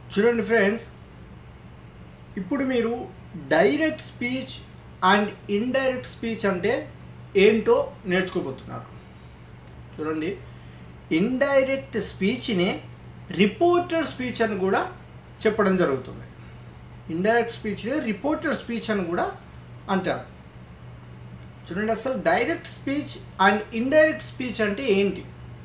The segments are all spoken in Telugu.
చూడండి ఫ్రెండ్స్ ఇప్పుడు మీరు direct speech and indirect speech అంటే ఏంటో నేర్చుకోబోతున్నారు చూడండి ఇండైరెక్ట్ స్పీచ్ని రిపోర్టర్ స్పీచ్ అని కూడా చెప్పడం జరుగుతుంది ఇండైరెక్ట్ స్పీచ్ని రిపోర్టర్ స్పీచ్ అని కూడా అంటారు చూడండి అసలు direct speech and indirect speech అంటే ఏంటి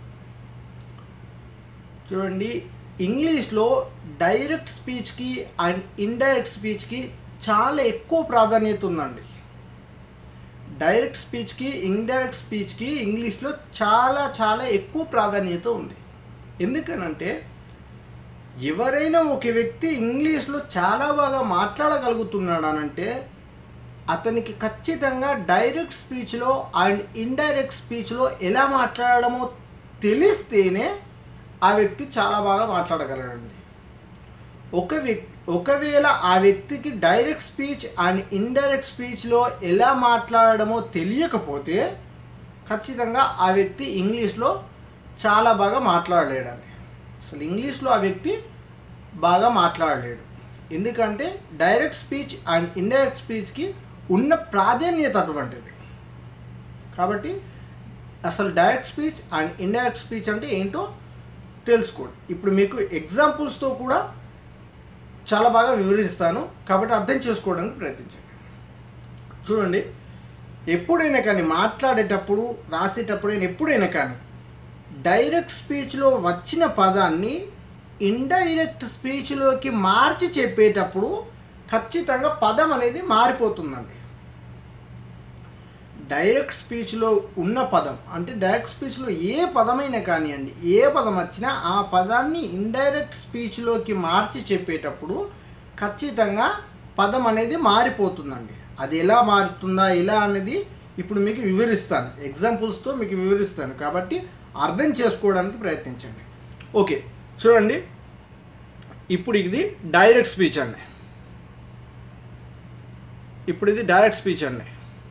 చూడండి ఇంగ్లీష్లో డైరెక్ట్ స్పీచ్కి అండ్ ఇండైరెక్ట్ స్పీచ్కి చాలా ఎక్కువ ప్రాధాన్యత ఉందండి డైరెక్ట్ స్పీచ్కి ఇండైరెక్ట్ స్పీచ్కి ఇంగ్లీష్లో చాలా చాలా ఎక్కువ ప్రాధాన్యత ఉంది ఎందుకనంటే ఎవరైనా ఒక వ్యక్తి ఇంగ్లీష్లో చాలా బాగా మాట్లాడగలుగుతున్నాడు అనంటే అతనికి ఖచ్చితంగా డైరెక్ట్ స్పీచ్లో అండ్ ఇండైరెక్ట్ స్పీచ్లో ఎలా మాట్లాడడమో తెలిస్తేనే ఆ వ్యక్తి చాలా బాగా మాట్లాడగలడండి ఒక వ్యక్తి ఒకవేళ ఆ వ్యక్తికి డైరెక్ట్ స్పీచ్ అండ్ ఇండైరెక్ట్ స్పీచ్లో ఎలా మాట్లాడడమో తెలియకపోతే ఖచ్చితంగా ఆ వ్యక్తి ఇంగ్లీష్లో చాలా బాగా మాట్లాడలేడండి అసలు ఇంగ్లీష్లో ఆ వ్యక్తి బాగా మాట్లాడలేడు ఎందుకంటే డైరెక్ట్ స్పీచ్ అండ్ ఇండైరెక్ట్ స్పీచ్కి ఉన్న ప్రాధాన్యత అటువంటిది కాబట్టి అసలు direct speech and indirect speech అంటే ఏంటో తెలుసుకోండి ఇప్పుడు మీకు ఎగ్జాంపుల్స్తో కూడా చాలా బాగా వివరిస్తాను కాబట్టి అర్థం చేసుకోవడానికి ప్రయత్నించండి చూడండి ఎప్పుడైనా కానీ మాట్లాడేటప్పుడు రాసేటప్పుడైనా ఎప్పుడైనా కానీ డైరెక్ట్ స్పీచ్లో వచ్చిన పదాన్ని ఇండైరెక్ట్ స్పీచ్లోకి మార్చి చెప్పేటప్పుడు ఖచ్చితంగా పదం అనేది మారిపోతుందండి డైరెక్ట్ స్పీచ్లో ఉన్న పదం అంటే డైరెక్ట్ స్పీచ్లో ఏ పదమైనా కానివ్వండి ఏ పదం వచ్చినా ఆ పదాన్ని ఇండైరెక్ట్ స్పీచ్లోకి మార్చి చెప్పేటప్పుడు ఖచ్చితంగా పదం అనేది మారిపోతుందండి అది ఎలా మారుతుందా ఎలా అనేది ఇప్పుడు మీకు వివరిస్తాను ఎగ్జాంపుల్స్తో మీకు వివరిస్తాను కాబట్టి అర్థం చేసుకోవడానికి ప్రయత్నించండి ఓకే చూడండి ఇప్పుడు ఇది డైరెక్ట్ స్పీచ్ అండి ఇప్పుడు ఇది డైరెక్ట్ స్పీచ్ అండి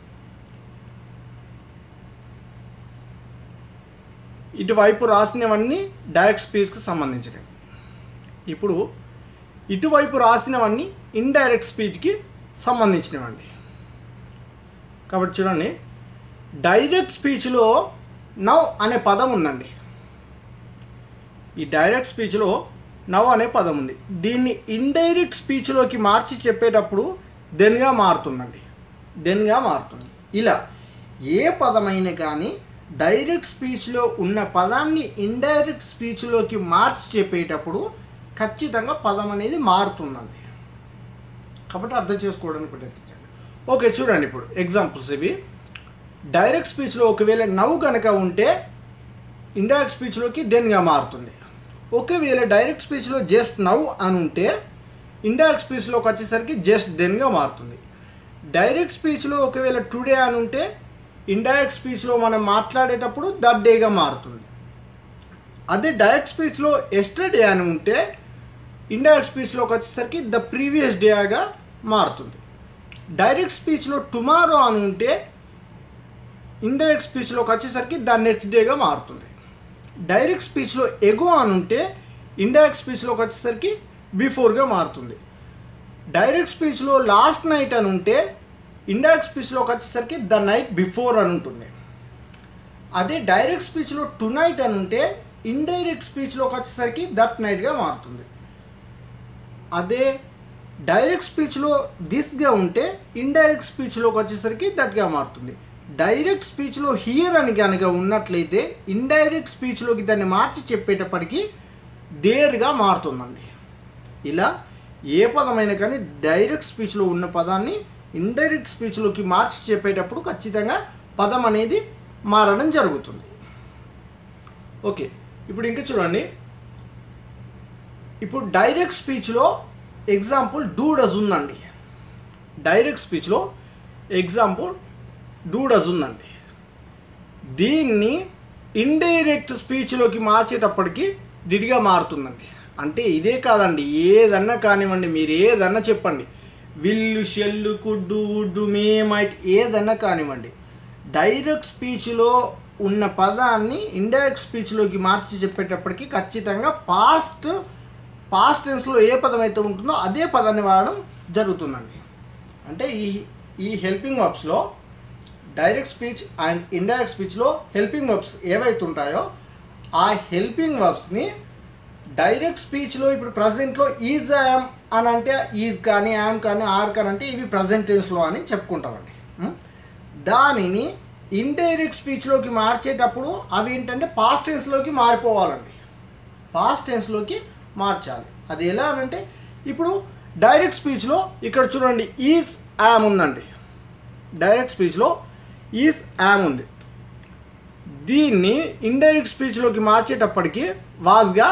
ఇటువైపు రాసినవన్నీ డైరెక్ట్ స్పీచ్కి సంబంధించినవి ఇప్పుడు ఇటువైపు రాసినవన్నీ ఇండైరెక్ట్ స్పీచ్కి సంబంధించినవండి కాబట్టి చూడండి డైరెక్ట్ స్పీచ్లో నవ్ అనే పదం ఉందండి ఈ డైరెక్ట్ స్పీచ్లో నవ్ అనే పదం ఉంది దీన్ని ఇండైరెక్ట్ స్పీచ్లోకి మార్చి చెప్పేటప్పుడు దెన్గా మారుతుందండి దెన్గా మారుతుంది ఇలా ఏ పదమైనా కానీ డైరెక్ట్ స్పీచ్లో ఉన్న పదాన్ని ఇండైరెక్ట్ స్పీచ్లోకి మార్చి చెప్పేటప్పుడు ఖచ్చితంగా పదం అనేది మారుతుందండి కాబట్టి అర్థం చేసుకోవడానికి ప్రయత్నించండి ఓకే చూడండి ఇప్పుడు ఎగ్జాంపుల్స్ ఇవి డైరెక్ట్ స్పీచ్లో ఒకవేళ నవ్వు కనుక ఉంటే ఇండైరెక్ట్ స్పీచ్లోకి దెన్గా మారుతుంది ఒకవేళ డైరెక్ట్ స్పీచ్లో జస్ట్ నవ్వు అని ఉంటే ఇండైరెక్ట్ స్పీచ్లోకి వచ్చేసరికి జస్ట్ దెన్గా మారుతుంది డైరెక్ట్ స్పీచ్లో ఒకవేళ టుడే అని ఉంటే ఇండైరెక్ట్ స్పీచ్లో మనం మాట్లాడేటప్పుడు దట్ డేగా మారుతుంది అదే డైరెక్ట్ స్పీచ్లో ఎస్టర్డే అని ఉంటే ఇండైరెక్ట్ స్పీచ్లోకి వచ్చేసరికి ద ప్రీవియస్ డేగా మారుతుంది డైరెక్ట్ స్పీచ్లో టుమారో అని ఉంటే ఇండైరెక్ట్ స్పీచ్లోకి వచ్చేసరికి ద నెక్స్ట్ డేగా మారుతుంది డైరెక్ట్ స్పీచ్లో ఎగో అని ఉంటే ఇండైరెక్ట్ స్పీచ్లోకి వచ్చేసరికి బిఫోర్గా మారుతుంది డైరెక్ట్ స్పీచ్లో లాస్ట్ నైట్ అని ఉంటే ఇండైరెక్ట్ స్పీచ్లోకి వచ్చేసరికి ద నైట్ బిఫోర్ అని ఉంటుంది అదే డైరెక్ట్ స్పీచ్లో టు నైట్ అని ఉంటే ఇండైరెక్ట్ స్పీచ్లోకి వచ్చేసరికి దట్ నైట్గా మారుతుంది అదే డైరెక్ట్ స్పీచ్లో దిస్గా ఉంటే ఇండైరెక్ట్ స్పీచ్లోకి వచ్చేసరికి దట్గా మారుతుంది డైరెక్ట్ స్పీచ్లో హియర్ అని కనుక ఉన్నట్లయితే ఇండైరెక్ట్ స్పీచ్లోకి దాన్ని మార్చి చెప్పేటప్పటికి దేర్గా మారుతుందండి ఇలా ఏ పదమైనా కానీ డైరెక్ట్ స్పీచ్లో ఉన్న పదాన్ని ఇండైరెక్ట్ స్పీచ్లోకి మార్చి చెప్పేటప్పుడు ఖచ్చితంగా పదం అనేది మారడం జరుగుతుంది ఓకే ఇప్పుడు ఇంకా చూడండి ఇప్పుడు డైరెక్ట్ స్పీచ్లో ఎగ్జాంపుల్ డూ డజ్ ఉందండి డైరెక్ట్ స్పీచ్లో ఎగ్జాంపుల్ డూ డజ్ ఉందండి దీన్ని ఇండైరెక్ట్ స్పీచ్లోకి మార్చేటప్పటికి డిడ్గా మారుతుందండి అంటే ఇదే కాదండి ఏదన్నా కానివ్వండి మీరు ఏదన్నా చెప్పండి will shall could would may might ఏదన్నా కానివ్వండి డైరెక్ట్ స్పీచ్లో ఉన్న పదాన్ని ఇండైరెక్ట్ స్పీచ్లోకి మార్చి చెప్పేటప్పటికి ఖచ్చితంగా పాస్ట్ పాస్ట్ టెన్స్లో ఏ పదం అయితే ఉంటుందో అదే పదాన్ని వాడడం జరుగుతుందండి అంటే ఈ ఈ హెల్పింగ్ వర్బ్స్లో డైరెక్ట్ స్పీచ్ అండ్ ఇండైరెక్ట్ స్పీచ్లో హెల్పింగ్ వర్బ్స్ ఏవైతే ఉంటాయో ఆ హెల్పింగ్ వర్బ్స్ని డైరెక్ట్ స్పీచ్లో ఇప్పుడు ప్రజెంట్లో ఈజ్ యామ్ అని అంటే ఈజ్ కానీ యామ్ కానీ ఆర్ కానీ అంటే ఇవి ప్రజెంట్ టెన్స్లో అని చెప్పుకుంటామండి ఉం? దానిని ఇండైరెక్ట్ స్పీచ్లోకి మార్చేటప్పుడు అవి ఏంటంటే పాస్ట్ టెన్స్లోకి మారిపోవాలండి పాస్ట్ టెన్స్లోకి మార్చాలి అది ఎలా అంటే ఇప్పుడు డైరెక్ట్ స్పీచ్లో ఇక్కడ చూడండి ఈజ్ యామ్ ఉందండి డైరెక్ట్ స్పీచ్లో ఈజ్ యామ్ ఉంది దీన్ని ఇండైరెక్ట్ స్పీచ్లోకి మార్చేటప్పటికి వాజ్గా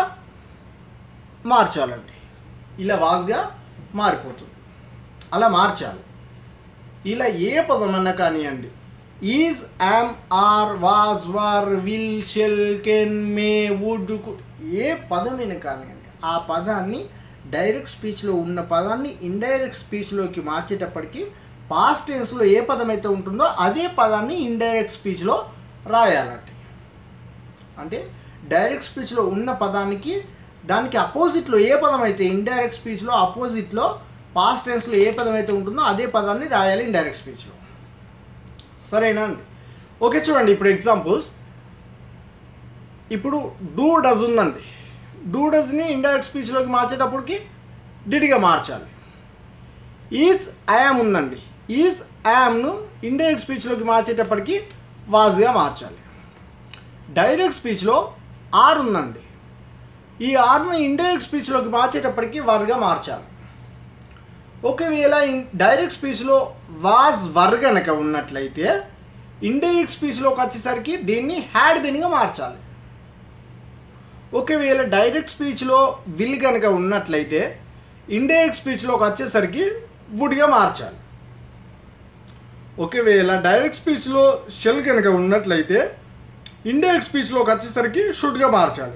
మార్చాలండి ఇలా వాజ్గా మారిపోతుంది అలా మార్చాలి ఇలా ఏ పదం అన్నా కానివ్వండి is am are was were will shall can may would ఏ పదమైనా కానివ్వండి ఆ పదాన్ని డైరెక్ట్ స్పీచ్లో ఉన్న పదాన్ని ఇండైరెక్ట్ స్పీచ్లోకి మార్చేటప్పటికి పాస్ట్ టెన్స్లో ఏ పదం అయితే ఉంటుందో అదే పదాన్ని ఇండైరెక్ట్ స్పీచ్లో రాయాలండి అంటే డైరెక్ట్ స్పీచ్లో ఉన్న పదానికి దానికి అపోజిట్లో ఏ పదం అయితే ఇండైరెక్ట్ స్పీచ్లో అపోజిట్లో పాస్ట్ టెన్స్లో ఏ పదం అయితే ఉంటుందో అదే పదాన్ని రాయాలి ఇండైరెక్ట్ స్పీచ్లో సరేనా అండి ఓకే చూడండి ఇప్పుడు ఎగ్జాంపుల్స్ ఇప్పుడు డూ డజ్ ఉందండి డూ డజ్ని ఇండైరెక్ట్ స్పీచ్లోకి మార్చేటప్పటికి డిడ్గా మార్చాలి ఈజ్ ఐఆమ్ ఉందండి ఈజ్ ఐఆమ్ను ఇండైరెక్ట్ స్పీచ్లోకి మార్చేటప్పటికి వాజ్గా మార్చాలి డైరెక్ట్ స్పీచ్లో ఆర్ ఉందండి ఈ ఆర్ను ఇండైరెక్ట్ స్పీచ్లోకి మార్చేటప్పటికి వర్గా మార్చాలి ఒకవేళ ఇన్ డైరెక్ట్ స్పీచ్లో వాజ్ వర్ గనక ఉన్నట్లయితే ఇండైరెక్ట్ స్పీచ్లోకి వచ్చేసరికి దీన్ని హ్యాడ్ బిన్గా మార్చాలి ఒకవేళ డైరెక్ట్ స్పీచ్లో విల్ కనుక ఉన్నట్లయితే ఇండైరెక్ట్ స్పీచ్లోకి వచ్చేసరికి వుడ్గా మార్చాలి ఒకవేళ డైరెక్ట్ స్పీచ్లో షెల్ కనుక ఉన్నట్లయితే ఇండైరెక్ట్ స్పీచ్లోకి వచ్చేసరికి షుడ్గా మార్చాలి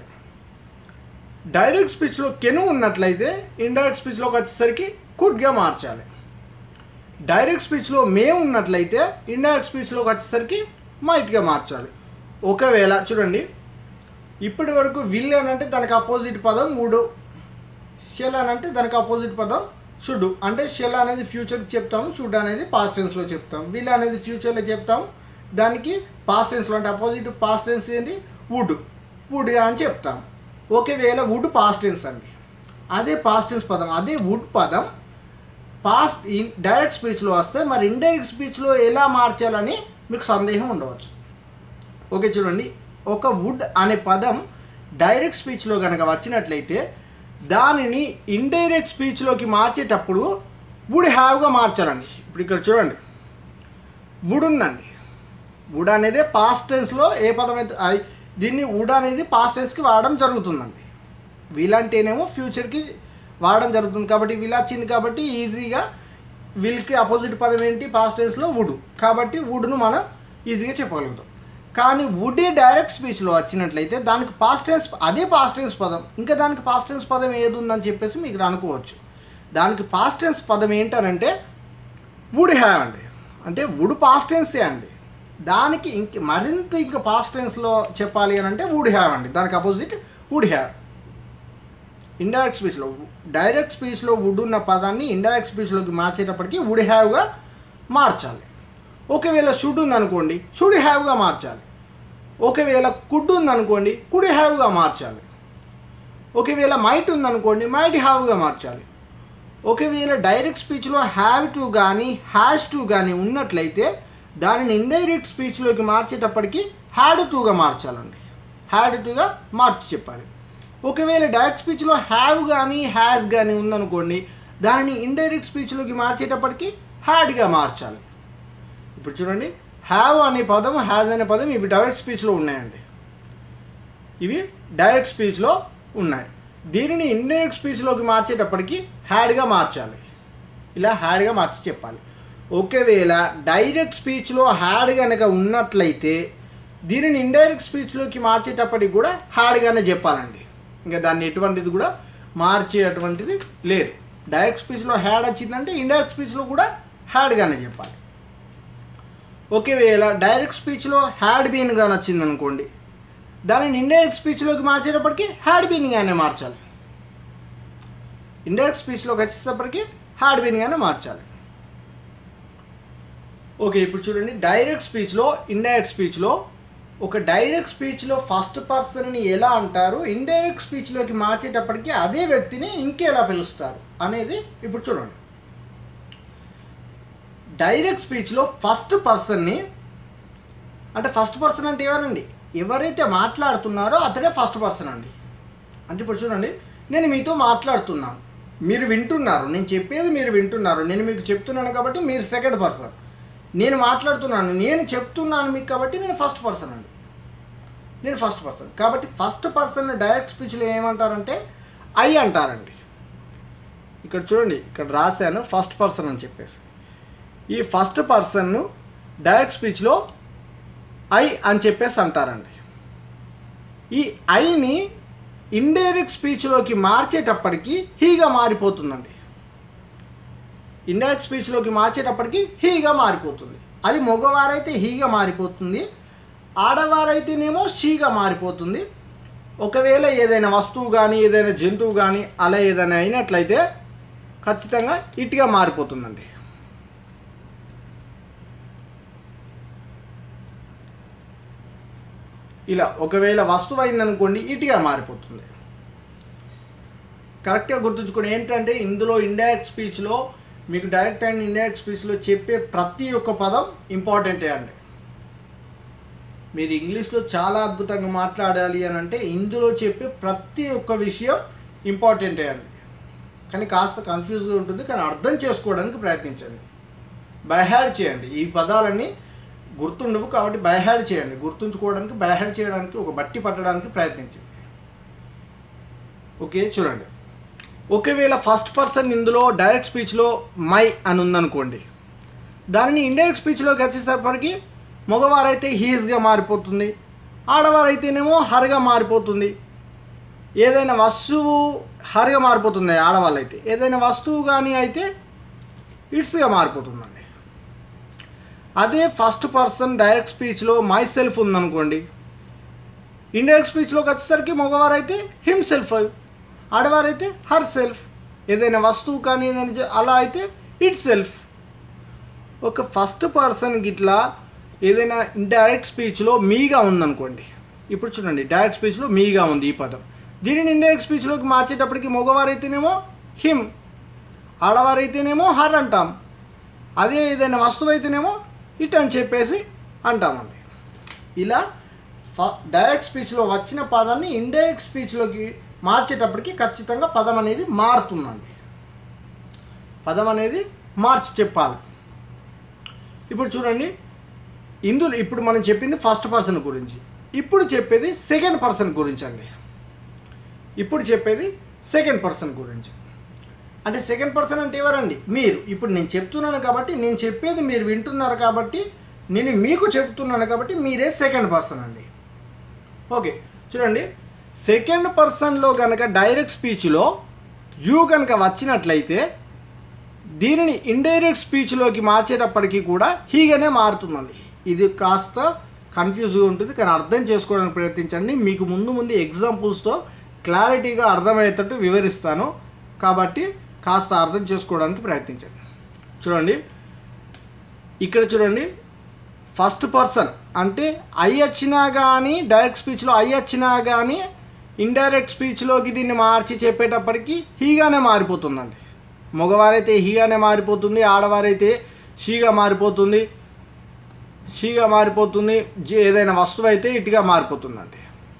డైరెక్ట్ స్పీచ్లో కెను ఉన్నట్లయితే ఇండైరెక్ట్ స్పీచ్లోకి వచ్చేసరికి కుడ్గా మార్చాలి డైరెక్ట్ స్పీచ్లో మే ఉన్నట్లయితే ఇండైరెక్ట్ స్పీచ్లోకి వచ్చేసరికి మైట్గా మార్చాలి ఒకవేళ చూడండి ఇప్పటి వరకు విల్ అని అంటే దానికి అపోజిట్ పదం మూడు షెల్ అని అంటే దానికి అపోజిట్ పదం షుడ్ అంటే షెల్ అనేది ఫ్యూచర్కి చెప్తాం షుడ్ అనేది పాస్ట్ టెన్స్లో చెప్తాం విల్ అనేది ఫ్యూచర్లో చెప్తాం దానికి పాస్ట్ టెన్స్లో అంటే అపోజిట్ పాస్ట్ టెన్స్ ఏంటి వుడ్ వుడ్ అని చెప్తాం ఒకవేళ వుడ్ పాస్ట్ టెన్స్ అండి అదే పాస్ట్ టెన్స్ పదం అదే వుడ్ పదం పాస్ట్ ఇన్ డైరెక్ట్ స్పీచ్లో వస్తే మరి ఇండైరెక్ట్ స్పీచ్లో ఎలా మార్చాలని మీకు సందేహం ఉండవచ్చు ఓకే చూడండి ఒక వుడ్ అనే పదం డైరెక్ట్ స్పీచ్లో కనుక వచ్చినట్లయితే దానిని ఇండైరెక్ట్ స్పీచ్లోకి మార్చేటప్పుడు వుడ్ హ్యావ్గా మార్చాలండి ఇప్పుడు ఇక్కడ చూడండి వుడ్ ఉందండి వుడ్ అనేది పాస్ట్ టెన్స్లో ఏ పదం అయితే ఐ- దీన్ని వుడ్ అనేది పాస్ట్ టెన్స్కి వాడడం జరుగుతుందండి వీలంటేనేమో ఫ్యూచర్కి వాడడం జరుగుతుంది కాబట్టి వీల్ వచ్చింది కాబట్టి ఈజీగా వీల్కి అపోజిట్ పదం ఏంటి పాస్ట్ టెన్స్లో వుడ్ కాబట్టి వుడ్ను మనం ఈజీగా చెప్పగలుగుతాం కానీ వుడే డైరెక్ట్ స్పీచ్లో వచ్చినట్లయితే దానికి పాస్ట్ టెన్స్ అదే పాస్ట్ టెన్స్ పదం ఇంకా దానికి పాస్ట్ టెన్స్ పదం ఏది ఉందని చెప్పేసి మీకు అనుకోవచ్చు దానికి పాస్ట్ టెన్స్ పదం ఏంటనంటే వుడ్ హ్యావ్ అండి అంటే వుడ్ పాస్ట్ టెన్సే అండి దానికి ఇంక మరింత ఇంకా పాస్ట్ టెన్స్లో చెప్పాలి అని అంటే వుడ్ హ్యావ్ అండి దానికి అపోజిట్ వుడ్ హ్యావ్ ఇండైరెక్ట్ స్పీచ్లో డైరెక్ట్ స్పీచ్లో వుడ్ ఉన్న పదాన్ని ఇండైరెక్ట్ స్పీచ్లోకి మార్చేటప్పటికి వుడ్ హ్యావ్గా మార్చాలి ఒకవేళ షుడ్ ఉందనుకోండి షుడ్ హ్యావ్గా మార్చాలి ఒకవేళ కుడ్ ఉందనుకోండి కుడ్ హ్యావ్గా మార్చాలి ఒకవేళ మైట్ ఉందనుకోండి మైట్ హ్యావ్గా మార్చాలి ఒకవేళ డైరెక్ట్ స్పీచ్లో హ్యావ్ టు కానీ హ్యాష్ టు కానీ ఉన్నట్లయితే దానిని ఇండైరెక్ట్ స్పీచ్లోకి మార్చేటప్పటికి హ్యాడ్ టుగా మార్చాలండి హ్యాడ్ టుగా మార్చి చెప్పాలి ఒకవేళ డైరెక్ట్ స్పీచ్లో హ్యావ్ కానీ హ్యాస్ కానీ ఉందనుకోండి దానిని ఇండైరెక్ట్ స్పీచ్లోకి మార్చేటప్పటికి హ్యాడ్గా మార్చాలి ఇప్పుడు చూడండి హ్యావ్ అనే పదం హ్యాజ్ అనే పదం ఇవి డైరెక్ట్ స్పీచ్లో ఉన్నాయండి ఇవి డైరెక్ట్ స్పీచ్లో ఉన్నాయి దీనిని ఇండైరెక్ట్ స్పీచ్లోకి మార్చేటప్పటికి హ్యాడ్గా మార్చాలి ఇలా హ్యాడ్గా మార్చి చెప్పాలి ఒకవేళ డైరెక్ట్ స్పీచ్లో హ్యాడ్ కనుక ఉన్నట్లయితే దీనిని ఇండైరెక్ట్ స్పీచ్లోకి మార్చేటప్పటికి కూడా హ్యాడ్గానే చెప్పాలండి ఇంకా దాన్ని ఎటువంటిది కూడా మార్చేటువంటిది లేదు డైరెక్ట్ స్పీచ్లో హ్యాడ్ వచ్చిందంటే ఇండైరెక్ట్ స్పీచ్లో కూడా హ్యాడ్గానే చెప్పాలి ఒకవేళ డైరెక్ట్ స్పీచ్లో హ్యాడ్ బీన్గా వచ్చింది అనుకోండి దానిని ఇండైరెక్ట్ స్పీచ్లోకి మార్చేటప్పటికి హ్యాడ్ బీన్గానే మార్చాలి ఇండైరెక్ట్ స్పీచ్లోకి వచ్చేటప్పటికి హ్యాడ్ బీన్గానే మార్చాలి ఓకే ఇప్పుడు చూడండి డైరెక్ట్ స్పీచ్లో ఇండైరెక్ట్ స్పీచ్లో ఒక డైరెక్ట్ స్పీచ్లో ఫస్ట్ పర్సన్ని ఎలా అంటారు ఇండైరెక్ట్ స్పీచ్లోకి మార్చేటప్పటికి అదే వ్యక్తిని ఇంకెలా పిలుస్తారు అనేది ఇప్పుడు చూడండి డైరెక్ట్ స్పీచ్లో ఫస్ట్ పర్సన్ని అంటే ఫస్ట్ పర్సన్ అంటే ఎవరండి ఎవరైతే మాట్లాడుతున్నారో అతడే ఫస్ట్ పర్సన్ అండి అంటే ఇప్పుడు చూడండి నేను మీతో మాట్లాడుతున్నాను మీరు వింటున్నారు నేను చెప్పేది మీరు వింటున్నారు నేను మీకు చెప్తున్నాను కాబట్టి మీరు సెకండ్ పర్సన్ నేను మాట్లాడుతున్నాను నేను చెప్తున్నాను మీకు కాబట్టి నేను ఫస్ట్ పర్సన్ అండి నేను ఫస్ట్ పర్సన్ కాబట్టి ఫస్ట్ పర్సన్ డైరెక్ట్ స్పీచ్లో ఏమంటారంటే ఐ అంటారండి ఇక్కడ చూడండి ఇక్కడ రాశాను ఫస్ట్ పర్సన్ అని చెప్పేసి ఈ ఫస్ట్ పర్సన్ను డైరెక్ట్ స్పీచ్లో ఐ అని చెప్పేసి అంటారండి ఈ ఐని ఇండైరెక్ట్ స్పీచ్లోకి మార్చేటప్పటికి హీగా మారిపోతుందండి ఇండైరెక్ట్ స్పీచ్లోకి మార్చేటప్పటికి హీగా మారిపోతుంది అది మగవారైతే హీగా మారిపోతుంది ఆడవారైతేనేమో షీగా మారిపోతుంది ఒకవేళ ఏదైనా వస్తువు కానీ ఏదైనా జంతువు కానీ అలా ఏదైనా అయినట్లయితే ఖచ్చితంగా ఇటుగా మారిపోతుందండి ఇలా ఒకవేళ వస్తువు అయిందనుకోండి ఇటుగా మారిపోతుంది కరెక్ట్గా గుర్తుంచుకోండి ఏంటంటే ఇందులో ఇండైరెక్ట్ స్పీచ్లో మీకు డైరెక్ట్ అండ్ ఇండైరెక్ట్ స్పీచ్లో చెప్పే ప్రతి ఒక్క పదం ఇంపార్టెంటే అండి మీరు ఇంగ్లీష్లో చాలా అద్భుతంగా మాట్లాడాలి అని అంటే ఇందులో చెప్పే ప్రతి ఒక్క విషయం ఇంపార్టెంటే అండి కానీ కాస్త కన్ఫ్యూజ్గా ఉంటుంది కానీ అర్థం చేసుకోవడానికి ప్రయత్నించండి బైహాడ్ చేయండి ఈ పదాలన్నీ గుర్తుండవు కాబట్టి బైహాడ్ చేయండి గుర్తుంచుకోవడానికి బైహాడ్ చేయడానికి ఒక బట్టి పట్టడానికి ప్రయత్నించండి ఓకే చూడండి ఒకవేళ ఫస్ట్ పర్సన్ ఇందులో డైరెక్ట్ స్పీచ్లో మై అని ఉందనుకోండి దానిని ఇండైరెక్ట్ స్పీచ్లోకి వచ్చేసరికి మగవారైతే హీస్గా మారిపోతుంది ఆడవారైతేనేమో హర్గా మారిపోతుంది ఏదైనా వస్తువు హర్గా మారిపోతుంది ఆడవాళ్ళైతే ఏదైనా వస్తువు కానీ అయితే ఇట్స్గా మారిపోతుందండి అదే ఫస్ట్ పర్సన్ డైరెక్ట్ స్పీచ్లో మై సెల్ఫ్ ఉందనుకోండి ఇండైరెక్ట్ స్పీచ్లోకి వచ్చేసరికి మగవారైతే హిమ్ సెల్ఫ్ ఆడవారైతే హర్ సెల్ఫ్ ఏదైనా వస్తువు కానీ ఏదైనా చే- అలా అయితే ఇట్ సెల్ఫ్ ఒక ఫస్ట్ పర్సన్కి ఇట్లా ఏదైనా డైరెక్ట్ స్పీచ్లో మీగా ఉందనుకోండి ఇప్పుడు చూడండి డైరెక్ట్ స్పీచ్లో మీగా ఉంది ఈ పదం దీనిని ఇండైరెక్ట్ స్పీచ్లోకి మార్చేటప్పటికి మగవారైతేనేమో హిమ్ ఆడవారైతేనేమో హర్ అంటాం అదే ఏదైనా వస్తువు అయితేనేమో ఇట్ అని చెప్పేసి అంటామండి ఇలా ఫ డైరెక్ట్ స్పీచ్లో వచ్చిన పదాన్ని ఇండైరెక్ట్ స్పీచ్లోకి మార్చేటప్పటికి ఖచ్చితంగా పదం అనేది మారుతుందండి పదం అనేది మార్చి చెప్పాలి ఇప్పుడు చూడండి ఇందులో ఇప్పుడు మనం చెప్పింది ఫస్ట్ పర్సన్ గురించి ఇప్పుడు చెప్పేది సెకండ్ పర్సన్ గురించి అండి ఇప్పుడు చెప్పేది సెకండ్ పర్సన్ గురించి అంటే సెకండ్ పర్సన్ అంటే ఎవరండి మీరు ఇప్పుడు నేను చెప్తున్నాను కాబట్టి నేను చెప్పేది మీరు వింటున్నారు కాబట్టి నేను మీకు చెప్తున్నాను కాబట్టి మీరే సెకండ్ పర్సన్ అండి ఓకే చూడండి సెకండ్ పర్సన్లో కనుక డైరెక్ట్ స్పీచ్లో యూ కనుక వచ్చినట్లయితే దీనిని ఇండైరెక్ట్ స్పీచ్లోకి మార్చేటప్పటికీ కూడా హీగానే మారుతుందండి ఇది కాస్త కన్ఫ్యూజ్గా ఉంటుంది కానీ అర్థం చేసుకోవడానికి ప్రయత్నించండి మీకు ముందు ముందు ఎగ్జాంపుల్స్తో క్లారిటీగా అర్థమయ్యేటట్టు వివరిస్తాను కాబట్టి కాస్త అర్థం చేసుకోవడానికి ప్రయత్నించండి చూడండి ఇక్కడ చూడండి ఫస్ట్ పర్సన్ అంటే ఐ వచ్చినా కానీ డైరెక్ట్ స్పీచ్లో ఐ వచ్చినా కానీ ఇండైరెక్ట్ స్పీచ్లోకి దీన్ని మార్చి చెప్పేటప్పటికి హీగానే మారిపోతుందండి మగవారైతే హీగానే మారిపోతుంది ఆడవారైతే షీగా మారిపోతుంది షీగా మారిపోతుంది జే- ఏదైనా వస్తువు అయితే ఇటుగా మారిపోతుందండి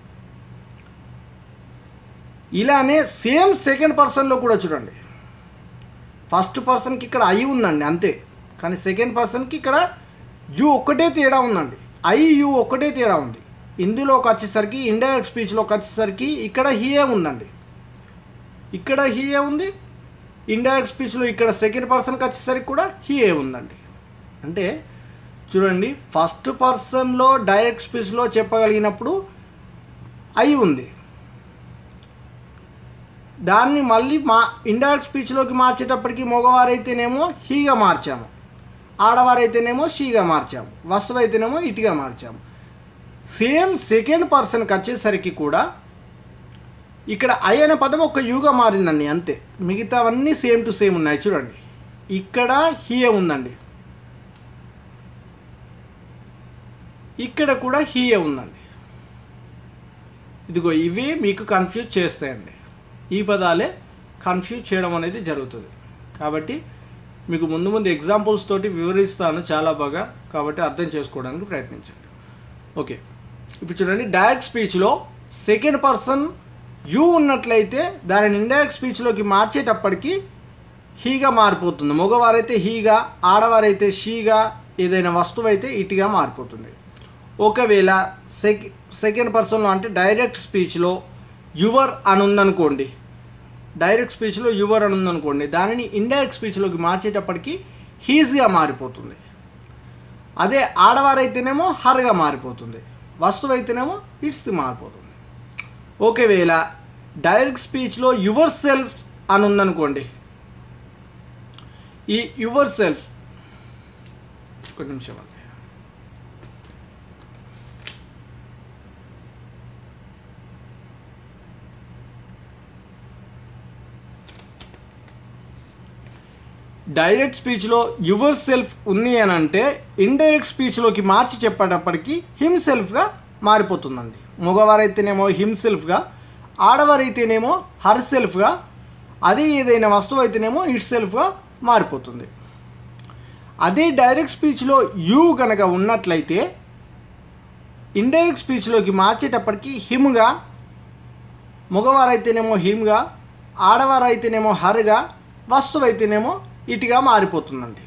ఇలానే సేమ్ సెకండ్ పర్సన్లో కూడా చూడండి ఫస్ట్ పర్సన్కి ఇక్కడ ఐ ఉందండి అంతే కానీ సెకండ్ పర్సన్కి ఇక్కడ యు ఒక్కటే తేడా ఉందండి ఐ యు ఒక్కటే తేడా ఉంది ఇందులోకి వచ్చేసరికి ఇండైరెక్ట్ స్పీచ్లోకి వచ్చేసరికి ఇక్కడ హియే ఉందండి ఇక్కడ హియే ఉంది ఇండైరెక్ట్ స్పీచ్లో ఇక్కడ సెకండ్ పర్సన్కి వచ్చేసరికి కూడా హియే ఉందండి అంటే చూడండి ఫస్ట్ పర్సన్లో డైరెక్ట్ స్పీచ్లో చెప్పగలిగినప్పుడు ఐ ఉంది దాన్ని మళ్ళీ మా ఇండైరెక్ట్ స్పీచ్లోకి మార్చేటప్పటికి మగవారైతేనేమో హీగా మార్చాము ఆడవారైతేనేమో షీగా మార్చాము వస్తువు అయితేనేమో ఇటుగా మార్చాము సేమ్ సెకండ్ పర్సన్కి వచ్చేసరికి కూడా ఇక్కడ ఐ అనే పదం ఒక యూగా మారిందండి అంతే మిగతావన్నీ సేమ్ టు సేమ్ ఉన్నాయి చూడండి ఇక్కడ హీయే ఉందండి ఇక్కడ కూడా హీయే ఉందండి ఇదిగో ఇవి మీకు కన్ఫ్యూజ్ చేస్తాయండి ఈ పదాలే కన్ఫ్యూజ్ చేయడం అనేది జరుగుతుంది కాబట్టి మీకు ముందు ముందు ఎగ్జాంపుల్స్ తోటి వివరిస్తాను చాలా బాగా కాబట్టి అర్థం చేసుకోవడానికి ప్రయత్నించండి ఓకే ఇప్పుడు చూడండి డైరెక్ట్ స్పీచ్లో సెకండ్ పర్సన్ యూ ఉన్నట్లయితే దానిని ఇండైరెక్ట్ స్పీచ్లోకి మార్చేటప్పటికి హీగా మారిపోతుంది మగవారైతే హీగా ఆడవారైతే షీగా ఏదైనా వస్తువు అయితే ఇటుగా మారిపోతుంది ఒకవేళ సెక్ సెకండ్ పర్సన్లో అంటే డైరెక్ట్ స్పీచ్లో యువర్ అని ఉందనుకోండి డైరెక్ట్ స్పీచ్లో యువర్ అని ఉందనుకోండి దానిని ఇండైరెక్ట్ స్పీచ్లోకి మార్చేటప్పటికి హీజ్గా మారిపోతుంది అదే ఆడవారైతేనేమో హర్గా మారిపోతుంది వస్తువు అయితేనేమో ఇట్స్ మారిపోతుంది ఒకవేళ డైరెక్ట్ స్పీచ్లో యువర్ సెల్ఫ్ అని ఉందనుకోండి ఈ యువర్ సెల్ఫ్ ఒక నిమిషం అండి డైరెక్ట్ స్పీచ్లో యువర్ సెల్ఫ్ ఉంది అని అంటే ఇండైరెక్ట్ స్పీచ్లోకి మార్చి చెప్పేటప్పటికి హిమ్ సెల్ఫ్గా మారిపోతుందండి మగవారైతేనేమో హిమ్ సెల్ఫ్గా ఆడవారైతేనేమో హర్ సెల్ఫ్గా అదే ఏదైనా వస్తువు అయితేనేమో ఇట్ సెల్ఫ్గా మారిపోతుంది అదే డైరెక్ట్ స్పీచ్లో యూ కనుక ఉన్నట్లయితే ఇండైరెక్ట్ స్పీచ్లోకి మార్చేటప్పటికి హిమ్గా మగవారైతేనేమో హిమ్గా ఆడవారైతేనేమో హర్గా వస్తువు అయితేనేమో ఇటుగా మారిపోతుందండి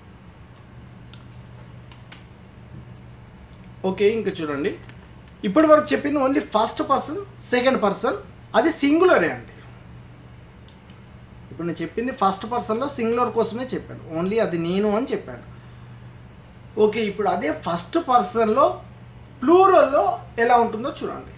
ఓకే ఇంకా చూడండి ఇప్పటి వరకు చెప్పింది only first person second person అది సింగులరే అండి ఇప్పుడు నేను చెప్పింది ఫస్ట్ పర్సన్లో సింగులర్ కోసమే చెప్పాను ఓన్లీ అది నేను అని చెప్పాను ఓకే ఇప్పుడు అదే ఫస్ట్ పర్సన్లో ప్లూరల్లో ఎలా ఉంటుందో చూడండి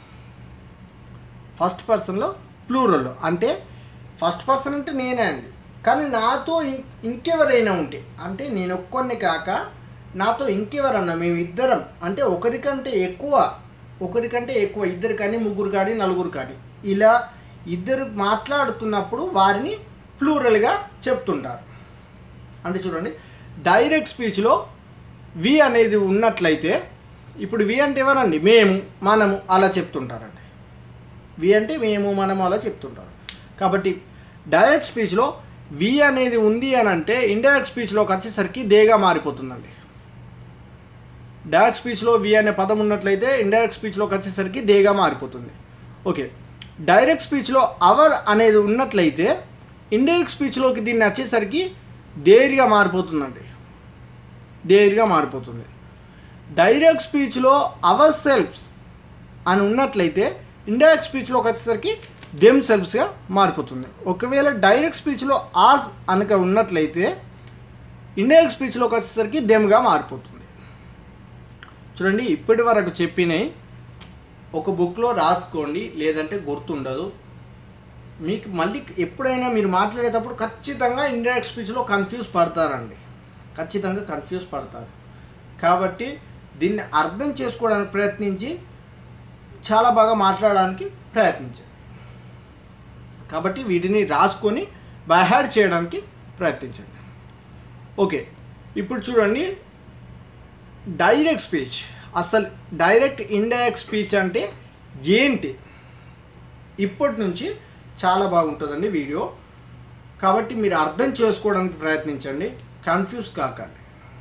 ఫస్ట్ పర్సన్లో ప్లూరల్లో అంటే ఫస్ట్ పర్సన్ అంటే నేనే అండి కానీ నాతో ఇం- ఇంకెవరైనా ఉంటే అంటే నేను ఒక్కడిని కాక నాతో ఇంకెవరన్నా మేము ఇద్దరం అంటే ఒకరికంటే ఎక్కువ ఒకరికంటే ఎక్కువ ఇద్దరు కానీ ముగ్గురు కానీ నలుగురు కానీ ఇలా ఇద్దరు మాట్లాడుతున్నప్పుడు వారిని ప్లూరల్గా చెప్తుంటారు అంటే చూడండి డైరెక్ట్ స్పీచ్లో వి అనేది ఉన్నట్లయితే ఇప్పుడు వి అంటే ఎవరండి మేము మనము అలా చెప్తుంటారండి వి అంటే మేము మనము అలా చెప్తుంటారు కాబట్టి డైరెక్ట్ స్పీచ్లో వి అనేది ఉంది అని అంటే ఇండైరెక్ట్ స్పీచ్లోకి వచ్చేసరికి దేగా మారిపోతుందండి డైరెక్ట్ స్పీచ్లో వి అనే పదం ఉన్నట్లయితే ఇండైరెక్ట్ స్పీచ్లోకి వచ్చేసరికి దేగా మారిపోతుంది ఓకే డైరెక్ట్ స్పీచ్లో అవర్ అనేది ఉన్నట్లయితే ఇండైరెక్ట్ స్పీచ్లోకి దీన్ని వచ్చేసరికి దేరిగా మారిపోతుందండి దేరిగా మారిపోతుంది డైరెక్ట్ స్పీచ్లో అవర్ సెల్ఫ్స్ అని ఉన్నట్లయితే ఇండైరెక్ట్ స్పీచ్లోకి వచ్చేసరికి దెమ్ సెల్ఫ్స్గా మారిపోతుంది ఒకవేళ డైరెక్ట్ స్పీచ్లో ఆస్ అనక ఉన్నట్లయితే ఇండైరెక్ట్ స్పీచ్లోకి వచ్చేసరికి దెమ్గా మారిపోతుంది చూడండి ఇప్పటి వరకు చెప్పినవి ఒక బుక్లో రాసుకోండి లేదంటే గుర్తుండదు మీకు మళ్ళీ ఎప్పుడైనా మీరు మాట్లాడేటప్పుడు ఖచ్చితంగా ఇండైరెక్ట్ స్పీచ్లో కన్ఫ్యూజ్ పడతారండి ఖచ్చితంగా కన్ఫ్యూజ్ పడతారు కాబట్టి దీన్ని అర్థం చేసుకోవడానికి ప్రయత్నించి చాలా బాగా మాట్లాడడానికి ప్రయత్నించండి కాబట్టి వీటిని రాసుకొని బైహాడ్ చేయడానికి ప్రయత్నించండి ఓకే ఇప్పుడు చూడండి డైరెక్ట్ స్పీచ్ అసలు డైరెక్ట్ ఇండైరెక్ట్ స్పీచ్ అంటే ఏంటి ఇప్పటి నుంచి చాలా బాగుంటుందండి వీడియో కాబట్టి మీరు అర్థం చేసుకోవడానికి ప్రయత్నించండి కన్ఫ్యూజ్ కాకండి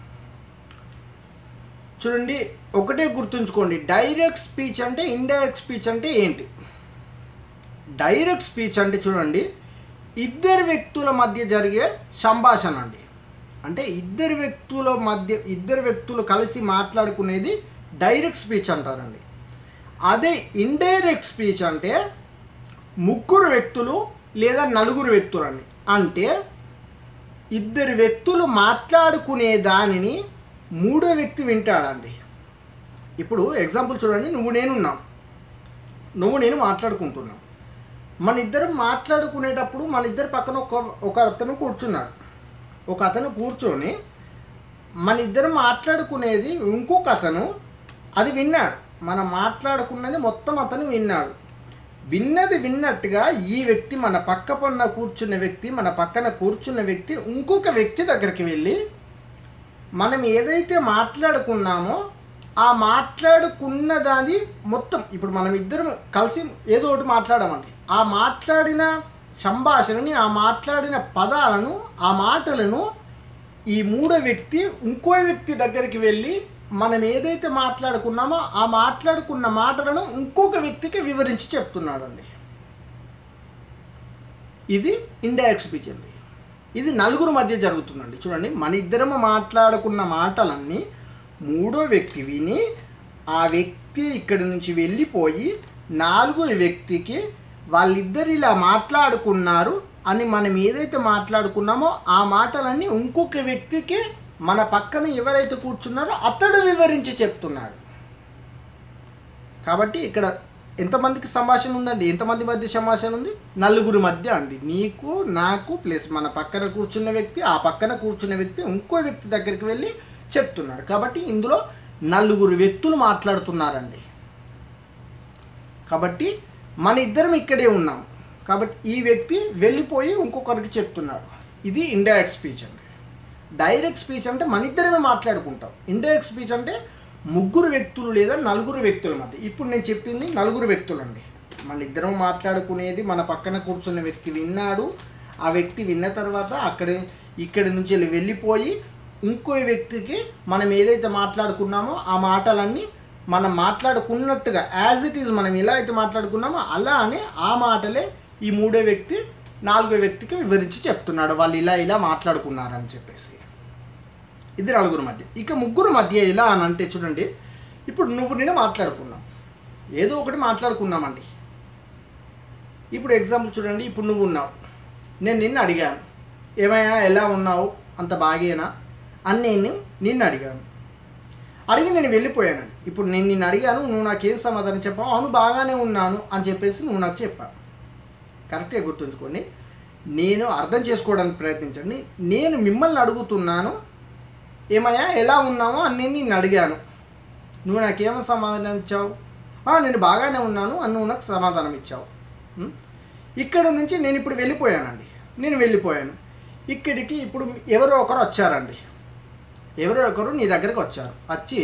చూడండి ఒకటే గుర్తుంచుకోండి డైరెక్ట్ స్పీచ్ అంటే ఇండైరెక్ట్ స్పీచ్ అంటే ఏంటి డైరెక్ట్ స్పీచ్ అంటే చూడండి ఇద్దరు వ్యక్తుల మధ్య జరిగే సంభాషణ అండి అంటే ఇద్దరు వ్యక్తుల మధ్య ఇద్దరు వ్యక్తులు కలిసి మాట్లాడుకునేది డైరెక్ట్ స్పీచ్ అంటారండి అదే ఇండైరెక్ట్ స్పీచ్ అంటే ముగ్గురు వ్యక్తులు లేదా నలుగురు వ్యక్తులు అండి అంటే ఇద్దరు వ్యక్తులు మాట్లాడుకునే దానిని మూడో వ్యక్తి వింటాడండి ఇప్పుడు ఎగ్జాంపుల్ చూడండి నువ్వు నేను ఉన్నాం నువ్వు నేను మాట్లాడుకుంటున్నాం మన ఇద్దరం మాట్లాడుకునేటప్పుడు మన ఇద్దరు పక్కన ఒక ఒక అతను కూర్చున్నాడు ఒక అతను కూర్చొని మన ఇద్దరం మాట్లాడుకునేది ఇంకొక అతను అది విన్నాడు మనం మాట్లాడుకున్నది మొత్తం అతను విన్నాడు విన్నది విన్నట్టుగా ఈ వ్యక్తి మన పక్క పన్న కూర్చున్న వ్యక్తి మన పక్కన కూర్చున్న వ్యక్తి ఇంకొక వ్యక్తి దగ్గరికి వెళ్ళి మనం ఏదైతే మాట్లాడుకున్నామో ఆ మాట్లాడుకున్న దాని మొత్తం ఇప్పుడు మనం ఇద్దరం కలిసి ఏదో ఒకటి మాట్లాడామండి ఆ మాట్లాడిన సంభాషణని ఆ మాట్లాడిన పదాలను ఆ మాటలను ఈ మూడో వ్యక్తి ఇంకో వ్యక్తి దగ్గరికి వెళ్ళి మనం ఏదైతే మాట్లాడుకున్నామో ఆ మాట్లాడుకున్న మాటలను ఇంకొక వ్యక్తికి వివరించి చెప్తున్నాడండి ఇది ఇండైరెక్ట్ స్పీచ్ అండి ఇది నలుగురు మధ్య జరుగుతుందండి చూడండి మన ఇద్దరము మాట్లాడుకున్న మాటలన్నీ మూడో వ్యక్తి విని ఆ వ్యక్తి ఇక్కడి నుంచి వెళ్ళిపోయి నాలుగో వ్యక్తికి వాళ్ళిద్దరు ఇలా మాట్లాడుకున్నారు అని మనం ఏదైతే మాట్లాడుకున్నామో ఆ మాటలన్నీ ఇంకొక వ్యక్తికి మన పక్కన ఎవరైతే కూర్చున్నారో అతడు వివరించి చెప్తున్నాడు కాబట్టి ఇక్కడ ఎంతమందికి సంభాషణ ఉందండి ఎంతమంది మధ్య సంభాషణ ఉంది నలుగురి మధ్య అండి నీకు నాకు ప్లస్ మన పక్కన కూర్చున్న వ్యక్తి ఆ పక్కన కూర్చున్న వ్యక్తి ఇంకో వ్యక్తి దగ్గరికి వెళ్ళి చెప్తున్నాడు కాబట్టి ఇందులో నలుగురు వ్యక్తులు మాట్లాడుతున్నారండి కాబట్టి మన ఇద్దరం ఇక్కడే ఉన్నాం కాబట్టి ఈ వ్యక్తి వెళ్ళిపోయి ఇంకొకరికి చెప్తున్నాడు ఇది ఇండైరెక్ట్ స్పీచ్ అండి డైరెక్ట్ స్పీచ్ అంటే మన ఇద్దరమే మాట్లాడుకుంటాం ఇండైరెక్ట్ స్పీచ్ అంటే ముగ్గురు వ్యక్తులు లేదా నలుగురు వ్యక్తుల మధ్య ఇప్పుడు నేను చెప్పింది నలుగురు వ్యక్తులు అండి మన ఇద్దరం మాట్లాడుకునేది మన పక్కన కూర్చున్న వ్యక్తి విన్నాడు ఆ వ్యక్తి విన్న తర్వాత అక్కడ ఇక్కడి నుంచి వెళ్ళి వెళ్ళిపోయి ఇంకో వ్యక్తికి మనం ఏదైతే మాట్లాడుకున్నామో ఆ మాటలన్నీ మనం మాట్లాడుకున్నట్టుగా యాజ్ ఇట్ ఈజ్ మనం ఎలా అయితే మాట్లాడుకున్నామో అలానే ఆ మాటలే ఈ మూడో వ్యక్తి నాలుగో వ్యక్తికి వివరించి చెప్తున్నాడు వాళ్ళు ఇలా ఇలా మాట్లాడుకున్నారని చెప్పేసి ఇది నలుగురు మధ్య ఇక ముగ్గురు మధ్య ఎలా అని అంటే చూడండి ఇప్పుడు నువ్వు నేను మాట్లాడుకున్నాం ఏదో ఒకటి మాట్లాడుకున్నామండి ఇప్పుడు ఎగ్జాంపుల్ చూడండి ఇప్పుడు నువ్వు ఉన్నావు నేను నిన్ను అడిగాను ఏమయ్యా ఎలా ఉన్నావు అంత బాగేనా అని నేను నిన్ను అడిగాను అడిగి నేను వెళ్ళిపోయానండి ఇప్పుడు నేను నిన్ను అడిగాను నువ్వు నాకేం సమాధానం చెప్పావు అవును బాగానే ఉన్నాను అని చెప్పేసి నువ్వు నాకు చెప్పావు కరెక్ట్గా గుర్తుంచుకోండి నేను అర్థం చేసుకోవడానికి ప్రయత్నించండి నేను మిమ్మల్ని అడుగుతున్నాను ఏమయ్యా ఎలా ఉన్నామో అని నేను నిన్ను అడిగాను నువ్వు నాకేమో సమాధానం ఇచ్చావు "ఆ, నేను బాగానే ఉన్నాను అని నువ్వు నాకు సమాధానం ఇచ్చావు ఉం? ఇక్కడ నుంచి నేను ఇప్పుడు వెళ్ళిపోయానండి నేను వెళ్ళిపోయాను ఇక్కడికి ఇప్పుడు ఎవరో ఒకరు వచ్చారండి ఎవరో ఒకరు నీ దగ్గరికి వచ్చారు వచ్చి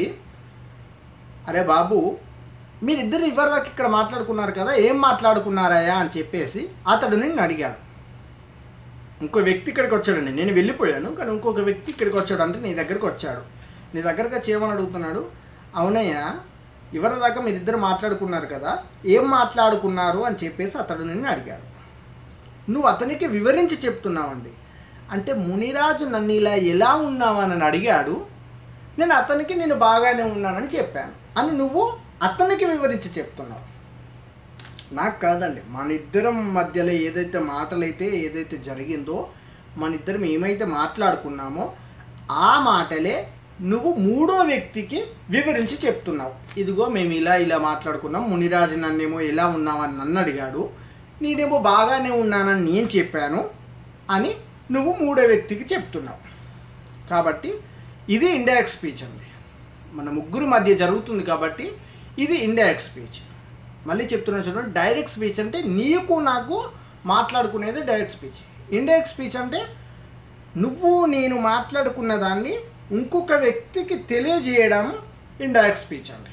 అరే బాబు మీరిద్దరు ఇవ్వరిదాకా ఇక్కడ మాట్లాడుకున్నారు కదా ఏం మాట్లాడుకున్నారయ్యా అని చెప్పేసి అతడు నిన్ను అడిగాడు ఇంకో వ్యక్తి ఇక్కడికి వచ్చాడండి నేను వెళ్ళిపోయాను కానీ ఇంకొక వ్యక్తి ఇక్కడికి వచ్చాడు అంటే నీ దగ్గరికి వచ్చాడు నీ దగ్గరకు వచ్చి ఏమని అడుగుతున్నాడు అవునయ్యా ఇవరి దాకా మీరిద్దరు మాట్లాడుకున్నారు కదా ఏం మాట్లాడుకున్నారు అని చెప్పేసి అతడు నిన్ను అడిగాడు నువ్వు అతనికి వివరించి చెప్తున్నావండి అంటే మునిరాజు నన్ను ఇలా ఎలా ఉన్నావని అడిగాడు నేను అతనికి నేను బాగానే ఉన్నానని చెప్పాను అని నువ్వు అతనికి వివరించి చెప్తున్నావు నాకు కాదండి మన ఇద్దరం మధ్యలో ఏదైతే మాటలైతే ఏదైతే జరిగిందో మన ఇద్దరం ఏమైతే మాట్లాడుకున్నామో ఆ మాటలే నువ్వు మూడో వ్యక్తికి వివరించి చెప్తున్నావు ఇదిగో మేము ఇలా ఇలా మాట్లాడుకున్నాం మునిరాజు నన్నేమో ఎలా ఉన్నావని నన్ను అడిగాడు నేనేమో బాగానే ఉన్నానని నేను చెప్పాను అని నువ్వు మూడో వ్యక్తికి చెప్తున్నావు కాబట్టి ఇది ఇండైరెక్ట్ స్పీచ్ అండి మన ముగ్గురు మధ్య జరుగుతుంది కాబట్టి ఇది ఇండైరెక్ట్ స్పీచ్ మళ్ళీ చెప్తున్నాను చూడండి డైరెక్ట్ స్పీచ్ అంటే నీకు నాకు మాట్లాడుకునేది డైరెక్ట్ స్పీచ్ ఇండైరెక్ట్ స్పీచ్ అంటే నువ్వు నేను మాట్లాడుకున్న దాన్ని ఇంకొక వ్యక్తికి తెలియజేయడం ఇండైరెక్ట్ స్పీచ్ అండి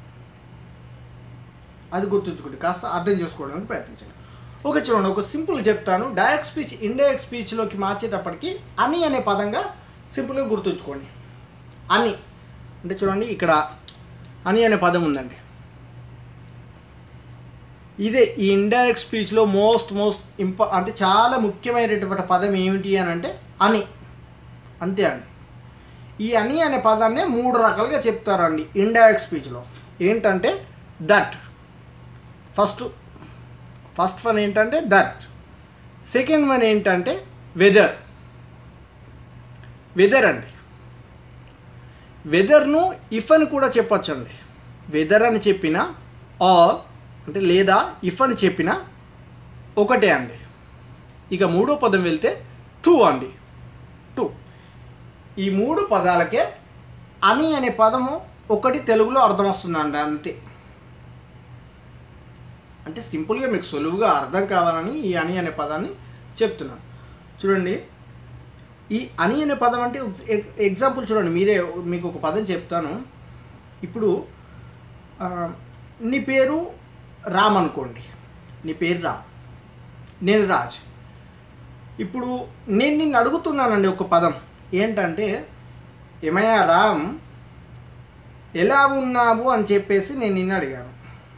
అది గుర్తుంచుకోండి కాస్త అర్థం చేసుకోవడానికి ప్రయత్నించండి ఓకే చూడండి ఒక సింపుల్ చెప్తాను డైరెక్ట్ స్పీచ్ ఇండైరెక్ట్ స్పీచ్లోకి మార్చేటప్పటికి అని అనే పదంగా సింపుల్గా గుర్తుంచుకోండి అని అంటే చూడండి ఇక్కడ అని అనే పదం ఉందండి ఇదే ఈ ఇండైరెక్ట్ స్పీచ్లో మోస్ట్ మోస్ట్ ఇంప అంటే చాలా ముఖ్యమైనటువంటి పదం ఏమిటి అని అంటే అని అంతే అండి ఈ అని అనే పదాన్ని మూడు రకాలుగా చెప్తారండి ఇండైరెక్ట్ స్పీచ్లో ఏంటంటే దట్ ఫస్ట్ ఫస్ట్ వన్ ఏంటంటే దట్ సెకండ్ వన్ ఏంటంటే వెదర్ వెదర్ అండి వెదర్ను ఇఫ్ అని కూడా చెప్పొచ్చండి వెదర్ అని చెప్పిన ఆర్ అంటే లేదా ఇఫ్ అని చెప్పిన ఒకటే అండి ఇక మూడో పదం వెళ్తే టూ అండి టూ ఈ మూడు పదాలకే అని అనే పదము ఒకటి తెలుగులో అర్థం వస్తుందండి అంతే అంటే సింపుల్గా మీకు సులువుగా అర్థం కావాలని ఈ అని అనే పదాన్ని చెప్తున్నాను చూడండి ఈ అని అనే పదం అంటే ఎగ్- ఎగ్జాంపుల్ చూడండి మీరే మీకు ఒక పదం చెప్తాను ఇప్పుడు ఆ, నీ పేరు రామ్ అనుకోండి నీ పేరు రామ్ నేను రాజ్ ఇప్పుడు నేను నిన్ను అడుగుతున్నానండి ఒక పదం ఏంటంటే ఏమయ్యా రామ్ ఎలా ఉన్నావు అని చెప్పేసి నేను నిన్ను అడిగాను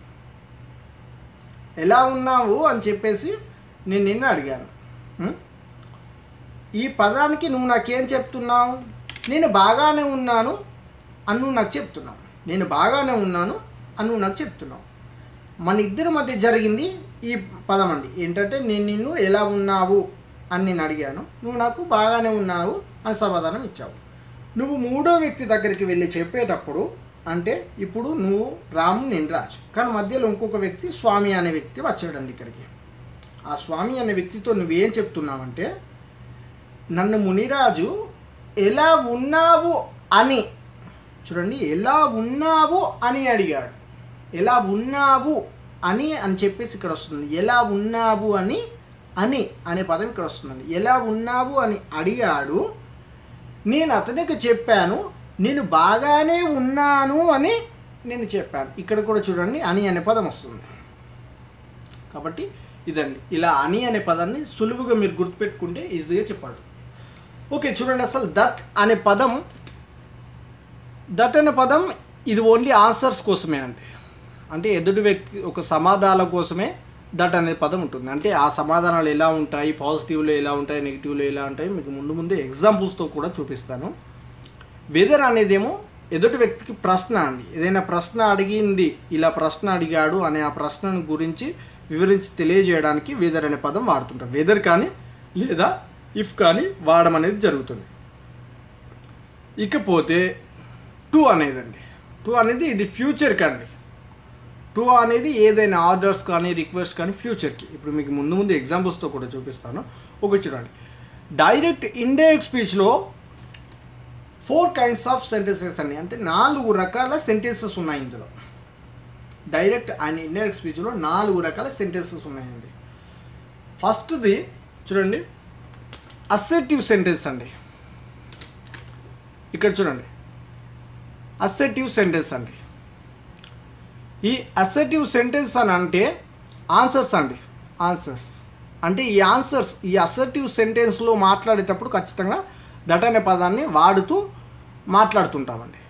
ఎలా ఉన్నావు అని చెప్పేసి నేను నిన్ను అడిగాను ఉం? ఈ పదానికి నువ్వు నాకేం చెప్తున్నావు నేను బాగానే ఉన్నాను అని నువ్వు నాకు చెప్తున్నావు నేను బాగానే ఉన్నాను అని నువ్వు నాకు చెప్తున్నావు మన ఇద్దరి మధ్య జరిగింది ఈ పదం అండి ఏంటంటే నేను నిన్ను ఎలా ఉన్నావు అని నేను అడిగాను నువ్వు నాకు బాగానే ఉన్నావు అని సమాధానం ఇచ్చావు నువ్వు మూడో వ్యక్తి దగ్గరికి వెళ్ళి చెప్పేటప్పుడు అంటే ఇప్పుడు నువ్వు రాము నేను రాజు కానీ మధ్యలో ఇంకొక వ్యక్తి స్వామి అనే వ్యక్తి వచ్చాడండి ఇక్కడికి ఆ స్వామి అనే వ్యక్తితో నువ్వేం చెప్తున్నావంటే నన్ను మునిరాజు ఎలా ఉన్నావు అని చూడండి ఎలా ఉన్నావు అని అడిగాడు ఎలా ఉన్నావు అని అని చెప్పేసి ఇక్కడ వస్తుంది ఎలా ఉన్నావు అని అని అనే పదం ఇక్కడ వస్తుందండి ఎలా ఉన్నావు అని అడిగాడు నేను అతనికి చెప్పాను నేను బాగానే ఉన్నాను అని నేను చెప్పాను ఇక్కడ కూడా చూడండి అని అనే పదం వస్తుంది కాబట్టి ఇదండి ఇలా అని అనే పదాన్ని సులువుగా మీరు గుర్తుపెట్టుకుంటే ఈజీగా చెప్పాడు ఓకే చూడండి అసలు దట్ అనే పదం దట్ అనే పదం ఇది ఓన్లీ ఆన్సర్స్ కోసమే అండి అంటే ఎదుటి వ్యక్తి ఒక సమాధానాల కోసమే దట్ అనే పదం ఉంటుంది అంటే ఆ సమాధానాలు ఎలా ఉంటాయి పాజిటివ్లో ఎలా ఉంటాయి నెగిటివ్లో ఎలా ఉంటాయి మీకు ముందు ముందు ఎగ్జాంపుల్స్తో కూడా చూపిస్తాను వెదర్ అనేదేమో ఎదుటి వ్యక్తికి ప్రశ్న అండి ఏదైనా ప్రశ్న అడిగింది ఇలా ప్రశ్న అడిగాడు అనే ఆ ప్రశ్నను గురించి వివరించి తెలియజేయడానికి వెదర్ అనే పదం వాడుతుంటాం వెదర్ కానీ లేదా ఇఫ్ కానీ వాడడం అనేది జరుగుతుంది ఇకపోతే టు అనేదండి టు అనేది ఇది ఫ్యూచర్కి అండి టు అనేది ఏదైనా ఆర్డర్స్ కానీ రిక్వెస్ట్ కానీ ఫ్యూచర్కి ఇప్పుడు మీకు ముందు ముందు ఎగ్జాంపుల్స్తో కూడా చూపిస్తాను ఒక చూడండి డైరెక్ట్ ఇండైరెక్ట్ స్పీచ్లో ఫోర్ కైండ్స్ ఆఫ్ సెంటెన్సెస్ అండి అంటే నాలుగు రకాల సెంటెన్సెస్ ఉన్నాయి ఇందులో డైరెక్ట్ అండ్ ఇండైరెక్ట్ స్పీచ్లో నాలుగు రకాల సెంటెన్సెస్ ఉన్నాయండి ఫస్ట్ది చూడండి అసెటివ్ సెంటెన్స్ అండి ఇక్కడ చూడండి అసెటివ్ సెంటెన్స్ అండి ఈ అసెటివ్ సెంటెన్స్ అని అంటే ఆన్సర్స్ అండి ఆన్సర్స్ అంటే ఈ ఆన్సర్స్ ఈ అసెటివ్ సెంటెన్స్లో మాట్లాడేటప్పుడు ఖచ్చితంగా దట్ అనే పదాన్ని వాడుతూ మాట్లాడుతుంటామండి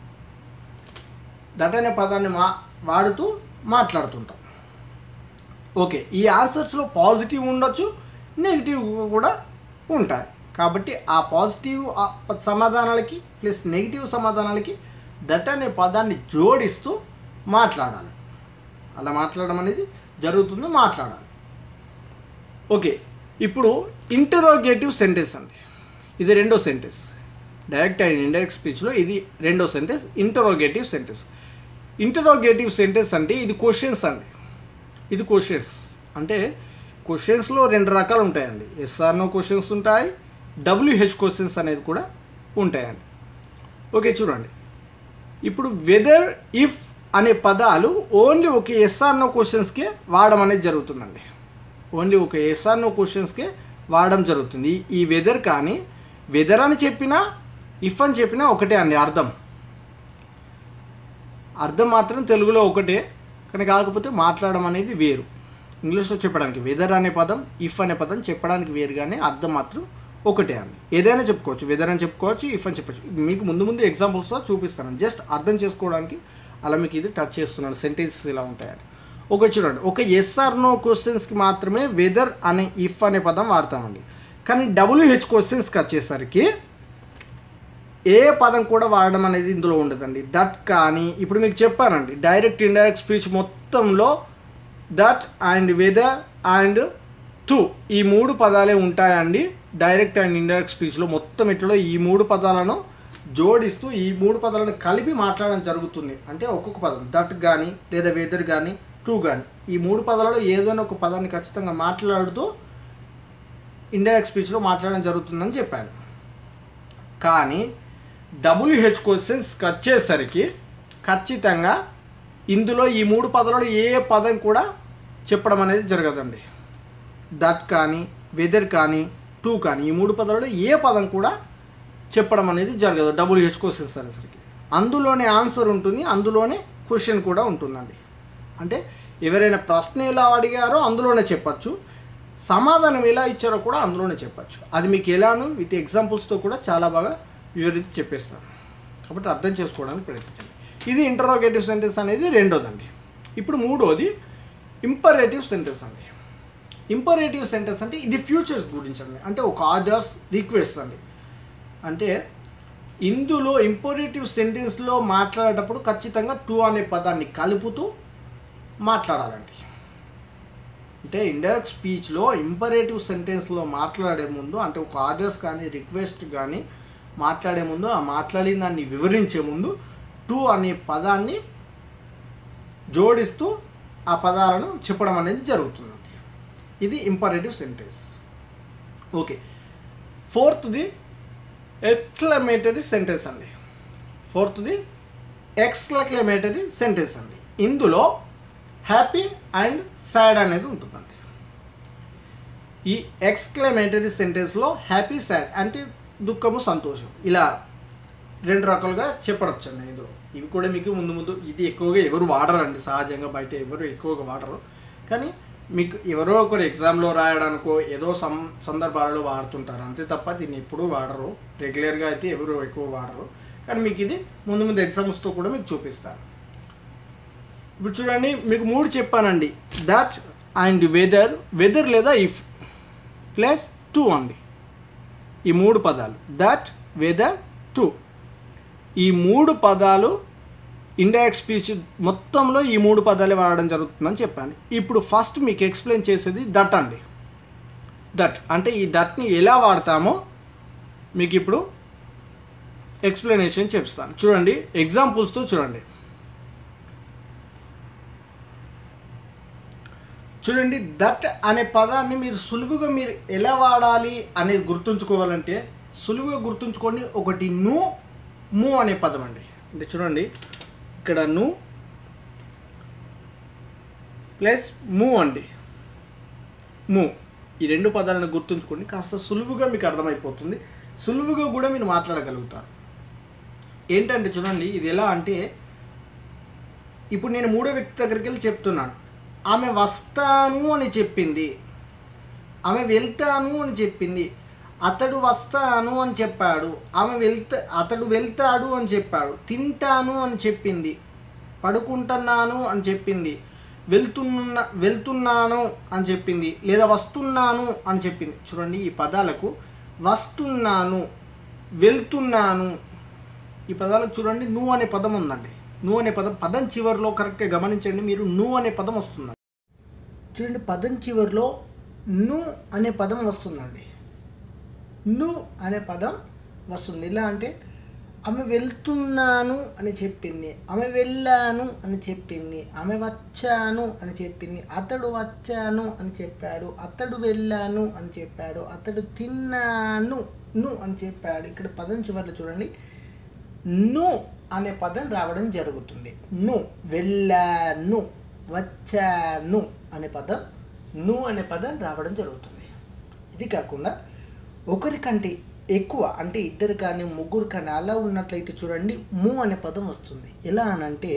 దట్ అనే పదాన్ని మా వాడుతూ మాట్లాడుతుంటాం ఓకే ఈ ఆన్సర్స్లో పాజిటివ్ ఉండొచ్చు నెగిటివ్ కూడా ఉంటాయి కాబట్టి ఆ పాజిటివ్ ఆ సమాధానాలకి ప్లస్ నెగిటివ్ సమాధానాలకి దట్ అనే పదాన్ని జోడిస్తూ మాట్లాడాలి అలా మాట్లాడడం అనేది జరుగుతుంది మాట్లాడాలి ఓకే ఇప్పుడు ఇంటరోగేటివ్ సెంటెన్స్ అండి ఇది రెండో సెంటెన్స్ డైరెక్ట్ అండ్ ఇండైరెక్ట్ స్పీచ్లో ఇది రెండో sentence interrogative sentence interrogative sentence అంటే ఇది క్వశ్చన్స్ అండి ఇది క్వశ్చన్స్ అంటే క్వశ్చన్స్లో రెండు రకాలు ఉంటాయండి ఎస్ఆర్నో క్వశ్చన్స్ ఉంటాయి డబ్ల్యూహెచ్ క్వశ్చన్స్ అనేది కూడా ఉంటాయండి ఓకే చూడండి ఇప్పుడు వెదర్ ఇఫ్ అనే పదాలు ఓన్లీ ఒక ఎస్ఆర్నో క్వశ్చన్స్కే వాడడం అనేది జరుగుతుందండి ఓన్లీ ఒక ఎస్ఆర్నో క్వశ్చన్స్కే వాడడం జరుగుతుంది ఈ- ఈ వెదర్ కానీ వెదర్ అని చెప్పినా ఇఫ్ అని చెప్పినా ఒకటే అండి అర్థం అర్థం మాత్రం తెలుగులో ఒకటే కానీ కాకపోతే మాట్లాడడం అనేది వేరు ఇంగ్లీష్లో చెప్పడానికి వెదర్ అనే పదం ఇఫ్ అనే పదం చెప్పడానికి వేరు కానీ అర్థం మాత్రం ఒకటే అండి ఏదైనా చెప్పుకోవచ్చు వెదర్ అని చెప్పుకోవచ్చు ఇఫ్ అని చెప్పచ్చు మీకు ముందు ముందు ఎగ్జాంపుల్స్తో చూపిస్తాను జస్ట్ అర్థం చేసుకోవడానికి అలా మీకు ఇది టచ్ చేస్తున్నాను సెంటెన్సెస్ ఇలా ఉంటాయని ఒకటి చూడండి ఒక ఎస్ ఆర్ నో క్వశ్చన్స్కి మాత్రమే వెదర్ అనే ఇఫ్ అనే పదం వాడతామండి కానీ డబ్ల్యూహెచ్ క్వశ్చన్స్కి వచ్చేసరికి ఏ పదం కూడా వాడడం అనేది ఇందులో ఉండదండి దట్ కానీ ఇప్పుడు మీకు చెప్పానండి డైరెక్ట్ ఇండైరెక్ట్ స్పీచ్ మొత్తంలో that and whether and to ఈ మూడు పదాలే ఉంటాయండి డైరెక్ట్ అండ్ ఇండైరెక్ట్ స్పీచ్లో మొత్తం ఇట్లలో ఈ మూడు పదాలను జోడిస్తూ ఈ మూడు పదాలను కలిపి మాట్లాడడం జరుగుతుంది అంటే ఒక్కొక్క పదం దట్ కానీ లేదా వెదర్ కానీ టు కానీ ఈ మూడు పదాలలో ఏదైనా ఒక పదాన్ని ఖచ్చితంగా మాట్లాడుతూ ఇండైరెక్ట్ స్పీచ్లో మాట్లాడడం జరుగుతుందని చెప్పాను కానీ డబ్ల్యూహెచ్ క్వశ్చన్స్కి వచ్చేసరికి ఖచ్చితంగా ఇందులో ఈ మూడు పదాలలో ఏ పదం కూడా చెప్పడం అనేది జరగదండి దట్ కానీ వెదర్ కానీ టూ కానీ ఈ మూడు పదాలలో ఏ పదం కూడా చెప్పడం అనేది జరగదు డబుల్ హెచ్ క్వశ్చన్స్ అనేసరికి అందులోనే ఆన్సర్ ఉంటుంది అందులోనే క్వశ్చన్ కూడా ఉంటుందండి అంటే ఎవరైనా ప్రశ్న ఎలా అడిగారో అందులోనే చెప్పచ్చు సమాధానం ఎలా ఇచ్చారో కూడా అందులోనే చెప్పచ్చు అది మీకు ఎలాను విత్ ఎగ్జాంపుల్స్తో కూడా చాలా బాగా వివరించి చెప్పేస్తాను కాబట్టి అర్థం చేసుకోవడానికి ప్రయత్నించండి ఇది ఇంటరోగేటివ్ సెంటెన్స్ అనేది రెండోదండి ఇప్పుడు మూడోది ఇంపరేటివ్ సెంటెన్స్ అండి ఇంపరేటివ్ సెంటెన్స్ అంటే ఇది ఫ్యూచర్స్ గురించి అండి అంటే ఒక ఆర్డర్స్ రిక్వెస్ట్ అండి అంటే ఇందులో ఇంపరేటివ్ సెంటెన్స్లో మాట్లాడేటప్పుడు ఖచ్చితంగా టు అనే పదాన్ని కలుపుతూ మాట్లాడాలండి అంటే ఇండైరెక్ట్ స్పీచ్లో ఇంపరేటివ్ సెంటెన్స్లో మాట్లాడే ముందు అంటే ఒక ఆర్డర్స్ కానీ రిక్వెస్ట్ కానీ మాట్లాడే ముందు ఆ మాట్లాడిన దాన్ని వివరించే ముందు టు అనే పదాన్ని జోడిస్తూ ఆ పదాలను చెప్పడం అనేది జరుగుతుందండి ఇది ఇంపరేటివ్ సెంటెన్స్ ఓకే ఫోర్త్ది ఎక్స్క్లమేటరీ సెంటెన్స్ అండి ఫోర్త్ది ఎక్స్క్లమేటరీ సెంటెన్స్ అండి ఇందులో హ్యాపీ అండ్ సాడ్ అనేది ఉంటుందండి ఈ ఎక్స్క్లమేటరీ సెంటెన్స్లో హ్యాపీ సాడ్ అంటే దుఃఖము సంతోషం ఇలా రెండు రకాలుగా చెప్పడచ్చు అండి ఇందులో ఇవి కూడా మీకు ముందు ముందు ఇది ఎక్కువగా ఎవరు వాడరండి సహజంగా బయట ఎవరు ఎక్కువగా వాడరు కానీ మీకు ఎవరో ఒకరు ఎగ్జామ్లో రాయడానికో ఏదో సం సందర్భాలలో వాడుతుంటారు అంతే తప్ప దీన్ని ఎప్పుడూ వాడరు రెగ్యులర్గా అయితే ఎవరు ఎక్కువ వాడరు కానీ మీకు ఇది ముందు ముందు ఎగ్జామ్స్తో కూడా మీకు చూపిస్తాను ఇప్పుడు చూడండి మీకు మూడు చెప్పానండి దట్ అండ్ వెదర్ వెదర్ లేదా ఇఫ్ ప్లస్ టూ అండి ఈ మూడు పదాలు దట్ వెదర్ టూ ఈ మూడు పదాలు ఇండైరెక్ట్ స్పీచ్ మొత్తంలో ఈ మూడు పదాలే వాడడం జరుగుతుందని చెప్పాను ఇప్పుడు ఫస్ట్ మీకు ఎక్స్ప్లెయిన్ చేసేది దట్ అండి దట్ అంటే ఈ దట్ని ఎలా వాడతామో మీకు ఇప్పుడు ఎక్స్ప్లెనేషన్ చెప్తాను చూడండి ఎగ్జాంపుల్స్తో చూడండి చూడండి దట్ అనే పదాన్ని మీరు సులువుగా మీరు ఎలా వాడాలి అనేది గుర్తుంచుకోవాలంటే సులువుగా గుర్తుంచుకోండి ఒకటి ను ము అనే పదం అండి అంటే చూడండి ఇక్కడ ను ప్లస్ ము అండి ము ఈ రెండు పదాలను గుర్తుంచుకోండి కాస్త సులువుగా మీకు అర్థమైపోతుంది సులువుగా కూడా మీరు మాట్లాడగలుగుతారు ఏంటంటే చూడండి ఇది ఎలా అంటే ఇప్పుడు నేను మూడో వ్యక్తి దగ్గరికి వెళ్ళి చెప్తున్నాను ఆమె వస్తాను అని చెప్పింది ఆమె వెళ్తాను అని చెప్పింది అతడు వస్తాను అని చెప్పాడు ఆమె వెళ్తా అతడు వెళ్తాడు అని చెప్పాడు తింటాను అని చెప్పింది పడుకుంటున్నాను అని చెప్పింది వెళ్తున్న వెళ్తున్నాను అని చెప్పింది లేదా వస్తున్నాను అని చెప్పింది చూడండి ఈ పదాలకు వస్తున్నాను వెళ్తున్నాను ఈ పదాలకు చూడండి నువ్వు అనే పదం ఉందండి నువ్వు అనే పదం పదం చివరిలో కరెక్ట్గా గమనించండి మీరు నువ్వు అనే పదం వస్తుంది చూడండి పదం చివరిలో ను అనే పదం వస్తుందండి ను అనే పదం వస్తుంది ఎలా అంటే ఆమె వెళ్తున్నాను అని చెప్పింది ఆమె వెళ్ళాను అని చెప్పింది ఆమె వచ్చాను అని చెప్పింది అతడు వచ్చాను అని చెప్పాడు అతడు వెళ్ళాను అని చెప్పాడు అతడు తిన్నాను ను అని చెప్పాడు ఇక్కడ పదం చివరిలో చూడండి ను అనే పదం రావడం జరుగుతుంది ను వెళ్ళాను వచ్చాను అనే పదం ను అనే పదం రావడం జరుగుతుంది ఇది కాకుండా ఒకరికంటే ఎక్కువ అంటే ఇద్దరు కానీ ముగ్గురు కానీ అలా ఉన్నట్లయితే చూడండి ము అనే పదం వస్తుంది ఎలా అనంటే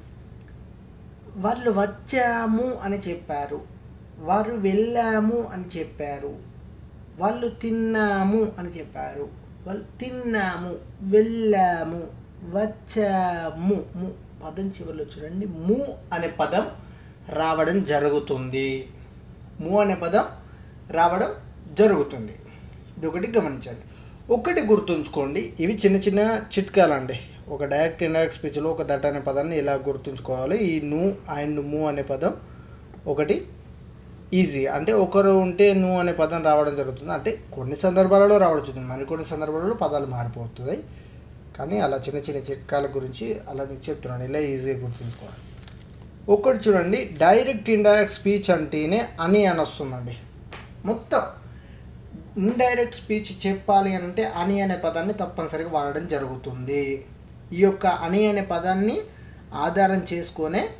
వాళ్ళు వచ్చాము అని చెప్పారు వారు వెళ్ళాము అని చెప్పారు వాళ్ళు తిన్నాము అని చెప్పారు వాళ్ళు తిన్నాము వెళ్ళాము వచ్చాము ము పదం చివరిలో చూడండి ము అనే పదం రావడం జరుగుతుంది ము అనే పదం రావడం జరుగుతుంది ఇది ఒకటి గమనించండి ఒకటి గుర్తుంచుకోండి ఇవి చిన్న చిన్న చిట్కాలండి ఒక డైరెక్ట్ ఇండైరెక్ట్ స్పీచ్లో ఒక దట్ అనే పదాన్ని ఎలా గుర్తుంచుకోవాలి ఈ ను అండ్ ము అనే పదం ఒకటి ఈజీ అంటే ఒకరు ఉంటే నువ్వు అనే పదం రావడం జరుగుతుంది అంటే కొన్ని సందర్భాలలో రావడం జరుగుతుంది మరికొన్ని సందర్భాలలో పదాలు మారిపోతుంది కానీ అలా చిన్న చిన్న చిట్కాల గురించి అలా మీకు చెప్తున్నాను ఇలా ఈజీగా గుర్తుంచుకోవాలి ఒకటి చూడండి డైరెక్ట్ ఇండైరెక్ట్ స్పీచ్ అంటేనే అని అని వస్తుందండి మొత్తం ఇండైరెక్ట్ స్పీచ్ చెప్పాలి అని అంటే అని అనే పదాన్ని తప్పనిసరిగా వాడడం జరుగుతుంది ఈ యొక్క అని అనే పదాన్ని ఆధారం చేసుకొనే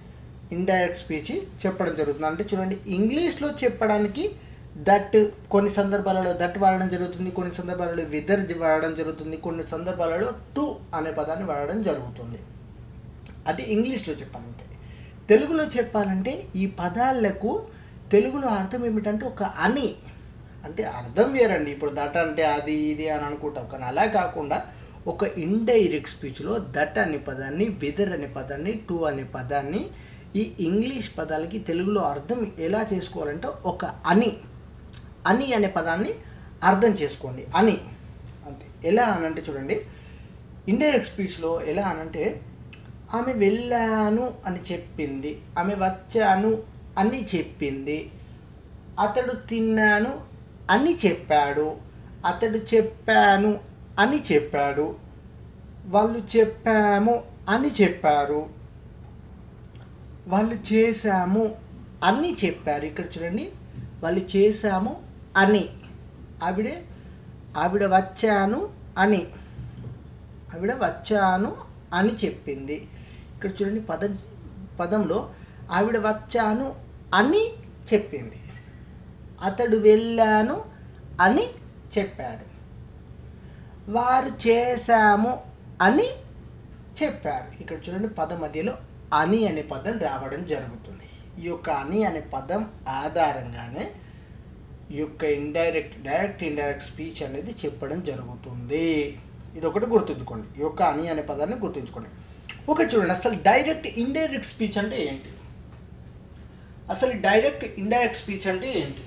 ఇండైరెక్ట్ స్పీచ్ చెప్పడం జరుగుతుంది అంటే చూడండి ఇంగ్లీష్లో చెప్పడానికి దట్ కొన్ని సందర్భాలలో దట్ వాడడం జరుగుతుంది కొన్ని సందర్భాలలో విదర్ వాడడం జరుగుతుంది కొన్ని సందర్భాలలో టు అనే పదాన్ని వాడడం జరుగుతుంది అది ఇంగ్లీష్లో చెప్పాలంటే తెలుగులో చెప్పాలంటే ఈ పదాలకు తెలుగులో అర్థం ఏమిటంటే ఒక అని అంటే అర్థం వేరండి ఇప్పుడు దట్ అంటే అది ఇది అని అనుకుంటాం కానీ అలా కాకుండా ఒక ఇండైరెక్ట్ స్పీచ్లో దట్ అనే పదాన్ని వెదర్ అనే పదాన్ని టు అనే పదాన్ని ఈ ఇంగ్లీష్ పదాలకి తెలుగులో అర్థం ఎలా చేసుకోవాలంటే ఒక అని అని అనే పదాన్ని అర్థం చేసుకోండి అని అంతే ఎలా అనంటే చూడండి ఇండైరెక్ట్ స్పీచ్లో ఎలా అనంటే ఆమె వెళ్ళాను అని చెప్పింది ఆమె వచ్చాను అని చెప్పింది అతడు తిన్నాను అని చెప్పాడు అతడు చెప్పాను అని చెప్పాడు వాళ్ళు చెప్పాము అని చెప్పారు వాళ్ళు చేశాము అని చెప్పారు ఇక్కడ చూడండి వాళ్ళు చేశాము అని ఆవిడ ఆవిడ వచ్చాను అని ఆవిడ వచ్చాను అని చెప్పింది ఇక్కడ చూడండి పదం పదంలో ఆవిడ వచ్చాను అని చెప్పింది అతడు వెళ్ళాను అని చెప్పాడు వారు చేశాము అని చెప్పారు ఇక్కడ చూడండి పదం మధ్యలో అని అనే పదం రావడం జరుగుతుంది ఈ యొక్క అని అనే పదం ఆధారంగానే ఈ యొక్క ఇండైరెక్ట్ డైరెక్ట్ ఇండైరెక్ట్ స్పీచ్ అనేది చెప్పడం జరుగుతుంది ఇది ఒకటి గుర్తుంచుకోండి ఈ యొక్క అని అనే పదాన్ని గుర్తుంచుకోండి ఓకే చూడండి అసలు డైరెక్ట్ ఇండైరెక్ట్ స్పీచ్ అంటే ఏంటి అసలు డైరెక్ట్ ఇండైరెక్ట్ స్పీచ్ అంటే ఏంటి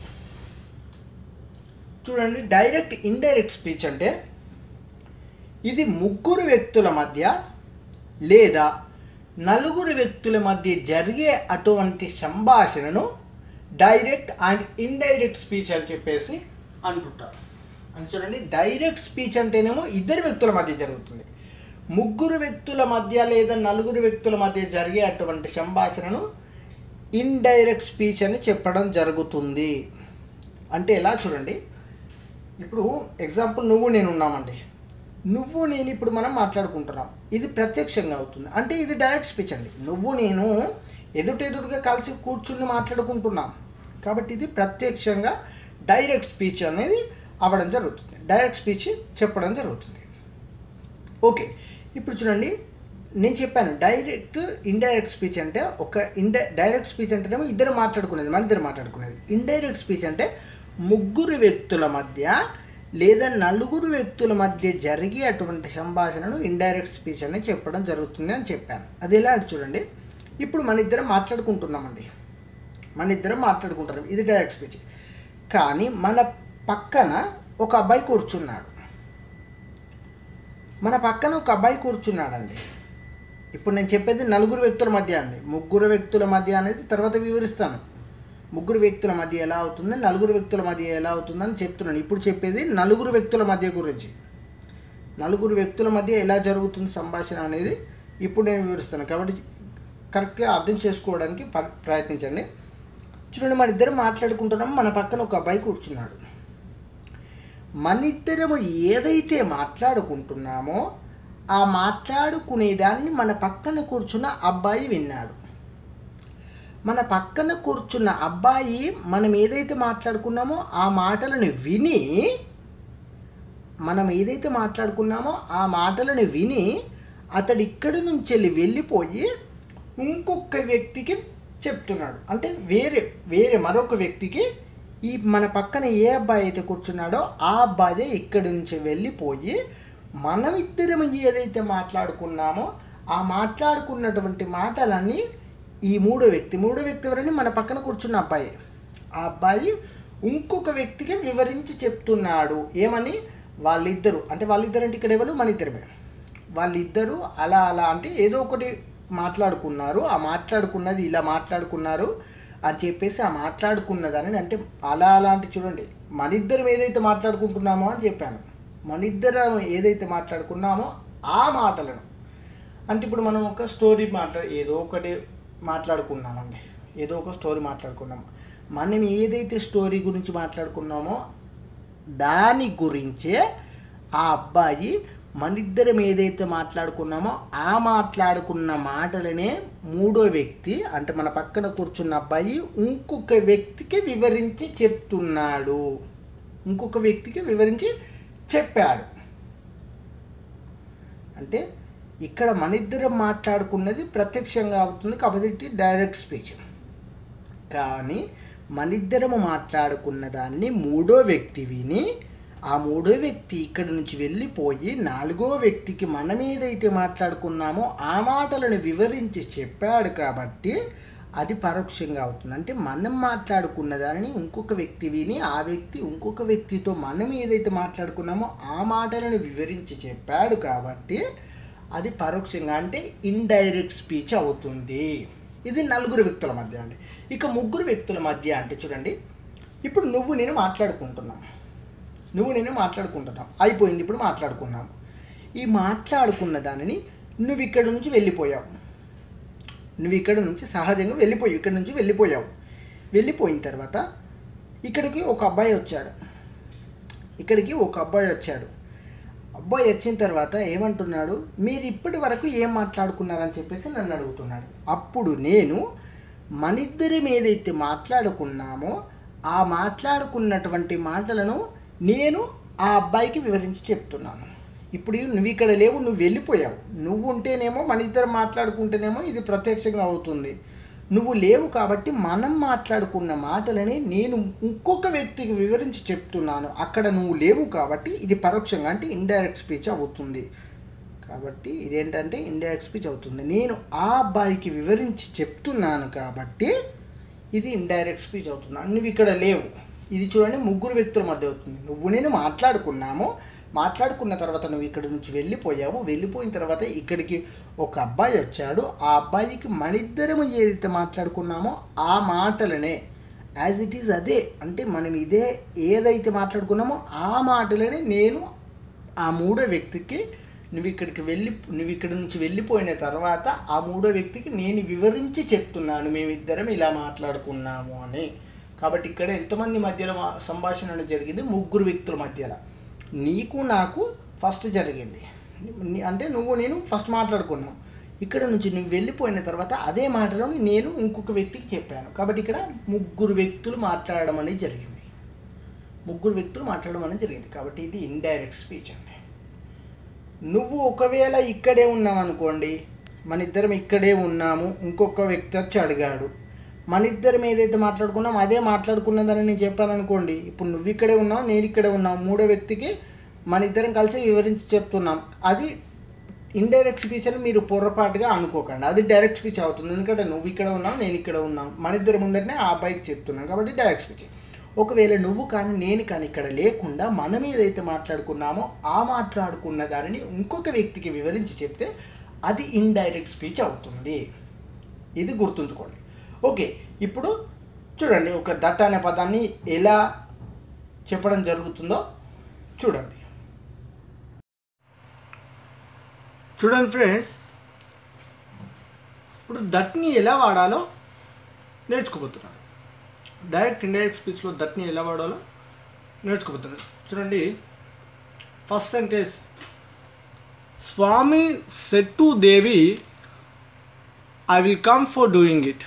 చూడండి డైరెక్ట్ ఇండైరెక్ట్ స్పీచ్ అంటే ఇది ముగ్గురు వ్యక్తుల మధ్య లేదా నలుగురు వ్యక్తుల మధ్య జరిగే అటువంటి సంభాషణను డైరెక్ట్ అండ్ ఇండైరెక్ట్ స్పీచ్ అని చెప్పేసి అంటుంటారు అని చూడండి డైరెక్ట్ స్పీచ్ అంటేనేమో ఇద్దరు వ్యక్తుల మధ్య జరుగుతుంది ముగ్గురు వ్యక్తుల మధ్య లేదా నలుగురు వ్యక్తుల మధ్య జరిగే అటువంటి సంభాషణను ఇండైరెక్ట్ స్పీచ్ అని చెప్పడం జరుగుతుంది అంటే ఎలా చూడండి ఇప్పుడు ఎగ్జాంపుల్ నువ్వు నేను ఉన్నామండి నువ్వు నేను ఇప్పుడు మనం మాట్లాడుకుంటున్నాం ఇది ప్రత్యక్షంగా అవుతుంది అంటే ఇది డైరెక్ట్ స్పీచ్ అండి నువ్వు నేను ఎదుటెదురుగా కలిసి కూర్చుని మాట్లాడుకుంటున్నాం కాబట్టి ఇది ప్రత్యక్షంగా డైరెక్ట్ స్పీచ్ అనేది అవ్వడం జరుగుతుంది డైరెక్ట్ స్పీచ్ చెప్పడం జరుగుతుంది ఓకే ఇప్పుడు చూడండి నేను చెప్పాను డైరెక్ట్ ఇండైరెక్ట్ స్పీచ్ అంటే ఒక ఇండై డైరెక్ట్ స్పీచ్ అంటేనేమో ఇద్దరు మాట్లాడుకునేది మన ఇద్దరు మాట్లాడుకునేది ఇండైరెక్ట్ స్పీచ్ అంటే ముగ్గురు వ్యక్తుల మధ్య లేదా నలుగురు వ్యక్తుల మధ్య జరిగే అటువంటి సంభాషణను ఇండైరెక్ట్ స్పీచ్ అని చెప్పడం జరుగుతుంది అని చెప్పాను అది ఎలా అంటే చూడండి ఇప్పుడు మన ఇద్దరం మాట్లాడుకుంటున్నామండి మన ఇద్దరం మాట్లాడుకుంటారు ఇది డైరెక్ట్ స్పీచ్ కానీ మన పక్కన ఒక అబ్బాయి కూర్చున్నాడు మన పక్కన ఒక అబ్బాయి కూర్చున్నాడండి ఇప్పుడు నేను చెప్పేది నలుగురు వ్యక్తుల మధ్య అండి ముగ్గురు వ్యక్తుల మధ్య అనేది తర్వాత వివరిస్తాను ముగ్గురు వ్యక్తుల మధ్య ఎలా అవుతుంది నలుగురు వ్యక్తుల మధ్య ఎలా అవుతుందని చెప్తున్నాను ఇప్పుడు చెప్పేది నలుగురు వ్యక్తుల మధ్య గురించి నలుగురు వ్యక్తుల మధ్య ఎలా జరుగుతుంది సంభాషణ అనేది ఇప్పుడు నేను వివరిస్తాను కాబట్టి కరెక్ట్గా అర్థం చేసుకోవడానికి ప- ప్రయత్నించండి చూడండి మన ఇద్దరం మాట్లాడుకుంటున్నాం మన పక్కన ఒక అబ్బాయి కూర్చున్నాడు మన ఇద్దరము ఏదైతే మాట్లాడుకుంటున్నామో ఆ మాట్లాడుకునేదాన్ని మన పక్కన కూర్చున్న అబ్బాయి విన్నాడు మన పక్కన కూర్చున్న అబ్బాయి మనం ఏదైతే మాట్లాడుకున్నామో ఆ మాటలను విని మనం ఏదైతే మాట్లాడుకున్నామో ఆ మాటలను విని అతడు ఇక్కడి నుంచి వెళ్ళి వెళ్ళిపోయి ఇంకొక వ్యక్తికి చెప్తున్నాడు అంటే వేరే వేరే మరొక వ్యక్తికి ఈ మన పక్కన ఏ అబ్బాయి అయితే కూర్చున్నాడో ఆ అబ్బాయి ఇక్కడి నుంచి వెళ్ళిపోయి మనం ఇద్దరం ఏదైతే మాట్లాడుకున్నామో ఆ మాట్లాడుకున్నటువంటి మాటలన్నీ ఈ మూడో వ్యక్తి మూడో వ్యక్తి ఎవరని మన పక్కన కూర్చున్న అబ్బాయి ఆ అబ్బాయి ఇంకొక వ్యక్తికి వివరించి చెప్తున్నాడు ఏమని వాళ్ళిద్దరు అంటే వాళ్ళిద్దరు అంటే ఇక్కడ ఎవరు మన ఇద్దరమే వాళ్ళిద్దరూ అలా అలా అంటే ఏదో ఒకటి మాట్లాడుకున్నారు ఆ మాట్లాడుకున్నది ఇలా మాట్లాడుకున్నారు అని చెప్పేసి ఆ మాట్లాడుకున్నదని అంటే అలా అలా అంటే చూడండి మన ఇద్దరం ఏదైతే మాట్లాడుకుంటున్నామో అని చెప్పాను మన ఇద్దరం ఏదైతే మాట్లాడుకున్నామో ఆ మాటలను అంటే ఇప్పుడు మనం ఒక స్టోరీ మాట్లా ఏదో ఒకటి మాట్లాడుకున్నామండి ఏదో ఒక స్టోరీ మాట్లాడుకున్నాం మనం ఏదైతే స్టోరీ గురించి మాట్లాడుకున్నామో దాని గురించే ఆ అబ్బాయి మనిద్దరం ఏదైతే మాట్లాడుకున్నామో ఆ మాట్లాడుకున్న మాటలనే మూడో వ్యక్తి అంటే మన పక్కన కూర్చున్న అబ్బాయి ఇంకొక వ్యక్తికి వివరించి చెప్తున్నాడు ఇంకొక వ్యక్తికి వివరించి చెప్పాడు అంటే ఇక్కడ మనిద్దరం మాట్లాడుకున్నది ప్రత్యక్షంగా అవుతుంది కాబట్టి డైరెక్ట్ స్పీచ్ కానీ మనిద్దరము మాట్లాడుకున్న దాన్ని మూడో వ్యక్తి విని ఆ మూడో వ్యక్తి ఇక్కడి నుంచి వెళ్ళిపోయి నాలుగో వ్యక్తికి మనం ఏదైతే మాట్లాడుకున్నామో ఆ మాటలను వివరించి చెప్పాడు కాబట్టి అది పరోక్షంగా అవుతుంది అంటే మనం మాట్లాడుకున్న దానిని ఇంకొక వ్యక్తి విని ఆ వ్యక్తి ఇంకొక వ్యక్తితో మనం ఏదైతే మాట్లాడుకున్నామో ఆ మాటలను వివరించి చెప్పాడు కాబట్టి అది పరోక్షంగా అంటే ఇండైరెక్ట్ స్పీచ్ అవుతుంది ఇది నలుగురు వ్యక్తుల మధ్య అండి ఇక ముగ్గురు వ్యక్తుల మధ్య అంటే చూడండి ఇప్పుడు నువ్వు నేను మాట్లాడుకుంటున్నాం నువ్వు నేను మాట్లాడుకుంటున్నాం అయిపోయింది ఇప్పుడు మాట్లాడుకున్నాం ఈ మాట్లాడుకున్న దానిని నువ్వు ఇక్కడ నుంచి వెళ్ళిపోయావు నువ్వు ఇక్కడ నుంచి సహజంగా వెళ్ళిపోయి ఇక్కడ నుంచి వెళ్ళిపోయావు వెళ్ళిపోయిన తర్వాత ఇక్కడికి ఒక అబ్బాయి వచ్చాడు ఇక్కడికి ఒక అబ్బాయి వచ్చాడు అబ్బాయి వచ్చిన తర్వాత ఏమంటున్నాడు మీరు ఇప్పటి వరకు ఏం మాట్లాడుకున్నారని చెప్పేసి నన్ను అడుగుతున్నాడు అప్పుడు నేను మనిద్దరం ఏదైతే మాట్లాడుకున్నామో ఆ మాట్లాడుకున్నటువంటి మాటలను నేను ఆ అబ్బాయికి వివరించి చెప్తున్నాను ఇప్పుడు నువ్వు ఇక్కడ లేవు నువ్వు వెళ్ళిపోయావు నువ్వు ఉంటేనేమో మన ఇద్దరం మాట్లాడుకుంటేనేమో ఇది ప్రత్యక్షంగా అవుతుంది నువ్వు లేవు కాబట్టి మనం మాట్లాడుకున్న మాటలని నేను ఇంకొక వ్యక్తికి వివరించి చెప్తున్నాను అక్కడ నువ్వు లేవు కాబట్టి ఇది పరోక్షంగా అంటే ఇండైరెక్ట్ స్పీచ్ అవుతుంది కాబట్టి ఇదేంటంటే ఇండైరెక్ట్ స్పీచ్ అవుతుంది నేను ఆ అబ్బాయికి వివరించి చెప్తున్నాను కాబట్టి ఇది ఇండైరెక్ట్ స్పీచ్ అవుతుంది నువ్వు ఇక్కడ లేవు ఇది చూడండి ముగ్గురు వ్యక్తుల మధ్య అవుతుంది నువ్వు నేను మాట్లాడుకున్నాము మాట్లాడుకున్న తర్వాత నువ్వు ఇక్కడ నుంచి వెళ్ళిపోయావు వెళ్ళిపోయిన తర్వాత ఇక్కడికి ఒక అబ్బాయి వచ్చాడు ఆ అబ్బాయికి మనిద్దరము ఏదైతే మాట్లాడుకున్నామో ఆ మాటలనే యాజ్ ఇట్ ఈజ్ అదే అంటే మనం ఇదే ఏదైతే మాట్లాడుకున్నామో ఆ మాటలనే నేను ఆ మూడో వ్యక్తికి నువ్వు ఇక్కడికి వెళ్ళి నువ్వు ఇక్కడ నుంచి వెళ్ళిపోయిన తర్వాత ఆ మూడో వ్యక్తికి నేను వివరించి చెప్తున్నాను మేమిద్దరం ఇలా మాట్లాడుకున్నాము అని కాబట్టి ఇక్కడ ఎంతమంది మధ్యలో మా- సంభాషణ అనేది జరిగింది ముగ్గురు వ్యక్తుల మధ్యలో నీకు నాకు ఫస్ట్ జరిగింది నీ- అంటే నువ్వు నేను ఫస్ట్ మాట్లాడుకున్నాం ఇక్కడ నుంచి నువ్వు వెళ్ళిపోయిన తర్వాత అదే మాటలో నేను ఇంకొక వ్యక్తికి చెప్పాను కాబట్టి ఇక్కడ ముగ్గురు వ్యక్తులు మాట్లాడడం అనేది జరిగింది ముగ్గురు వ్యక్తులు మాట్లాడడం అనేది జరిగింది కాబట్టి ఇది ఇండైరెక్ట్ స్పీచ్ అండి నువ్వు ఒకవేళ ఇక్కడే ఉన్నావు అనుకోండి మన ఇద్దరం ఇక్కడే ఉన్నాము ఇంకొక వ్యక్తి వచ్చి అడిగాడు మన ఇద్దరం ఏదైతే మాట్లాడుకున్నాం అదే మాట్లాడుకున్నదని నేను చెప్పాను అనుకోండి ఇప్పుడు నువ్వు ఇక్కడే ఉన్నావు నేను ఇక్కడే ఉన్నావు మూడో వ్యక్తికి మన ఇద్దరం కలిసి వివరించి చెప్తున్నాం అది ఇండైరెక్ట్ స్పీచ్ అని మీరు పొరపాటుగా అనుకోకండి అది డైరెక్ట్ స్పీచ్ అవుతుంది ఎందుకంటే నువ్వు ఇక్కడ ఉన్నావు నేను ఇక్కడ ఉన్నాను మన ఇద్దరు ముందరనే ఆ అబ్బాయికి చెప్తున్నాను కాబట్టి డైరెక్ట్ స్పీచ్ ఒకవేళ నువ్వు కానీ నేను కానీ ఇక్కడ లేకుండా మనం ఏదైతే మాట్లాడుకున్నామో ఆ మాట్లాడుకున్న దానిని ఇంకొక వ్యక్తికి వివరించి చెప్తే అది ఇండైరెక్ట్ స్పీచ్ అవుతుంది ఇది గుర్తుంచుకోండి ఓకే ఇప్పుడు చూడండి ఒక దట్ అనే పదాన్ని ఎలా చెప్పడం జరుగుతుందో చూడండి చూడండి ఫ్రెండ్స్ ఇప్పుడు దట్ని ఎలా వాడాలో నేర్చుకోబోతున్నాను డైరెక్ట్ ఇండైరెక్ట్ స్పీచ్లో దట్ని ఎలా వాడాలో నేర్చుకోబోతున్నాను చూడండి first sentence Swami said to Devi I will come for doing it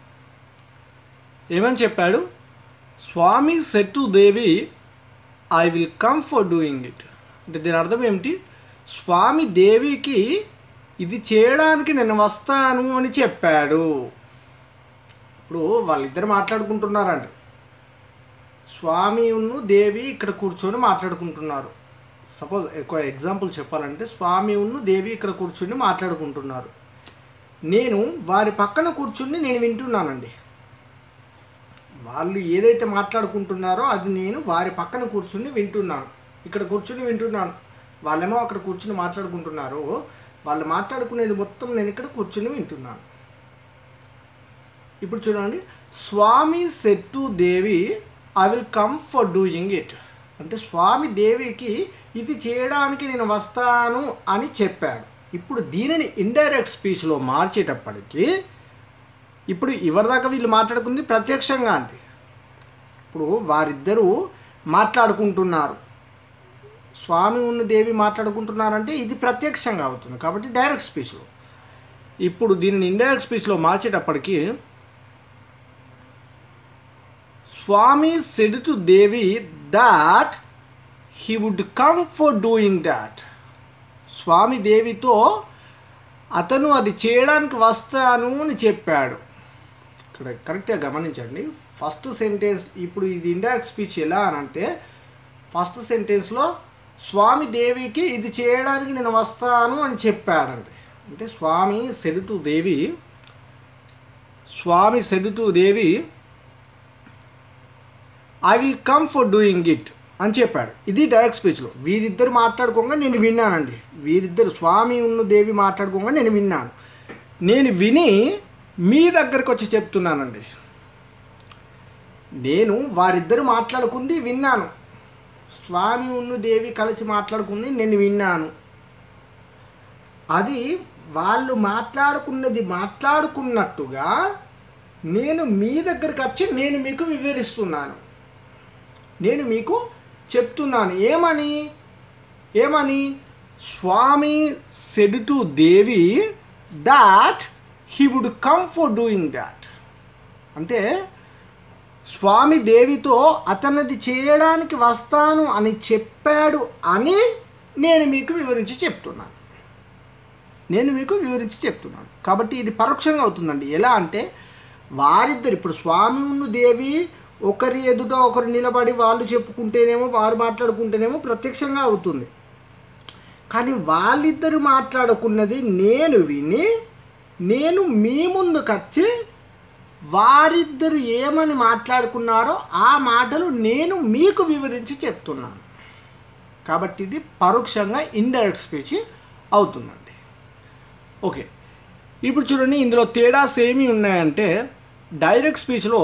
ఏమని చెప్పాడు Swami said to Devi I will come for doing it అంటే దీని అర్థం ఏమిటి స్వామి దేవికి ఇది చేయడానికి నేను వస్తాను అని చెప్పాడు ఇప్పుడు వాళ్ళిద్దరు మాట్లాడుకుంటున్నారండి స్వామి ఉన్ను దేవి ఇక్కడ కూర్చొని మాట్లాడుకుంటున్నారు సపోజ్ ఎక్కువ ఎగ్జాంపుల్ చెప్పాలంటే స్వామి ఉన్ను దేవి ఇక్కడ కూర్చొని మాట్లాడుకుంటున్నారు నేను వారి పక్కన కూర్చుని నేను వింటున్నానండి వాళ్ళు ఏదైతే మాట్లాడుకుంటున్నారో అది నేను వారి పక్కన కూర్చుని వింటున్నాను ఇక్కడ కూర్చుని వింటున్నాను వాళ్ళేమో అక్కడ కూర్చుని మాట్లాడుకుంటున్నారు వాళ్ళు మాట్లాడుకునేది మొత్తం నేను ఇక్కడ కూర్చుని వింటున్నాను ఇప్పుడు చూడండి Swami said to Devi I will come for doing it అంటే స్వామి దేవికి ఇది చేయడానికి నేను వస్తాను అని చెప్పాడు ఇప్పుడు దీనిని ఇండైరెక్ట్ స్పీచ్లో మార్చేటప్పటికి ఇప్పుడు ఎవరిదాకా వీళ్ళు మాట్లాడుకుంది ప్రత్యక్షంగా అండి ఇప్పుడు వారిద్దరూ మాట్లాడుకుంటున్నారు స్వామి ఉన్న దేవి మాట్లాడుకుంటున్నారంటే ఇది ప్రత్యక్షంగా అవుతుంది కాబట్టి డైరెక్ట్ స్పీచ్లో ఇప్పుడు దీనిని ఇండైరెక్ట్ స్పీచ్లో మార్చేటప్పటికి Swami said to Devi that he would come for doing that Swami దేవితో అతను అది చేయడానికి వస్తాను అని చెప్పాడు ఇక్కడ కరెక్ట్గా గమనించండి ఫస్ట్ సెంటెన్స్ ఇప్పుడు ఇది ఇండైరెక్ట్ స్పీచ్ ఎలా అని అంటే ఫస్ట్ సెంటెన్స్లో స్వామి దేవికి ఇది చేయడానికి నేను వస్తాను అని చెప్పాడండి అంటే Swami said to Devi Swami said to Devi I will come for doing it అని చెప్పాడు ఇది డైరెక్ట్ స్పీచ్లో వీరిద్దరు మాట్లాడుకోగా నేను విన్నానండి వీరిద్దరు స్వామి ఉన్న దేవి మాట్లాడుకోగా నేను విన్నాను నేను విని మీ దగ్గరకు వచ్చి చెప్తున్నానండి నేను వారిద్దరు మాట్లాడుకుంది విన్నాను స్వామి ఉన్న దేవి కలిసి మాట్లాడుకుంది నేను విన్నాను అది వాళ్ళు మాట్లాడుకున్నది మాట్లాడుకున్నట్టుగా నేను మీ దగ్గరికి వచ్చి నేను మీకు వివరిస్తున్నాను నేను మీకు చెప్తున్నాను ఏమని ఏమని Swami said to Devi that he would come for doing that అంటే స్వామి దేవితో అతనిది చేయడానికి వస్తాను అని చెప్పాడు అని నేను మీకు వివరించి చెప్తున్నాను నేను మీకు వివరించి చెప్తున్నాను కాబట్టి ఇది పరోక్షంగా అవుతుందండి ఎలా అంటే వారిద్దరు ఇప్పుడు స్వామి ఉన్న దేవి ఒకరి ఎదుట ఒకరు నిలబడి వాళ్ళు చెప్పుకుంటేనేమో వారు మాట్లాడుకుంటేనేమో ప్రత్యక్షంగా అవుతుంది కానీ వాళ్ళిద్దరు మాట్లాడుకున్నది నేను విని నేను మీ ముందుకు వచ్చి వారిద్దరు ఏమని మాట్లాడుకున్నారో ఆ మాటలు నేను మీకు వివరించి చెప్తున్నాను కాబట్టి ఇది పరోక్షంగా ఇండైరెక్ట్ స్పీచ్ అవుతుందండి ఓకే ఇప్పుడు చూడండి ఇందులో తేడాస్ ఏమి ఉన్నాయంటే డైరెక్ట్ స్పీచ్లో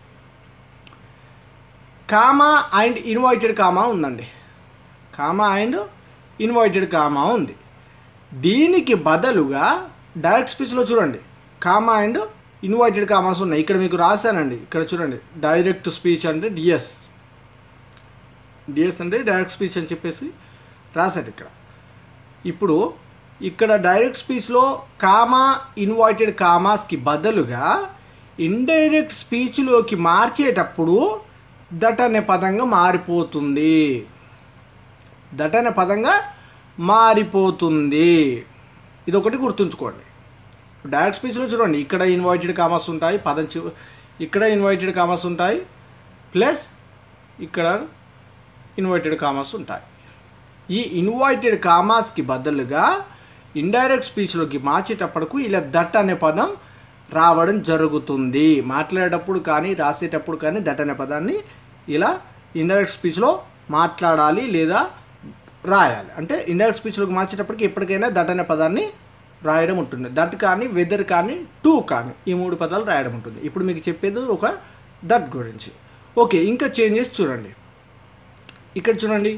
కామా అండ్ ఇన్వైటెడ్ కామా ఉందండి కామా అండ్ ఇన్వైటెడ్ కామా ఉంది దీనికి బదులుగా డైరెక్ట్ స్పీచ్లో చూడండి కామా అండ్ ఇన్వైటెడ్ కామాస్ ఉన్నాయి ఇక్కడ మీకు రాశానండి ఇక్కడ చూడండి డైరెక్ట్ స్పీచ్ అంటే డిఎస్ డిఎస్ అంటే డైరెక్ట్ స్పీచ్ అని చెప్పేసి రాశాడు ఇక్కడ ఇప్పుడు ఇక్కడ డైరెక్ట్ స్పీచ్లో కామా ఇన్వైటెడ్ కామాస్కి బదులుగా ఇండైరెక్ట్ స్పీచ్లోకి మార్చేటప్పుడు దట్ అనే పదంగా మారిపోతుంది దట్ అనే పదంగా మారిపోతుంది ఇది ఒకటి గుర్తుంచుకోండి డైరెక్ట్ స్పీచ్లో చూడండి ఇక్కడ ఇన్వైటెడ్ కామర్స్ ఉంటాయి పదం చివ ఇక్కడ ఇన్వైటెడ్ కామర్స్ ఉంటాయి ప్లస్ ఇక్కడ ఇన్వైటెడ్ కామర్స్ ఉంటాయి ఈ ఇన్వైటెడ్ కామర్స్కి బదులుగా ఇండైరెక్ట్ స్పీచ్లోకి మార్చేటప్పటికు ఇలా దట్ అనే పదం రావడం జరుగుతుంది మాట్లాడేటప్పుడు కానీ రాసేటప్పుడు కానీ దట్ అనే పదాన్ని ఇలా ఇండైరెక్ట్ స్పీచ్లో మాట్లాడాలి లేదా రాయాలి అంటే ఇండైరెక్ట్ స్పీచ్లోకి మార్చేటప్పటికి ఎప్పటికైనా దట్ అనే పదాన్ని రాయడం ఉంటుంది దట్ కానీ వెదర్ కానీ టు కానీ ఈ మూడు పదాలు రాయడం ఉంటుంది ఇప్పుడు మీకు చెప్పేది ఒక దట్ గురించి ఓకే ఇంకా చేంజెస్ చూడండి ఇక్కడ చూడండి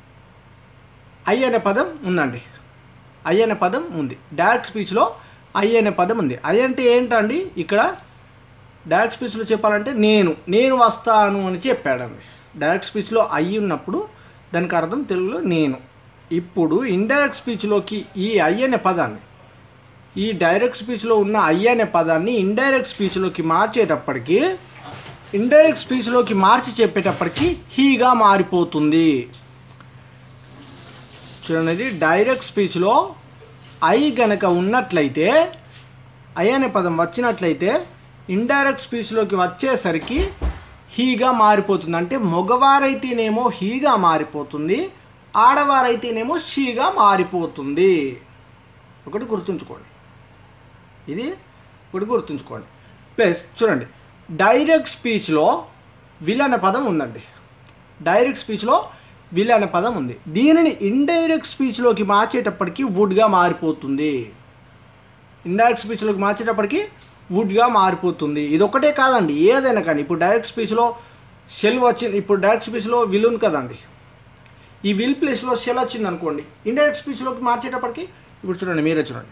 ఐ అనే పదం ఉందండి ఐ అనే పదం ఉంది డైరెక్ట్ స్పీచ్లో ఐ అనే పదం ఉంది ఐ అంటే ఏంటండి ఇక్కడ డైరెక్ట్ స్పీచ్లో చెప్పాలంటే నేను నేను వస్తాను అని చెప్పాడండి డైరెక్ట్ స్పీచ్లో ఐ ఉన్నప్పుడు దానికి అర్థం తెలుగులో నేను ఇప్పుడు ఇండైరెక్ట్ స్పీచ్లోకి ఈ ఐ అనే పదాన్ని ఈ డైరెక్ట్ స్పీచ్లో ఉన్న ఐ అనే పదాన్ని ఇండైరెక్ట్ స్పీచ్లోకి మార్చేటప్పటికి ఇండైరెక్ట్ స్పీచ్లోకి మార్చి చెప్పేటప్పటికి హీగా మారిపోతుంది చూడండి డైరెక్ట్ స్పీచ్లో ఐ గనక ఉన్నట్లయితే ఐ అనే పదం వచ్చినట్లయితే ఇండైరెక్ట్ స్పీచ్లోకి వచ్చేసరికి హీగా మారిపోతుంది అంటే మగవారైతేనేమో హీగా మారిపోతుంది ఆడవారైతేనేమో షీగా మారిపోతుంది ఒకటి గుర్తుంచుకోండి ఇది ఒకటి గుర్తుంచుకోండి ప్లస్ చూడండి డైరెక్ట్ స్పీచ్లో విల్ అనే పదం ఉందండి డైరెక్ట్ స్పీచ్లో విల్ అనే పదం ఉంది దీనిని ఇండైరెక్ట్ స్పీచ్లోకి మార్చేటప్పటికి వుడ్గా మారిపోతుంది ఇండైరెక్ట్ స్పీచ్లోకి మార్చేటప్పటికి వుడ్గా మారిపోతుంది ఇది ఒకటే కాదండి ఏదైనా కానీ ఇప్పుడు డైరెక్ట్ స్పీచ్లో షెల్ వచ్చింది ఇప్పుడు డైరెక్ట్ స్పీచ్లో విల్ ఉంది కదండి ఈ విల్ ప్లేస్లో షెల్ వచ్చింది అనుకోండి ఇండైరెక్ట్ స్పీచ్లోకి మార్చేటప్పటికి ఇప్పుడు చూడండి మీరే చూడండి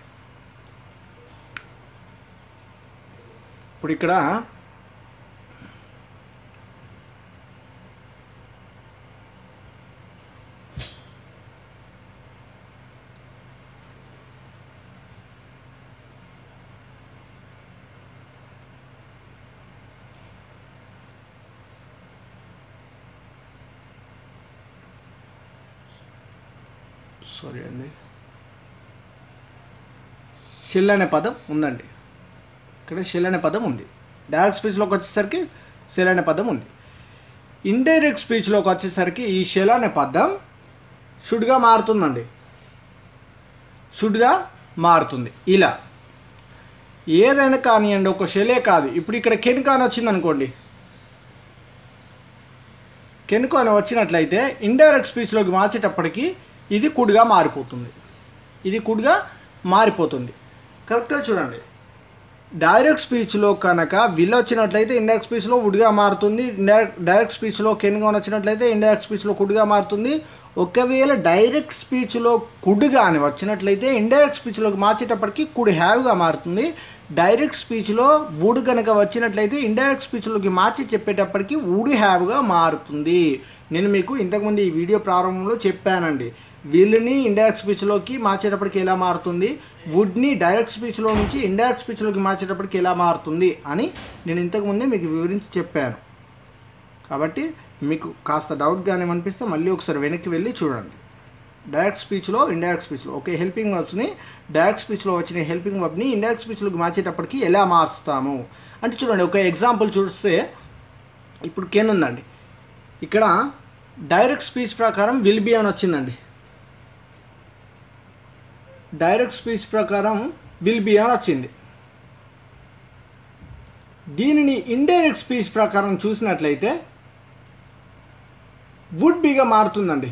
ఇప్పుడు ఇక్కడ సారీ అండి షెల్ అనే పదం ఉందండి ఇక్కడ షెల్ అనే పదం ఉంది డైరెక్ట్ స్పీచ్లోకి వచ్చేసరికి షెల్ అనే పదం ఉంది ఇండైరెక్ట్ స్పీచ్లోకి వచ్చేసరికి ఈ షెల్ అనే పదం షుడ్గా మారుతుందండి షుడ్గా మారుతుంది ఇలా ఏదైనా కానివ్వండి ఒక షెలే కాదు ఇప్పుడు ఇక్కడ కెనుక అని వచ్చింది అనుకోండి కెనుక అని వచ్చినట్లయితే ఇండైరెక్ట్ స్పీచ్లోకి మార్చేటప్పటికి ఇది కుడిగా మారిపోతుంది ఇది కుడిగా మారిపోతుంది కరెక్ట్గా చూడండి డైరెక్ట్ స్పీచ్లో కనుక విల్ వచ్చినట్లయితే ఇండైరెక్ట్ స్పీచ్లో వుడ్గా మారుతుంది ఇండైరెక్ట్ డైరెక్ట్ స్పీచ్లో కెన్గా వచ్చినట్లయితే ఇండైరెక్ట్ స్పీచ్లో కుడిగా మారుతుంది ఒకవేళ డైరెక్ట్ స్పీచ్లో కుడిగా అని వచ్చినట్లయితే ఇండైరెక్ట్ స్పీచ్లోకి మార్చేటప్పటికి కుడి హ్యావ్గా మారుతుంది డైరెక్ట్ స్పీచ్లో వుడ్ కనుక వచ్చినట్లయితే ఇండైరెక్ట్ స్పీచ్లోకి మార్చి చెప్పేటప్పటికి వుడ్ హ్యావ్గా మారుతుంది నేను మీకు ఇంతకుముందు ఈ వీడియో ప్రారంభంలో చెప్పానండి వీళ్ళని ఇండైరెక్ట్ స్పీచ్లోకి మార్చేటప్పటికి ఎలా మారుతుంది వుడ్ని డైరెక్ట్ స్పీచ్లో నుంచి ఇండైరెక్ట్ స్పీచ్లోకి మార్చేటప్పటికి ఎలా మారుతుంది అని నేను ఇంతకుముందే మీకు వివరించి చెప్పాను కాబట్టి మీకు కాస్త డౌట్గానే అనిపిస్తే మళ్ళీ ఒకసారి వెనక్కి వెళ్ళి చూడండి డైరెక్ట్ స్పీచ్లో ఇండైరెక్ట్ స్పీచ్లో ఓకే హెల్పింగ్ వర్బ్స్ని డైరెక్ట్ స్పీచ్లో వచ్చిన హెల్పింగ్ వర్బ్ని ఇండైరెక్ట్ స్పీచ్లోకి మార్చేటప్పటికి ఎలా మార్చుతాము అంటే చూడండి ఒక ఎగ్జాంపుల్ చూస్తే ఇప్పుడు కెన్ ఉందండి ఇక్కడ డైరెక్ట్ స్పీచ్ ప్రకారం విల్ బి అని వచ్చిందండి డైరెక్ట్ స్పీచ్ ప్రకారం విల్ బి అని వచ్చింది దీనిని ఇండైరెక్ట్ స్పీచ్ ప్రకారం చూసినట్లయితే వుడ్ బిగా మారుతుందండి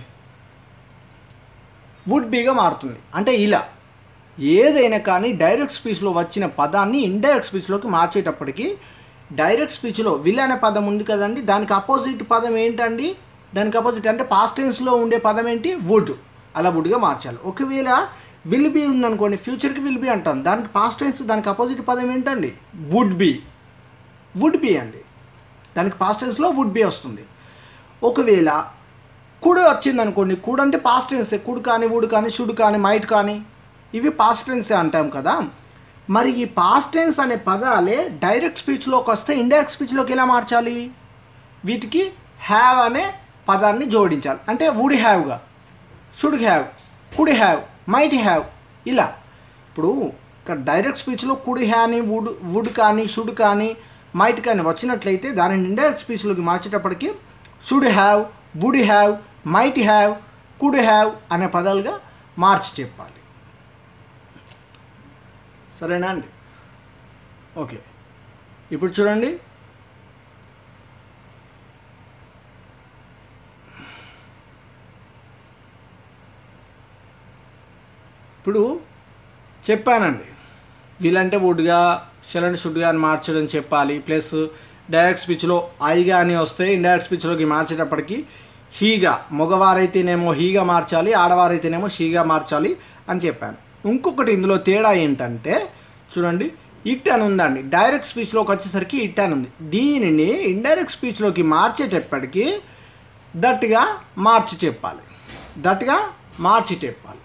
వుడ్ బిగా మారుతుంది అంటే ఇలా ఏదైనా కానీ డైరెక్ట్ స్పీచ్లో వచ్చిన పదాన్ని ఇండైరెక్ట్ స్పీచ్లోకి మార్చేటప్పటికి డైరెక్ట్ స్పీచ్లో విల్ అనే పదం ఉంది కదండి దానికి అపోజిట్ పదం ఏంటండి దానికి అపోజిట్ అంటే పాస్ట్ టెన్స్లో ఉండే పదం ఏంటి వుడ్ అలా వుడ్గా మార్చాలి ఒకవేళ విల్ బి ఉందనుకోండి ఫ్యూచర్కి విల్ బి అంటాం దానికి పాస్ట్ టెన్స్ దానికి అపోజిట్ పదం ఏంటండి వుడ్ బి వుడ్ బి అండి దానికి పాస్ట్ టెన్స్లో వుడ్ బి వస్తుంది ఒకవేళ కుడి వచ్చింది అనుకోండి కుడు అంటే పాస్ట్ టెన్సే కుడు కానీ వుడ్ కానీ షుడ్ కానీ మైట్ కానీ ఇవి పాస్ట్ టెన్సే అంటాం కదా మరి ఈ పాస్ట్ టెన్స్ అనే పదాలే డైరెక్ట్ స్పీచ్లోకి వస్తే ఇండైరెక్ట్ స్పీచ్లోకి ఎలా మార్చాలి వీటికి హ్యావ్ అనే పదాన్ని జోడించాలి అంటే వుడ్ హ్యావ్గా should have could have might have ఇలా ఇప్పుడు ఇక్కడ డైరెక్ట్ స్పీచ్లో కుడి హ్యాని వుడ్ వుడ్ కానీ షుడ్ కానీ మైట్ కానీ వచ్చినట్లయితే దానిని ఇండైరెక్ట్ స్పీచ్లోకి మార్చేటప్పటికి should have would have might have could have అనే పదాలుగా మార్చి చెప్పాలి సరేనా అండి ఓకే ఇప్పుడు చూడండి ఇప్పుడు చెప్పానండి వీళ్ళంటే వుడ్గా షెలండ్ షుడ్గా అని మార్చడం చెప్పాలి ప్లస్ డైరెక్ట్ స్పీచ్లో ఐగా అని వస్తే ఇండైరెక్ట్ స్పీచ్లోకి మార్చేటప్పటికి హీగా మగవారైతేనేమో హీగా మార్చాలి ఆడవారైతేనేమో షీగా మార్చాలి అని చెప్పాను ఇంకొకటి ఇందులో తేడా ఏంటంటే చూడండి ఇట్ అని ఉందండి డైరెక్ట్ స్పీచ్లోకి వచ్చేసరికి ఇట్ అని ఉంది దీనిని ఇండైరెక్ట్ స్పీచ్లోకి మార్చేటప్పటికి దట్గా మార్చి చెప్పాలి దట్గా మార్చి చెప్పాలి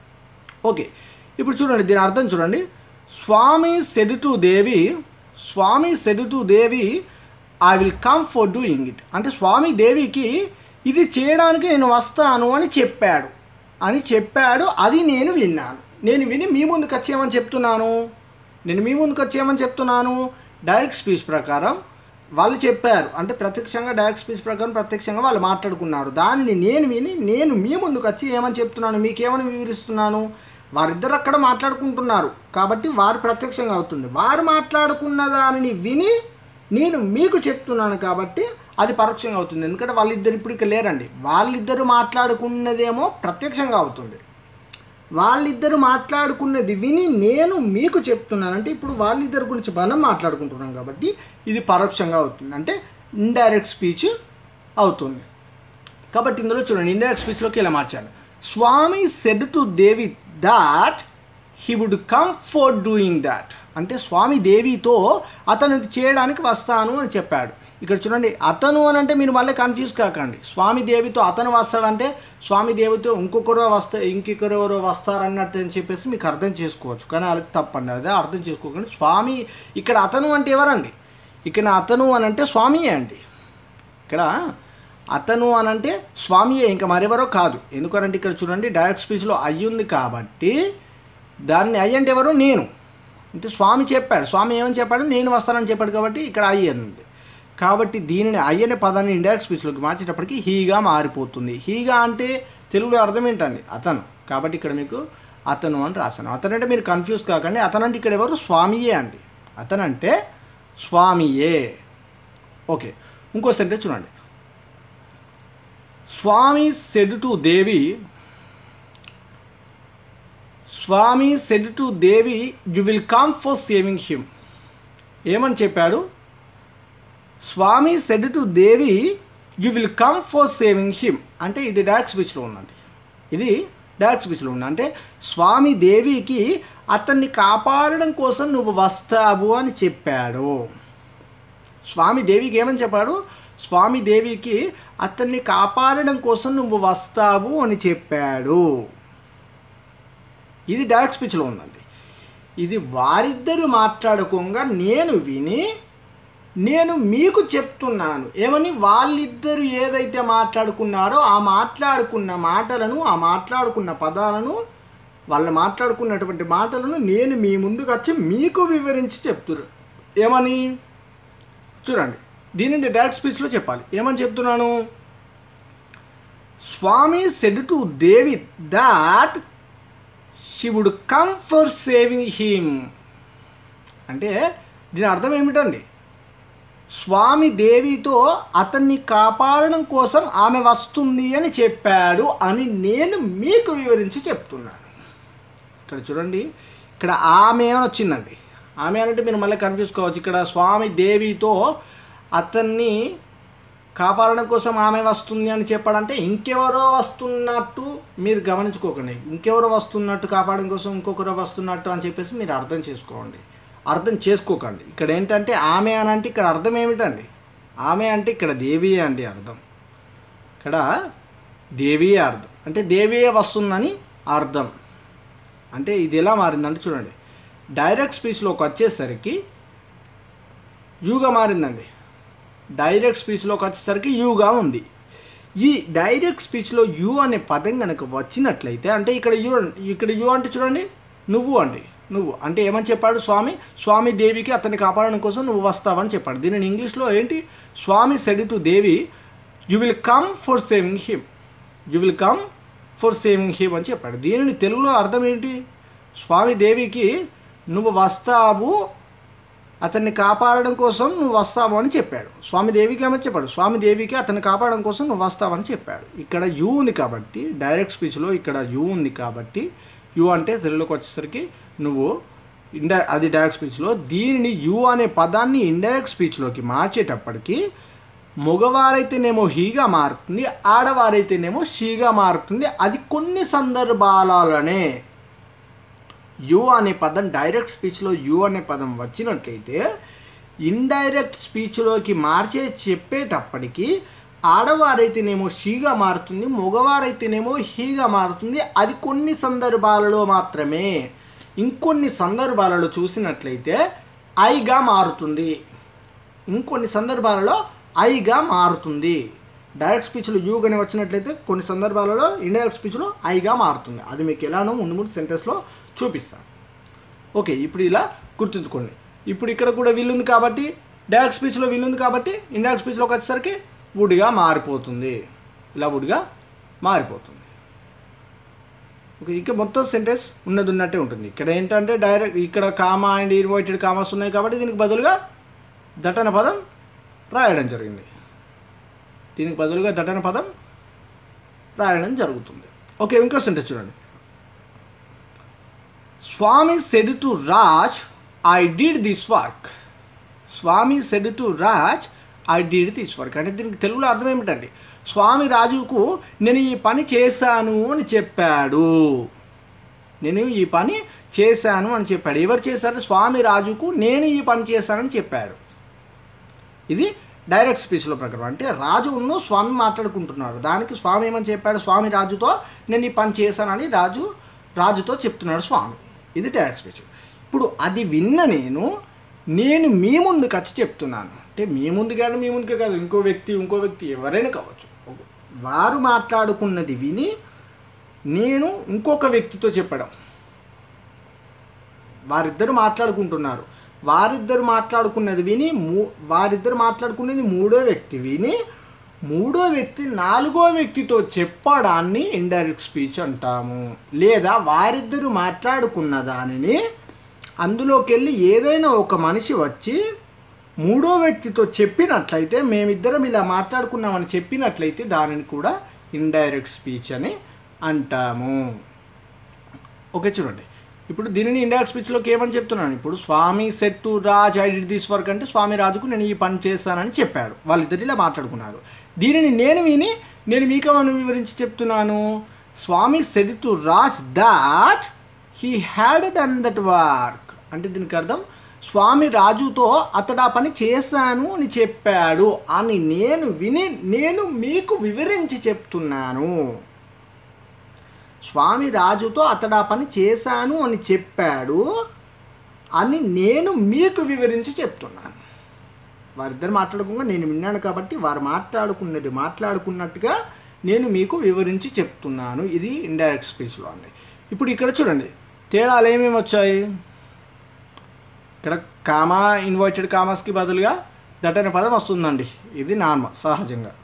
ఓకే ఇప్పుడు చూడండి దీని అర్థం చూడండి Swami said to Devi Swami said to Devi I will come for doing it అంటే స్వామి దేవికి ఇది చేయడానికి నేను వస్తాను అని చెప్పాడు అని చెప్పాడు అది నేను విన్నాను నేను విని మీ ముందుకు వచ్చేయమని చెప్తున్నాను నేను మీ ముందుకు వచ్చేయమని చెప్తున్నాను డైరెక్ట్ స్పీచ్ ప్రకారం వాళ్ళు చెప్పారు అంటే ప్రత్యక్షంగా డైరెక్ట్ స్పీచ్ ప్రకారం ప్రత్యక్షంగా వాళ్ళు మాట్లాడుకున్నారు దానిని నేను విని నేను మీ ముందుకు వచ్చి ఏమని చెప్తున్నాను మీకేమని వివరిస్తున్నాను వారిద్దరు అక్కడ మాట్లాడుకుంటున్నారు కాబట్టి వారు ప్రత్యక్షంగా అవుతుంది వారు మాట్లాడుకున్న దానిని విని నేను మీకు చెప్తున్నాను కాబట్టి అది పరోక్షంగా అవుతుంది ఎందుకంటే వాళ్ళిద్దరు ఇప్పుడు ఇక్కడ లేరండి వాళ్ళిద్దరు మాట్లాడుకున్నదేమో ప్రత్యక్షంగా అవుతుంది వాళ్ళిద్దరు మాట్లాడుకున్నది విని నేను మీకు చెప్తున్నాను అంటే ఇప్పుడు వాళ్ళిద్దరి గురించి మనం మాట్లాడుకుంటున్నాం కాబట్టి ఇది పరోక్షంగా అవుతుంది అంటే ఇండైరెక్ట్ స్పీచ్ అవుతుంది కాబట్టి ఇందులో చూడండి ఇండైరెక్ట్ స్పీచ్లోకి ఇలా మార్చాను Swami said to Devi that he would come for doing that అంటే స్వామి దేవితో అతను ఇది చేయడానికి వస్తాను అని చెప్పాడు ఇక్కడ చూడండి అతను అని అంటే మీరు మళ్ళీ కన్ఫ్యూజ్ కాకండి స్వామి దేవితో అతను వస్తాడంటే స్వామి దేవితో ఇంకొకరో వస్తా ఇంకొకరెవరో వస్తారన్నట్టు అని చెప్పేసి మీకు అర్థం చేసుకోవచ్చు కానీ అది తప్పండి అదే అర్థం చేసుకోకండి స్వామి ఇక్కడ అతను అంటే ఎవరండి ఇక్కడ అతను అని అంటే స్వామియే అండి ఇక్కడ అతను అనంటే స్వామియే ఇంకా మరెవరో కాదు ఎందుకనంటే ఇక్కడ చూడండి డైరెక్ట్ స్పీచ్లో అయ్యింది కాబట్టి దాన్ని అయ్యి అంటే ఎవరు నేను అంటే స్వామి చెప్పాడు స్వామి ఏమని చెప్పాడు నేను వస్తానని చెప్పాడు కాబట్టి ఇక్కడ అయ్యి ఉంది కాబట్టి దీనిని అయ్యనే పదాన్ని ఇండైరెక్ట్ స్పీచ్లోకి మార్చేటప్పటికి హీగా మారిపోతుంది హీగా అంటే తెలుగులో అర్థం ఏంటండి అతను కాబట్టి ఇక్కడ మీకు అతను అని రాశాను అతను అంటే మీరు కన్ఫ్యూజ్ కాకండి అతను అంటే ఇక్కడ ఎవరు స్వామియే అండి అతను అంటే స్వామియే ఓకే ఇంకో సెంటెన్స్ చూడండి Swami said to Devi Swami said to Devi you will come for saving him ఏమని చెప్పాడు Swami said to Devi you will come for saving him అంటే ఇది డైరెక్ట్ స్పీచ్లో ఉందండి ఇది డైరెక్ట్ స్పీచ్లో ఉంది అంటే స్వామి దేవికి అతన్ని కాపాడడం కోసం నువ్వు వస్తావు అని చెప్పాడు స్వామి దేవికి ఏమని చెప్పాడు స్వామి దేవికి అతన్ని కాపాడడం కోసం నువ్వు వస్తావు అని చెప్పాడు ఇది డైరెక్ట్ స్పీచ్లో ఉందండి ఇది వారిద్దరు మాట్లాడుకోగా నేను విని నేను మీకు చెప్తున్నాను ఏమని వాళ్ళిద్దరు ఏదైతే మాట్లాడుకున్నారో ఆ మాట్లాడుకున్న మాటలను ఆ మాట్లాడుకున్న పదాలను వాళ్ళు మాట్లాడుకున్నటువంటి మాటలను నేను మీ ముందుకు వచ్చి మీకు వివరించి చెప్తున్నారు ఏమని చూడండి దీనిని డైరెక్ట్ స్పీచ్లో చెప్పాలి ఏమని చెప్తున్నాను Swami said to Devi that she would come for saving him అంటే దీని అర్థం ఏమిటండి స్వామి దేవితో అతన్ని కాపాడడం కోసం ఆమె వస్తుంది అని చెప్పాడు అని నేను మీకు వివరించి చెప్తున్నాను ఇక్కడ చూడండి ఇక్కడ ఆమె అని వచ్చిందండి ఆమె అంటే మీరు మళ్ళీ కన్ఫ్యూజ్ కావచ్చు ఇక్కడ స్వామి దేవితో అతన్ని కాపాడడం కోసం ఆమె వస్తుంది అని చెప్పాడంటే ఇంకెవరో వస్తున్నట్టు మీరు గమనించుకోకండి ఇంకెవరో వస్తున్నట్టు కాపాడడం కోసం ఇంకొకరో వస్తున్నట్టు అని చెప్పేసి మీరు అర్థం చేసుకోండి అర్థం చేసుకోకండి ఇక్కడ ఏంటంటే ఆమె అని అంటే ఇక్కడ అర్థం ఏమిటండి ఆమె అంటే ఇక్కడ దేవియే అండి అర్థం ఇక్కడ దేవియే అర్థం అంటే దేవియే వస్తుందని అర్థం అంటే ఇది ఎలా మారిందంటే చూడండి డైరెక్ట్ స్పీచ్లోకి వచ్చేసరికి యూగా మారిందండి డైరెక్ట్ స్పీచ్లోకి వచ్చేసరికి యూగా ఉంది ఈ డైరెక్ట్ స్పీచ్లో యూ అనే పదం కనుక వచ్చినట్లయితే అంటే ఇక్కడ యూ ఇక్కడ యూ అంటే చూడండి నువ్వు అండి నువ్వు అంటే ఏమని చెప్పాడు స్వామి స్వామి దేవికి అతన్ని కాపాడడం కోసం నువ్వు వస్తావని చెప్పాడు దీనిని ఇంగ్లీష్లో ఏంటి Swami said to Devi you will come for saving him you will come for saving him అని చెప్పాడు దీనిని తెలుగులో అర్థం ఏంటి స్వామి దేవికి నువ్వు వస్తావు అతన్ని కాపాడడం కోసం నువ్వు వస్తావు అని చెప్పాడు స్వామి దేవికి ఏమని చెప్పాడు స్వామి దేవికి అతన్ని కాపాడడం కోసం నువ్వు వస్తావని చెప్పాడు ఇక్కడ యూ ఉంది కాబట్టి డైరెక్ట్ స్పీచ్లో ఇక్కడ యూ ఉంది కాబట్టి యూ అంటే తెలుగులోకి వచ్చేసరికి నువ్వు ఇండై అది డైరెక్ట్ స్పీచ్లో దీనిని యూ అనే పదాన్ని ఇండైరెక్ట్ స్పీచ్లోకి మార్చేటప్పటికి మగవారైతేనేమో హీగా మారుతుంది ఆడవారైతేనేమో షీగా మారుతుంది అది కొన్ని సందర్భాలలోనే యు అనే పదం డైరెక్ట్ స్పీచ్లో యు అనే పదం వచ్చినట్లయితే ఇండైరెక్ట్ స్పీచ్లోకి మార్చే చెప్పేటప్పటికి ఆడవారైతేనేమో షీగా మారుతుంది మగవారైతేనేమో హీగా మారుతుంది అది కొన్ని సందర్భాలలో మాత్రమే ఇంకొన్ని సందర్భాలలో చూసినట్లయితే ఐగా మారుతుంది ఇంకొన్ని సందర్భాలలో ఐగా మారుతుంది డైరెక్ట్ స్పీచ్లో యూగానే వచ్చినట్లయితే కొన్ని సందర్భాలలో ఇండైరెక్ట్ స్పీచ్లో ఐగా మారుతుంది అది మీకు ఎలానో ముందు ముందు సెంటెన్స్లో చూపిస్తాను ఓకే ఇప్పుడు ఇలా గుర్తుంచుకోండి ఇప్పుడు ఇక్కడ కూడా వీలుంది కాబట్టి డైరెక్ట్ స్పీచ్లో వీలుంది కాబట్టి ఇండైరెక్ట్ స్పీచ్లోకి వచ్చేసరికి వుడ్గా మారిపోతుంది ఇలా వుడ్గా మారిపోతుంది ఓకే ఇంకా మొత్తం సెంటెన్స్ ఉన్నది ఉన్నట్టే ఉంటుంది ఇక్కడ ఏంటంటే డైరెక్ట్ ఇక్కడ కామా అండ్ ఇన్వైటెడ్ కామాస్ ఉన్నాయి కాబట్టి దీనికి బదులుగా దటన పదం రాయడం జరిగింది దీనికి బదులుగా దటన పదం రాయడం జరుగుతుంది ఓకే ఇంకో సెంటెన్స్ చూడండి Swami said to Raj I did this work Swami said to Raj I did this work అంటే దీనికి తెలుగులో అర్థం ఏమిటండి స్వామి రాజుకు నేను ఈ పని చేశాను అని చెప్పాడు నేను ఈ పని చేశాను అని చెప్పాడు ఎవరు చేశారు స్వామి రాజుకు నేను ఈ పని చేశానని చెప్పాడు ఇది డైరెక్ట్ స్పీచ్లో ప్రకారం అంటే రాజును స్వామి మాట్లాడుకుంటున్నారు దానికి స్వామి ఏమని చెప్పాడు స్వామి రాజుతో నేను ఈ పని చేశానని రాజు రాజుతో చెప్తున్నాడు స్వామి ఇది డైరెక్ట్ స్పీచ్ ఇప్పుడు అది విన్న నేను నేను మీ ముందుకు వచ్చి చెప్తున్నాను అంటే మీ ముందు కానీ మీ ముందుకే కాదు ఇంకో వ్యక్తి ఇంకో వ్యక్తి ఎవరైనా కావచ్చు వారు మాట్లాడుకున్నది విని నేను ఇంకొక వ్యక్తితో చెప్పడం వారిద్దరు మాట్లాడుకుంటున్నారు వారిద్దరు మాట్లాడుకున్నది విని మూ వారిద్దరు మాట్లాడుకున్నది మూడో వ్యక్తి విని మూడో వ్యక్తి నాలుగో వ్యక్తితో చెప్పడాన్ని ఇండైరెక్ట్ స్పీచ్ అంటాము లేదా వారిద్దరు మాట్లాడుకున్న దానిని అందులోకి వెళ్ళి ఏదైనా ఒక మనిషి వచ్చి మూడో వ్యక్తితో చెప్పినట్లయితే మేమిద్దరం ఇలా మాట్లాడుకున్నామని చెప్పినట్లయితే దానిని కూడా ఇండైరెక్ట్ స్పీచ్ అని అంటాము ఓకే చూడండి ఇప్పుడు దీనిని ఇండైరెక్ట్ స్పీచ్లోకి ఏమని చెప్తున్నాను ఇప్పుడు Swami said to Raj I did this work అంటే స్వామి రాజుకు నేను ఈ పని చేస్తానని చెప్పాడు వాళ్ళిద్దరు ఇలా మాట్లాడుకున్నారు దీనిని నేను విని నేను మీకేమని వివరించి చెప్తున్నాను Swami said to Raj that he had done that work అంటే దీనికి అర్థం స్వామి రాజుతో అతడు ఆ పని చేశాను అని చెప్పాడు అని నేను విని నేను మీకు వివరించి చెప్తున్నాను స్వామి రాజుతో అతడు ఆ పని చేశాను అని చెప్పాడు అని నేను మీకు వివరించి చెప్తున్నాను వారిద్దరు మాట్లాడుకోగా నేను విన్నాను కాబట్టి వారు మాట్లాడుకున్నది మాట్లాడుకున్నట్టుగా నేను మీకు వివరించి చెప్తున్నాను ఇది ఇండైరెక్ట్ స్పీచ్లో అండి ఇప్పుడు ఇక్కడ చూడండి తేడాలు ఏమేమి వచ్చాయి ఇక్కడ కామా ఇన్వర్టెడ్ కామర్స్కి బదులుగా దట్ అనే పదం వస్తుందండి ఇది నార్మల్ సహజంగా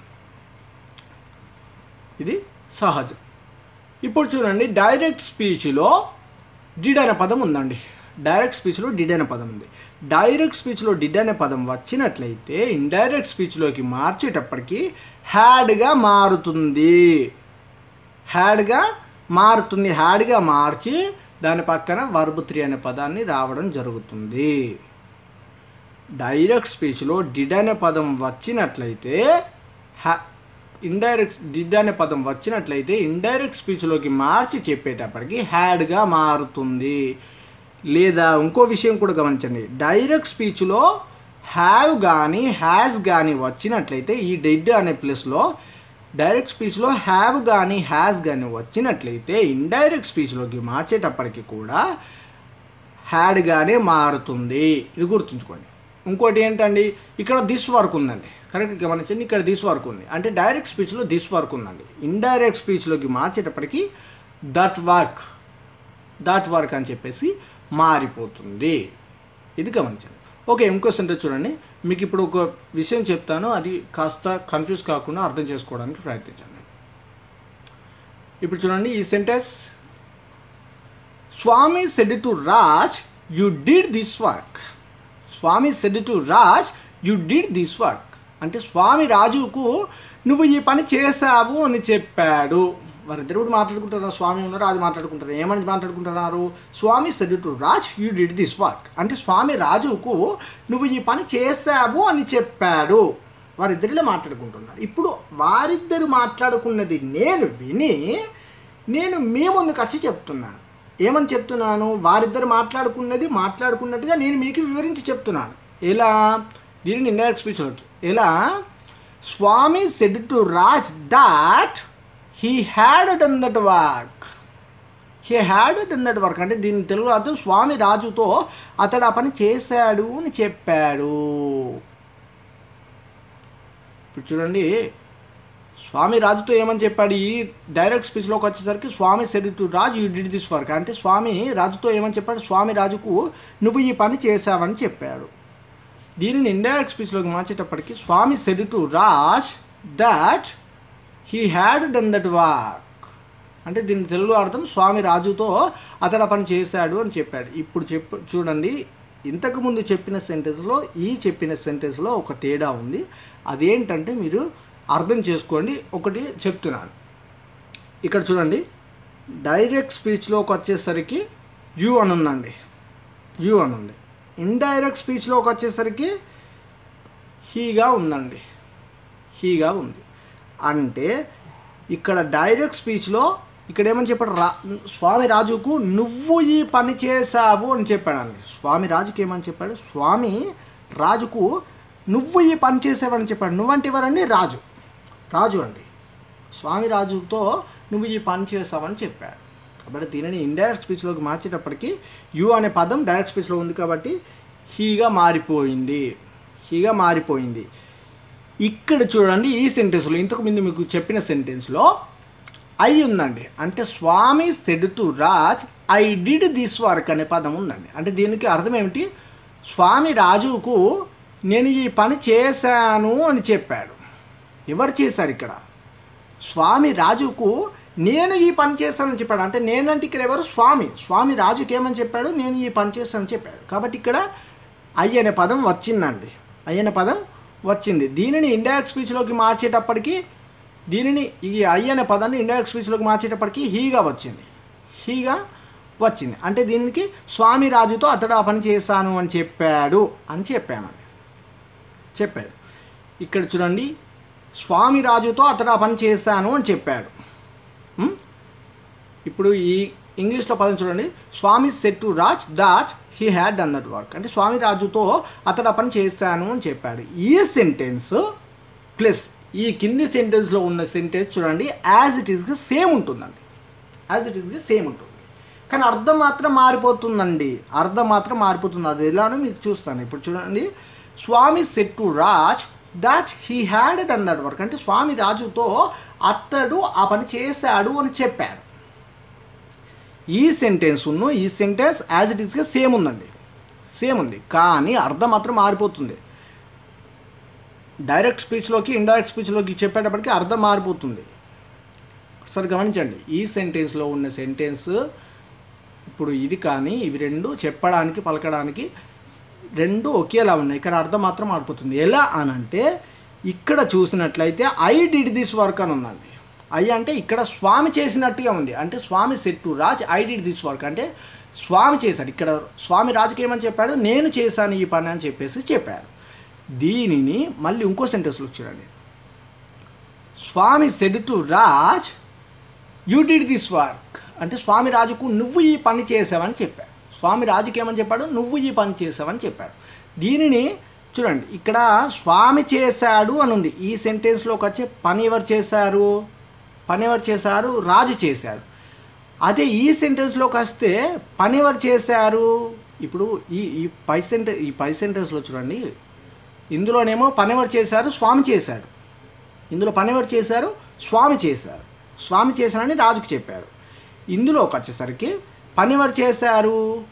ఇది సహజం ఇప్పుడు చూడండి డైరెక్ట్ స్పీచ్లో డిడ్ అనే పదం ఉందండి డైరెక్ట్ స్పీచ్లో డిడ్ అనే పదం ఉంది డైరెక్ట్ స్పీచ్లో డిడ్ అనే పదం వచ్చినట్లయితే ఇండైరెక్ట్ స్పీచ్లోకి మార్చేటప్పటికి హ్యాడ్గా మారుతుంది హ్యాడ్గా మారుతుంది హ్యాడ్గా మార్చి దాని పక్కన వర్బ్ త్రీ అనే పదాన్ని రావడం జరుగుతుంది డైరెక్ట్ స్పీచ్లో డిడ్ అనే పదం వచ్చినట్లయితే హ్యా ఇండైరెక్ట్ డిడ్ అనే పదం వచ్చినట్లయితే ఇండైరెక్ట్ స్పీచ్లోకి మార్చి చెప్పేటప్పటికి హ్యాడ్గా మారుతుంది లేదా ఇంకో విషయం కూడా గమనించండి డైరెక్ట్ స్పీచ్లో హ్యావ్ కానీ హ్యాస్ కానీ వచ్చినట్లయితే ఈ డెడ్ అనే ప్లేస్లో డైరెక్ట్ స్పీచ్లో హ్యావ్ కానీ హ్యాస్ కానీ వచ్చినట్లయితే ఇండైరెక్ట్ స్పీచ్లోకి మార్చేటప్పటికి కూడా హ్యాడ్గానే మారుతుంది ఇది గుర్తుంచుకోండి ఇంకోటి ఏంటండి ఇక్కడ దిస్ వర్క్ ఉందండి కరెక్ట్ గమనించండి ఇక్కడ దిస్ వర్క్ ఉంది అంటే డైరెక్ట్ స్పీచ్లో దిస్ వర్క్ ఉందండి ఇండైరెక్ట్ స్పీచ్లోకి మార్చేటప్పటికి దట్ వర్క్ దట్ వర్క్ అని చెప్పేసి మారిపోతుంది ఇది గమనించండి ఓకే ఇంకో సెంటెన్స్ చూడండి మీకు ఇప్పుడు ఒక విషయం చెప్తాను అది కాస్త కన్ఫ్యూజ్ కాకుండా అర్థం చేసుకోవడానికి ప్రయత్నించండి ఇప్పుడు చూడండి ఈ sentence Swami said to Raj you did this work Swami said to Raj you did this work అంటే స్వామి రాజుకు నువ్వు ఈ పని చేశావు అని చెప్పాడు వారిద్దరు కూడా మాట్లాడుకుంటారు స్వామి ఉన్నారు రాజు మాట్లాడుకుంటారు ఏమని మాట్లాడుకుంటున్నారు Swami said to Raj you did this work అంటే స్వామి రాజుకు నువ్వు ఈ పని చేశావు అని చెప్పాడు వారిద్దరిలో మాట్లాడుకుంటున్నారు ఇప్పుడు వారిద్దరు మాట్లాడుకున్నది నేను విని నేను మీ ముందుకు వచ్చి చెప్తున్నాను ఏమని చెప్తున్నాను వారిద్దరు మాట్లాడుకున్నది మాట్లాడుకున్నట్టుగా నేను మీకు వివరించి చెప్తున్నాను ఎలా దీనిని ఇండైరెక్ట్ స్పీచ్లోకి ఎలా Swami said to Raj that he had done that work he had done that work అంటే దీని తెలుగు అర్థం స్వామి రాజుతో అతడు ఆ పని చేశాడు అని చెప్పాడు ఇప్పుడు చూడండి స్వామి రాజుతో ఏమని చెప్పాడు ఈ డైరెక్ట్ స్పీచ్లోకి వచ్చేసరికి Swami said to Raju you did this work అంటే స్వామి రాజుతో ఏమని చెప్పాడు స్వామి రాజుకు నువ్వు ఈ పని చేశావని చెప్పాడు దీనిని ఇండైరెక్ట్ స్పీచ్లోకి మార్చేటప్పటికి Swami said to Raj that he had done that work అంటే దీని తెలుగు అర్థం స్వామి రాజుతో అతడు ఆ పని చేశాడు అని చెప్పాడు ఇప్పుడు చెప్పు చూడండి ఇంతకుముందు చెప్పిన సెంటెన్స్లో ఈ చెప్పిన సెంటెన్స్లో ఒక తేడా ఉంది అదేంటంటే మీరు అర్థం చేసుకోండి ఒకటి చెప్తున్నాను ఇక్కడ చూడండి డైరెక్ట్ స్పీచ్లోకి వచ్చేసరికి యూ అని ఉందండి యూ అని ఉంది ఇండైరెక్ట్ స్పీచ్లోకి వచ్చేసరికి హీగా ఉందండి హీగా ఉంది అంటే ఇక్కడ డైరెక్ట్ స్పీచ్లో ఇక్కడ ఏమని చెప్పాడు రా స్వామి రాజుకు నువ్వు ఈ పని చేశావు అని చెప్పాడండి స్వామి రాజుకి ఏమని చెప్పాడు స్వామి రాజుకు నువ్వు ఈ పని చేసావని చెప్పాడు నువ్వంటే ఎవరండి రాజు రాజు అండి స్వామి రాజుతో నువ్వు ఈ పని చేసావని చెప్పాడు కాబట్టి దీనిని ఇండైరెక్ట్ స్పీచ్లోకి మార్చేటప్పటికి యు అనే పదం డైరెక్ట్ స్పీచ్లో ఉంది కాబట్టి హీగా మారిపోయింది హీగా మారిపోయింది ఇక్కడ చూడండి ఈ సెంటెన్స్లో ఇంతకు ముందు మీకు చెప్పిన సెంటెన్స్లో ఐ ఉందండి అంటే Swami said to Raj I did this work అనే పదం ఉందండి అంటే దీనికి అర్థం ఏమిటి స్వామి రాజుకు నేను ఈ పని చేశాను అని చెప్పాడు ఎవరు చేశారు ఇక్కడ స్వామి రాజుకు నేను ఈ పని చేస్తానని చెప్పాడు అంటే నేనంటే ఇక్కడ ఎవరు స్వామి స్వామి రాజుకి ఏమని చెప్పాడు నేను ఈ పని చేస్తానని చెప్పాడు కాబట్టి ఇక్కడ ఐ అనే పదం వచ్చిందండి ఐ అనే పదం వచ్చింది దీనిని ఇండైరెక్ట్ స్పీచ్లోకి మార్చేటప్పటికి దీనిని ఈ ఐ అనే పదాన్ని ఇండైరెక్ట్ స్పీచ్లోకి మార్చేటప్పటికి హీగా వచ్చింది హీగా వచ్చింది అంటే దీనికి స్వామి రాజుతో అతడు ఆ పని చేస్తాను అని చెప్పాడు అని చెప్పామండి చెప్పాడు ఇక్కడ చూడండి స్వామి రాజుతో అతడు ఆ పని చేశాను అని చెప్పాడు ఉం? ఇప్పుడు ఈ ఇంగ్లీష్లో పదం చూడండి Swami said to Raj that he had done that work అంటే స్వామి రాజుతో అతడు ఆ పని చేశాను అని చెప్పాడు ఈ సెంటెన్స్ ప్లస్ ఈ కింది సెంటెన్స్లో ఉన్న సెంటెన్స్ చూడండి యాజ్ ఇట్ ఈస్గా సేమ్ ఉంటుందండి యాజ్ ఇట్ ఈస్గా సేమ్ ఉంటుంది కానీ అర్థం మాత్రం మారిపోతుందండి అర్థం మాత్రం మారిపోతుంది అది ఎలానో మీకు చూస్తాను ఇప్పుడు చూడండి Swami said to Raj that he had done that work అంటే స్వామి రాజుతో అతడు ఆ పని చేశాడు అని చెప్పాడు ఈ సెంటెన్స్ ఉన్ను ఈ సెంటెన్స్ యాజ్ ఇట్ ఈస్గా సేమ్ ఉందండి సేమ్ ఉంది కానీ అర్థం మాత్రం మారిపోతుంది డైరెక్ట్ స్పీచ్లోకి ఇండైరెక్ట్ స్పీచ్లోకి చెప్పేటప్పటికి అర్థం మారిపోతుంది ఒకసారి గమనించండి ఈ సెంటెన్స్లో ఉన్న సెంటెన్స్ ఇప్పుడు ఇది కానీ ఇవి రెండు చెప్పడానికి పలకడానికి రెండు ఒకేలా ఉన్నాయి ఇక్కడ అర్థం మాత్రం మారిపోతుంది ఎలా అనంటే ఇక్కడ చూసినట్లయితే ఐ డిడ్ దిస్ వర్క్ అని ఉందండి ఐ అంటే ఇక్కడ స్వామి చేసినట్టుగా ఉంది అంటే Swami said to Raj I did this work అంటే స్వామి చేశాడు ఇక్కడ స్వామి రాజుకి ఏమని చెప్పాడు నేను చేశాను ఈ పని అని చెప్పేసి చెప్పాడు దీనిని మళ్ళీ ఇంకో సెంటెన్స్లో చూడండి Swami said to Raj you did this work అంటే స్వామి రాజుకు నువ్వు ఈ పని చేసావని చెప్పాడు స్వామి రాజుకి ఏమని చెప్పాడు నువ్వు ఈ పని చేసావని చెప్పాడు దీనిని చూడండి ఇక్కడ స్వామి చేశాడు అని ఉంది ఈ సెంటెన్స్లోకి వచ్చే పని ఎవరు చేశారు పని ఎవరు చేశారు రాజు చేశాడు అదే ఈ సెంటెన్స్లోకి వస్తే పని ఎవరు చేశారు ఇప్పుడు ఈ ఈ పై సెంటెన్స్ ఈ పై సెంటెన్స్లో చూడండి ఇందులోనేమో పని ఎవరు చేశారు స్వామి చేశాడు ఇందులో పని ఎవరు చేశారు స్వామి చేశారు స్వామి చేశారని రాజుకు చెప్పారు ఇందులోకి వచ్చేసరికి పని ఎవరు చేశారు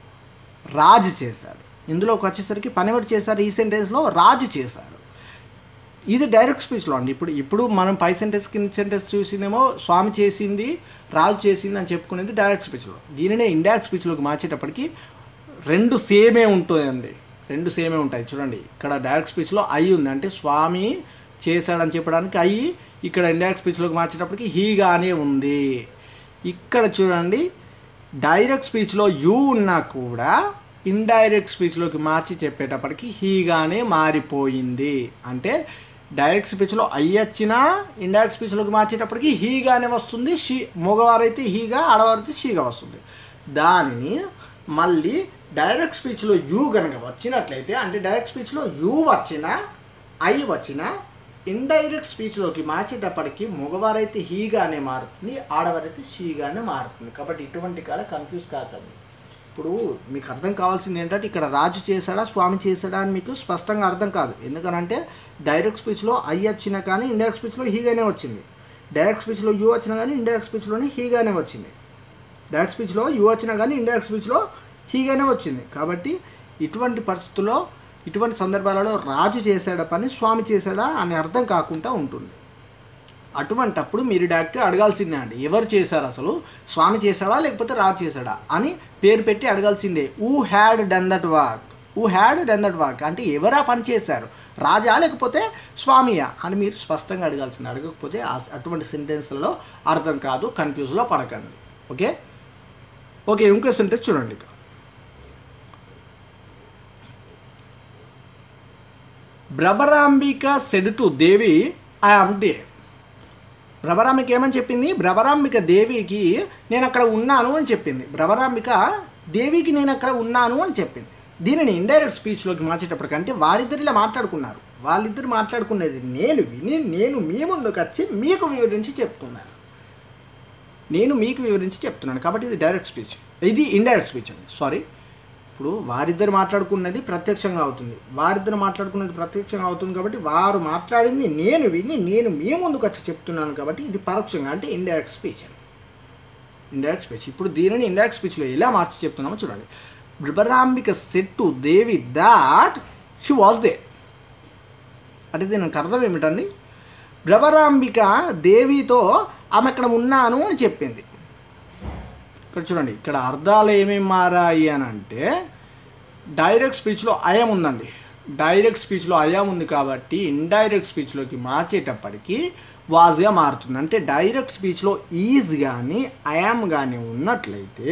రాజు చేశాడు ఇందులోకి వచ్చేసరికి పని ఎవరు చేశారు ఈ సెంటెన్స్లో రాజు చేశారు ఇది డైరెక్ట్ స్పీచ్లో అండి ఇప్పుడు ఇప్పుడు మనం పై సెంటెన్స్ కింద సెంటెన్స్ చూసిందేమో స్వామి చేసింది రాజు చేసింది అని చెప్పుకునేది డైరెక్ట్ స్పీచ్లో దీనినే ఇండైరెక్ట్ స్పీచ్లోకి మార్చేటప్పటికి రెండు సేమే ఉంటుందండి రెండు సేమే ఉంటాయి చూడండి ఇక్కడ డైరెక్ట్ స్పీచ్లో ఐ ఉంది అంటే స్వామి చేశాడని చెప్పడానికి ఐ ఇక్కడ ఇండైరెక్ట్ స్పీచ్లోకి మార్చేటప్పటికి హీగానే ఉంది ఇక్కడ చూడండి డైరెక్ట్ స్పీచ్లో యూ ఉన్నా కూడా ఇండైరెక్ట్ స్పీచ్లోకి మార్చి చెప్పేటప్పటికి హీగానే మారిపోయింది అంటే డైరెక్ట్ స్పీచ్లో ఐ వచ్చినా ఇండైరెక్ట్ స్పీచ్లోకి మార్చేటప్పటికి హీగానే వస్తుంది షీ మగవారైతే హీగా ఆడవారైతే షీగా వస్తుంది దానిని మళ్ళీ డైరెక్ట్ స్పీచ్లో యూ కనుక వచ్చినట్లయితే అంటే డైరెక్ట్ స్పీచ్లో యూ వచ్చినా ఐ వచ్చినా ఇండైరెక్ట్ స్పీచ్లోకి మార్చేటప్పటికి మగవారైతే హీగానే మారుతుంది ఆడవారైతే షీగానే మారుతుంది కాబట్టి ఇటువంటి కాడ కన్ఫ్యూజ్ కాకండి ఇప్పుడు మీకు అర్థం కావాల్సింది ఏంటంటే ఇక్కడ రాజు చేశాడా స్వామి చేశాడా అని మీకు స్పష్టంగా అర్థం కాదు ఎందుకనంటే డైరెక్ట్ స్పీచ్లో ఐ వచ్చినా కానీ ఇండైరెక్ట్ స్పీచ్లో హీగానే వచ్చింది డైరెక్ట్ స్పీచ్లో యూ వచ్చినా కానీ ఇండైరెక్ట్ స్పీచ్లోనే హీగానే వచ్చింది డైరెక్ట్ స్పీచ్లో యూ వచ్చినా కానీ ఇండైరెక్ట్ స్పీచ్లో హీగానే వచ్చింది కాబట్టి ఇటువంటి పరిస్థితుల్లో ఇటువంటి సందర్భాలలో రాజు చేశాడా పని స్వామి చేశాడా అని అర్థం కాకుండా ఉంటుంది అటువంటప్పుడు మీరు డైరెక్ట్గా అడగాల్సిందే అండి ఎవరు చేశారు అసలు స్వామి చేశాడా లేకపోతే రాజు చేశాడా అని పేరు పెట్టి అడగాల్సిందే you had done that work you had done that work అంటే ఎవరా పని చేశారు రాజా లేకపోతే స్వామియా అని మీరు స్పష్టంగా అడగాల్సింది అడగకపోతే ఆ- అటువంటి సెంటెన్స్లలో అర్థం కాదు కన్ఫ్యూజ్లో పడకండి ఓకే ఓకే ఇంకో సెంటెన్స్ చూడండి ఇక Bhramarambika said to Devi I am there Bhramarambika ఏమని చెప్పింది భ్రమరాంబిక దేవికి నేను అక్కడ ఉన్నాను అని చెప్పింది భ్రమరాంబిక దేవికి నేను అక్కడ ఉన్నాను అని చెప్పింది దీనిని ఇండైరెక్ట్ స్పీచ్లోకి మార్చేటప్పటికంటే వారిద్దరు ఇలా మాట్లాడుకున్నారు వాళ్ళిద్దరు మాట్లాడుకునేది నేను విని నేను మీ ముందుకు వచ్చి మీకు వివరించి చెప్తున్నాను నేను మీకు వివరించి చెప్తున్నాను కాబట్టి ఇది డైరెక్ట్ స్పీచ్ ఇది ఇండైరెక్ట్ స్పీచ్ అండి సారీ ఇప్పుడు వారిద్దరు మాట్లాడుకున్నది ప్రత్యక్షంగా అవుతుంది వారిద్దరు మాట్లాడుకున్నది ప్రత్యక్షంగా అవుతుంది కాబట్టి వారు మాట్లాడింది నేను విని నేను మీ ముందుకు వచ్చి చెప్తున్నాను కాబట్టి ఇది పరోక్షంగా అంటే ఇండైరెక్ట్ స్పీచ్ అని ఇండైరెక్ట్ స్పీచ్ ఇప్పుడు దీనిని ఇండైరెక్ట్ స్పీచ్లో ఎలా మార్చి చెప్తున్నామో చూడండి Brahmarambika said to Devi that she was there అంటే దీనికి అర్థం ఏమిటండి భ్రవరాంబిక దేవితో ఆమె అక్కడ ఉన్నాను అని చెప్పింది ఇక్కడ చూడండి ఇక్కడ అర్థాలు ఏమేమి మారాయి అని అంటే డైరెక్ట్ స్పీచ్లో అయం ఉందండి డైరెక్ట్ స్పీచ్లో అయం ఉంది కాబట్టి ఇండైరెక్ట్ స్పీచ్లోకి మార్చేటప్పటికి వాజ్గా మారుతుంది అంటే డైరెక్ట్ స్పీచ్లో ఈజ్ కానీ అయామ్ కానీ ఉన్నట్లయితే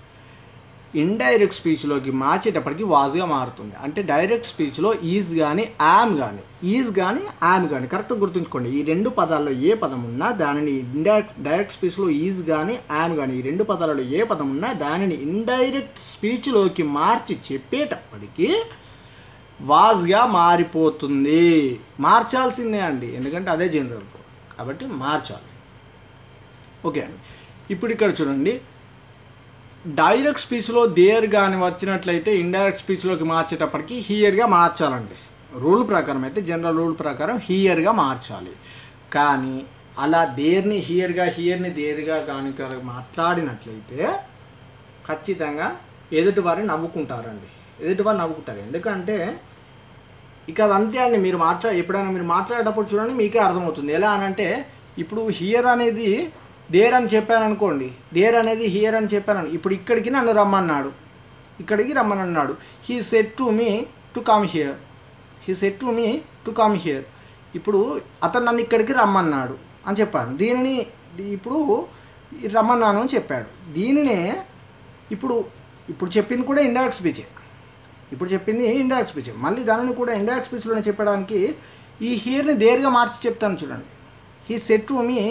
ఇండైరెక్ట్ స్పీచ్లోకి మార్చేటప్పటికి వాజ్గా మారుతుంది అంటే డైరెక్ట్ స్పీచ్లో ఈజ్ కానీ యామ్ కానీ ఈజ్ కానీ యామ్ కానీ కరెక్ట్గా గుర్తుంచుకోండి ఈ రెండు పదాల్లో ఏ పదం ఉన్నా దానిని ఇండైరెక్ట్ డైరెక్ట్ స్పీచ్లో ఈజ్ కానీ యామ్ కానీ ఈ రెండు పదాలలో ఏ పదం ఉన్నా దానిని ఇండైరెక్ట్ స్పీచ్లోకి మార్చి చెప్పేటప్పటికి వాజ్గా మారిపోతుంది మార్చాల్సిందే అండి ఎందుకంటే అదే జనరల్ కాబట్టి మార్చాలి ఓకే అండి ఇప్పుడు ఇక్కడ చూడండి డైరెక్ట్ స్పీచ్లో దేర్ కానీ వచ్చినట్లయితే ఇండైరెక్ట్ స్పీచ్లోకి మార్చేటప్పటికి హియర్గా మార్చాలండి రూల్ ప్రకారం అయితే జనరల్ రూల్ ప్రకారం హియర్గా మార్చాలి కానీ అలా దేర్ని హియర్గా హియర్ని దేర్గా కానీ కనుక మాట్లాడినట్లయితే ఖచ్చితంగా ఎదుటి వారిని నవ్వుకుంటారండి ఎదుటి వారు నవ్వుకుంటారు ఎందుకంటే ఇక అది అంతే అండి మీరు మాట్లా ఎప్పుడైనా మీరు మాట్లాడేటప్పుడు చూడండి మీకే అర్థమవుతుంది ఎలా అని అంటే ఇప్పుడు హియర్ అనేది దేర్ అని చెప్పాను అనుకోండి దేర్ అనేది హియర్ అని చెప్పాను ఇప్పుడు ఇక్కడికి నన్ను రమ్మన్నాడు ఇక్కడికి రమ్మని అన్నాడు he said to me to come here he said to me to come here ఇప్పుడు అతను నన్ను ఇక్కడికి రమ్మన్నాడు అని చెప్పాను దీనిని ఇప్పుడు రమ్మన్నాను అని చెప్పాడు దీనినే ఇప్పుడు ఇప్పుడు చెప్పింది కూడా ఇండైరెక్ట్ స్పీచే ఇప్పుడు చెప్పింది ఇండైరెక్ట్ స్పీచ్ మళ్ళీ దానిని కూడా ఇండైరెక్ట్ స్పీచ్లోనే చెప్పడానికి ఈ హియర్ని దేర్గా మార్చి చెప్తాను చూడండి he said to me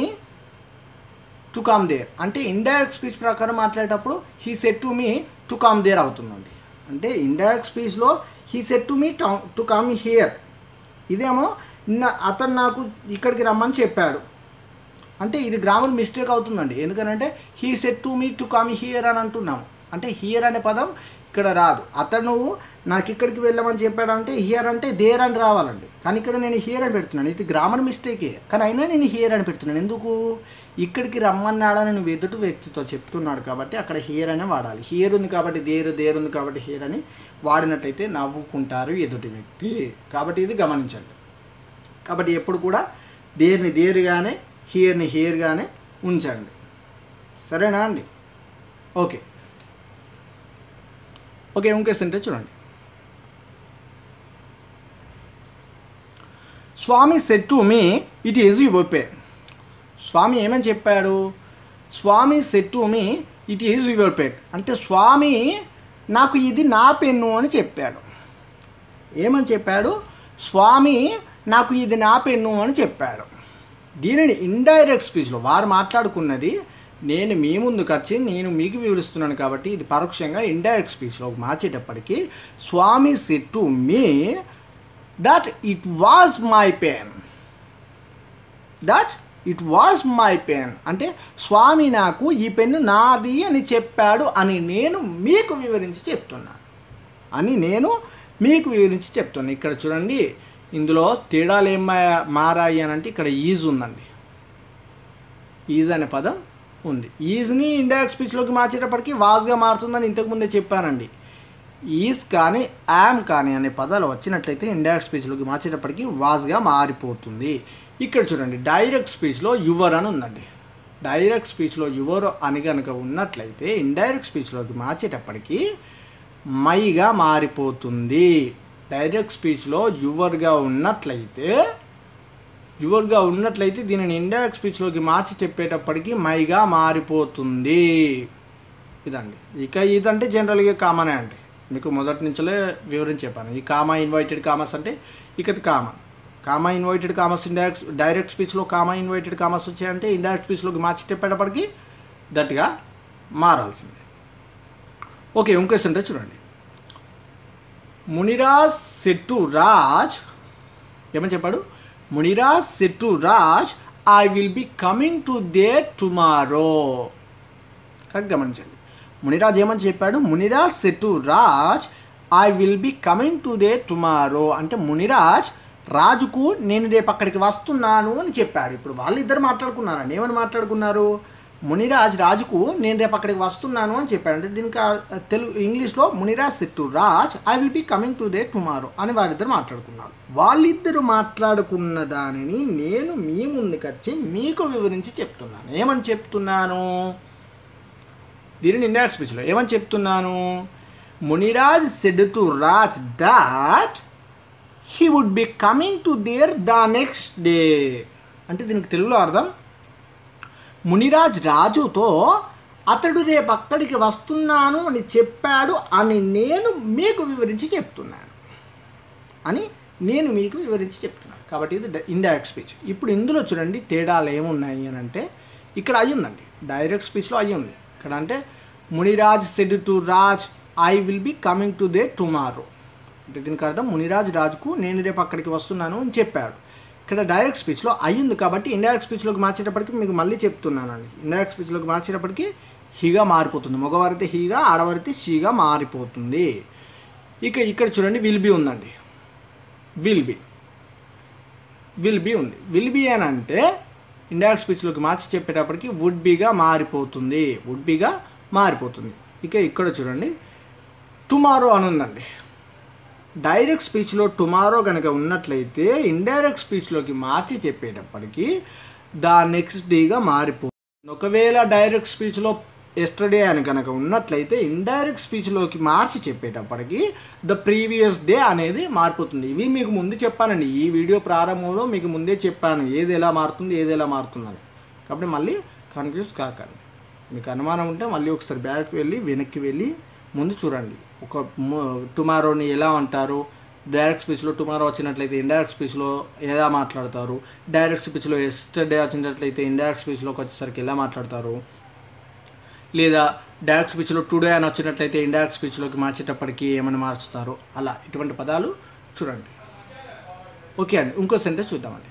to come there అంటే ఇండైరెక్ట్ స్పీచ్ ప్రకారం మాట్లాడేటప్పుడు he said to me to come there అవుతుందండి అంటే ఇండైరెక్ట్ స్పీచ్లో he said to me to come here ఇదేమో నిన్న అతను నాకు ఇక్కడికి రమ్మని చెప్పాడు అంటే ఇది గ్రామర్ మిస్టేక్ అవుతుందండి ఎందుకంటే he said to me to come here అని అంటున్నాము అంటే హియర్ అనే పదం ఇక్కడ రాదు అతను నాకు ఇక్కడికి వెళ్ళమని చెప్పాడంటే హియర్ అంటే దేర్ అని రావాలండి కానీ ఇక్కడ నేను హియర్ అని పెడుతున్నాను ఇది గ్రామర్ మిస్టేకే కానీ అయినా నేను హియర్ అని పెడుతున్నాను ఎందుకు ఇక్కడికి రమ్మన్నాడని నువ్వు ఎదుటి వ్యక్తితో చెప్తున్నాడు కాబట్టి అక్కడ హియర్ అనే వాడాలి హియర్ ఉంది కాబట్టి దేరు దేర్ ఉంది కాబట్టి హియర్ అని వాడినట్టయితే నవ్వుకుంటారు ఎదుటి వ్యక్తి కాబట్టి ఇది గమనించండి కాబట్టి ఎప్పుడు కూడా దేర్ని దేరుగానే హియర్ని హియర్గానే ఉంచండి సరేనా అండి ఓకే ఓకే ఇంకే సెంటెన్స్ చూడండి Swami said to me it is your pen Swami ఏమని చెప్పాడు Swami said to me it is your pen అంటే స్వామి నాకు ఇది నా పెన్ను అని చెప్పాడు ఏమని చెప్పాడు స్వామి నాకు ఇది నా పెన్ను అని చెప్పాడు దీనిని ఇండైరెక్ట్ స్పీచ్లో వారు మాట్లాడుకున్నది నేను మీ ముందుకు వచ్చి నేను మీకు వివరిస్తున్నాను కాబట్టి ఇది పరోక్షంగా ఇండైరెక్ట్ స్పీచ్లో మార్చేటప్పటికి Swami said to me that it was my pen that it was my pen అంటే స్వామి నాకు ఈ పెన్ను నాది అని చెప్పాడు అని నేను మీకు వివరించి చెప్తున్నాను అని నేను మీకు వివరించి చెప్తున్నాను ఇక్కడ చూడండి ఇందులో తేడాలు ఏం మా- మారాయి అని అంటే ఇక్కడ ఈజ్ ఉందండి ఈజ్ అనే పదం ఉంది ఈజ్ని ఇండైరెక్ట్ స్పీచ్లోకి మార్చేటప్పటికి వాజ్గా మారుతుందని ఇంతకుముందే చెప్పానండి ఈజ్ కానీ యామ్ కానీ అనే పదాలు వచ్చినట్లయితే ఇండైరెక్ట్ స్పీచ్లోకి మార్చేటప్పటికి వాజ్గా మారిపోతుంది ఇక్కడ చూడండి డైరెక్ట్ స్పీచ్లో యువర్ అని ఉందండి డైరెక్ట్ స్పీచ్లో యువర్ అని కనుక ఉన్నట్లయితే ఇండైరెక్ట్ స్పీచ్లోకి మార్చేటప్పటికి మైగా మారిపోతుంది డైరెక్ట్ స్పీచ్లో యువర్గా ఉన్నట్లయితే యువర్గా ఉన్నట్లయితే దీనిని ఇండైరెక్ట్ స్పీచ్లోకి మార్చి చెప్పేటప్పటికి మైగా మారిపోతుంది ఇదండి ఇక ఇదంటే జనరల్గా కామనే అండి మీకు మొదటి నుంచే వివరించి చెప్పాను ఈ కామా ఇన్వైటెడ్ కామర్స్ అంటే ఇక ఇది common comma inverted commas indirect direct స్పీచ్లో కామా ఇన్వైటెడ్ కామర్స్ వచ్చాయంటే ఇండైరెక్ట్ స్పీచ్లోకి మార్చి చెప్పేటప్పటికి దట్గా మారాల్సిందే ఓకే ఇంకో సెంటర్ చూడండి మునిరాజ్ సెట్టు రాజ్ ఏమని చెప్పాడు Muniraj said to Raj I will be coming to there tomorrow correct గమనించండి మునిరాజ్ ఏమని చెప్పాడు Muniraj said to Raj I will be coming to there tomorrow అంటే మునిరాజ్ రాజుకు నేను రేపు అక్కడికి వస్తున్నాను అని చెప్పాడు ఇప్పుడు వాళ్ళిద్దరు మాట్లాడుకున్నారండి ఏమని మాట్లాడుకున్నారు మునిరాజ్ రాజుకు నేను రేపు అక్కడికి వస్తున్నాను అని చెప్పాడు అంటే దీనికి ఆ తెలుగు ఇంగ్లీష్లో Muniraj said to Raj I will be coming to there tomorrow అని వారిద్దరు మాట్లాడుకున్నారు వాళ్ళిద్దరు మాట్లాడుకున్న దానిని నేను మీ ముందుకు వచ్చి మీకు వివరించి చెప్తున్నాను ఏమని చెప్తున్నాను దీనిని ఇండైరెక్ట్ స్పీచ్లో ఏమని చెప్తున్నాను Muniraj said to Raj that he would be coming to there the next day అంటే దీనికి తెలుగులో అర్థం మునిరాజ్ రాజుతో అతడు రేపు అక్కడికి వస్తున్నాను అని చెప్పాడు అని నేను మీకు వివరించి చెప్తున్నాను అని నేను మీకు వివరించి చెప్తున్నాను కాబట్టి ఇది ఇండైరెక్ట్ స్పీచ్ ఇప్పుడు ఇందులో చూడండి తేడాలు ఏమున్నాయి అని అంటే ఇక్కడ అయ్యిందండి డైరెక్ట్ స్పీచ్లో అయ్యి ఉంది ఇక్కడ అంటే Muniraj said to Raj I will be coming to there tomorrow అంటే దీనికి అర్థం మునిరాజ్ రాజుకు నేను రేపు అక్కడికి వస్తున్నాను అని చెప్పాడు ఇక్కడ డైరెక్ట్ స్పీచ్లో అయ్యింది కాబట్టి ఇండైరెక్ట్ స్పీచ్లోకి మార్చేటప్పటికి మీకు మళ్ళీ చెప్తున్నానండి ఇండైరెక్ట్ స్పీచ్లోకి మార్చేటప్పటికి హీగా మారిపోతుంది మగవారితే హీగా ఆడవారితే షీగా మారిపోతుంది ఇక ఇక్కడ చూడండి విల్ బి ఉందండి విల్ బి విల్ బి ఉంది విల్ బి అని అంటే ఇండైరెక్ట్ స్పీచ్లోకి మార్చి చెప్పేటప్పటికి వుడ్ బిగా మారిపోతుంది వుడ్ బిగా మారిపోతుంది ఇక ఇక్కడ చూడండి టుమారో అని ఉందండి డైరెక్ట్ స్పీచ్లో టుమారో కనుక ఉన్నట్లయితే ఇండైరెక్ట్ స్పీచ్లోకి మార్చి చెప్పేటప్పటికి ద నెక్స్ట్ డేగా మారిపోతుంది ఒకవేళ డైరెక్ట్ స్పీచ్లో ఎస్టర్డే అని కనుక ఉన్నట్లయితే ఇండైరెక్ట్ స్పీచ్లోకి మార్చి చెప్పేటప్పటికి ద ప్రీవియస్ డే అనేది మారిపోతుంది ఇవి మీకు ముందు చెప్పానండి ఈ వీడియో ప్రారంభంలో మీకు ముందే చెప్పాను ఏది ఎలా మారుతుంది ఏది ఎలా మారుతుందని కాబట్టి మళ్ళీ కన్ఫ్యూజ్ కాకండి మీకు అనుమానం ఉంటే మళ్ళీ ఒకసారి బ్యాక్ వెళ్ళి వెనక్కి వెళ్ళి ముందు చూడండి ఒక టుమారోని ఎలా అంటారు డైరెక్ట్ స్పీచ్లో టుమారో వచ్చినట్లయితే ఇండైరెక్ట్ స్పీచ్లో ఎలా మాట్లాడతారు డైరెక్ట్ స్పీచ్లో ఎస్టర్డే వచ్చినట్లయితే ఇండైరెక్ట్ స్పీచ్లోకి వచ్చేసరికి ఎలా మాట్లాడతారు లేదా డైరెక్ట్ స్పీచ్లో టుడే అని వచ్చినట్లయితే ఇండైరెక్ట్ స్పీచ్లోకి మార్చేటప్పటికి ఏమైనా మార్చుతారు అలా ఇటువంటి పదాలు చూడండి ఓకే అండి ఇంకో సెంటెన్స్ చూద్దామండి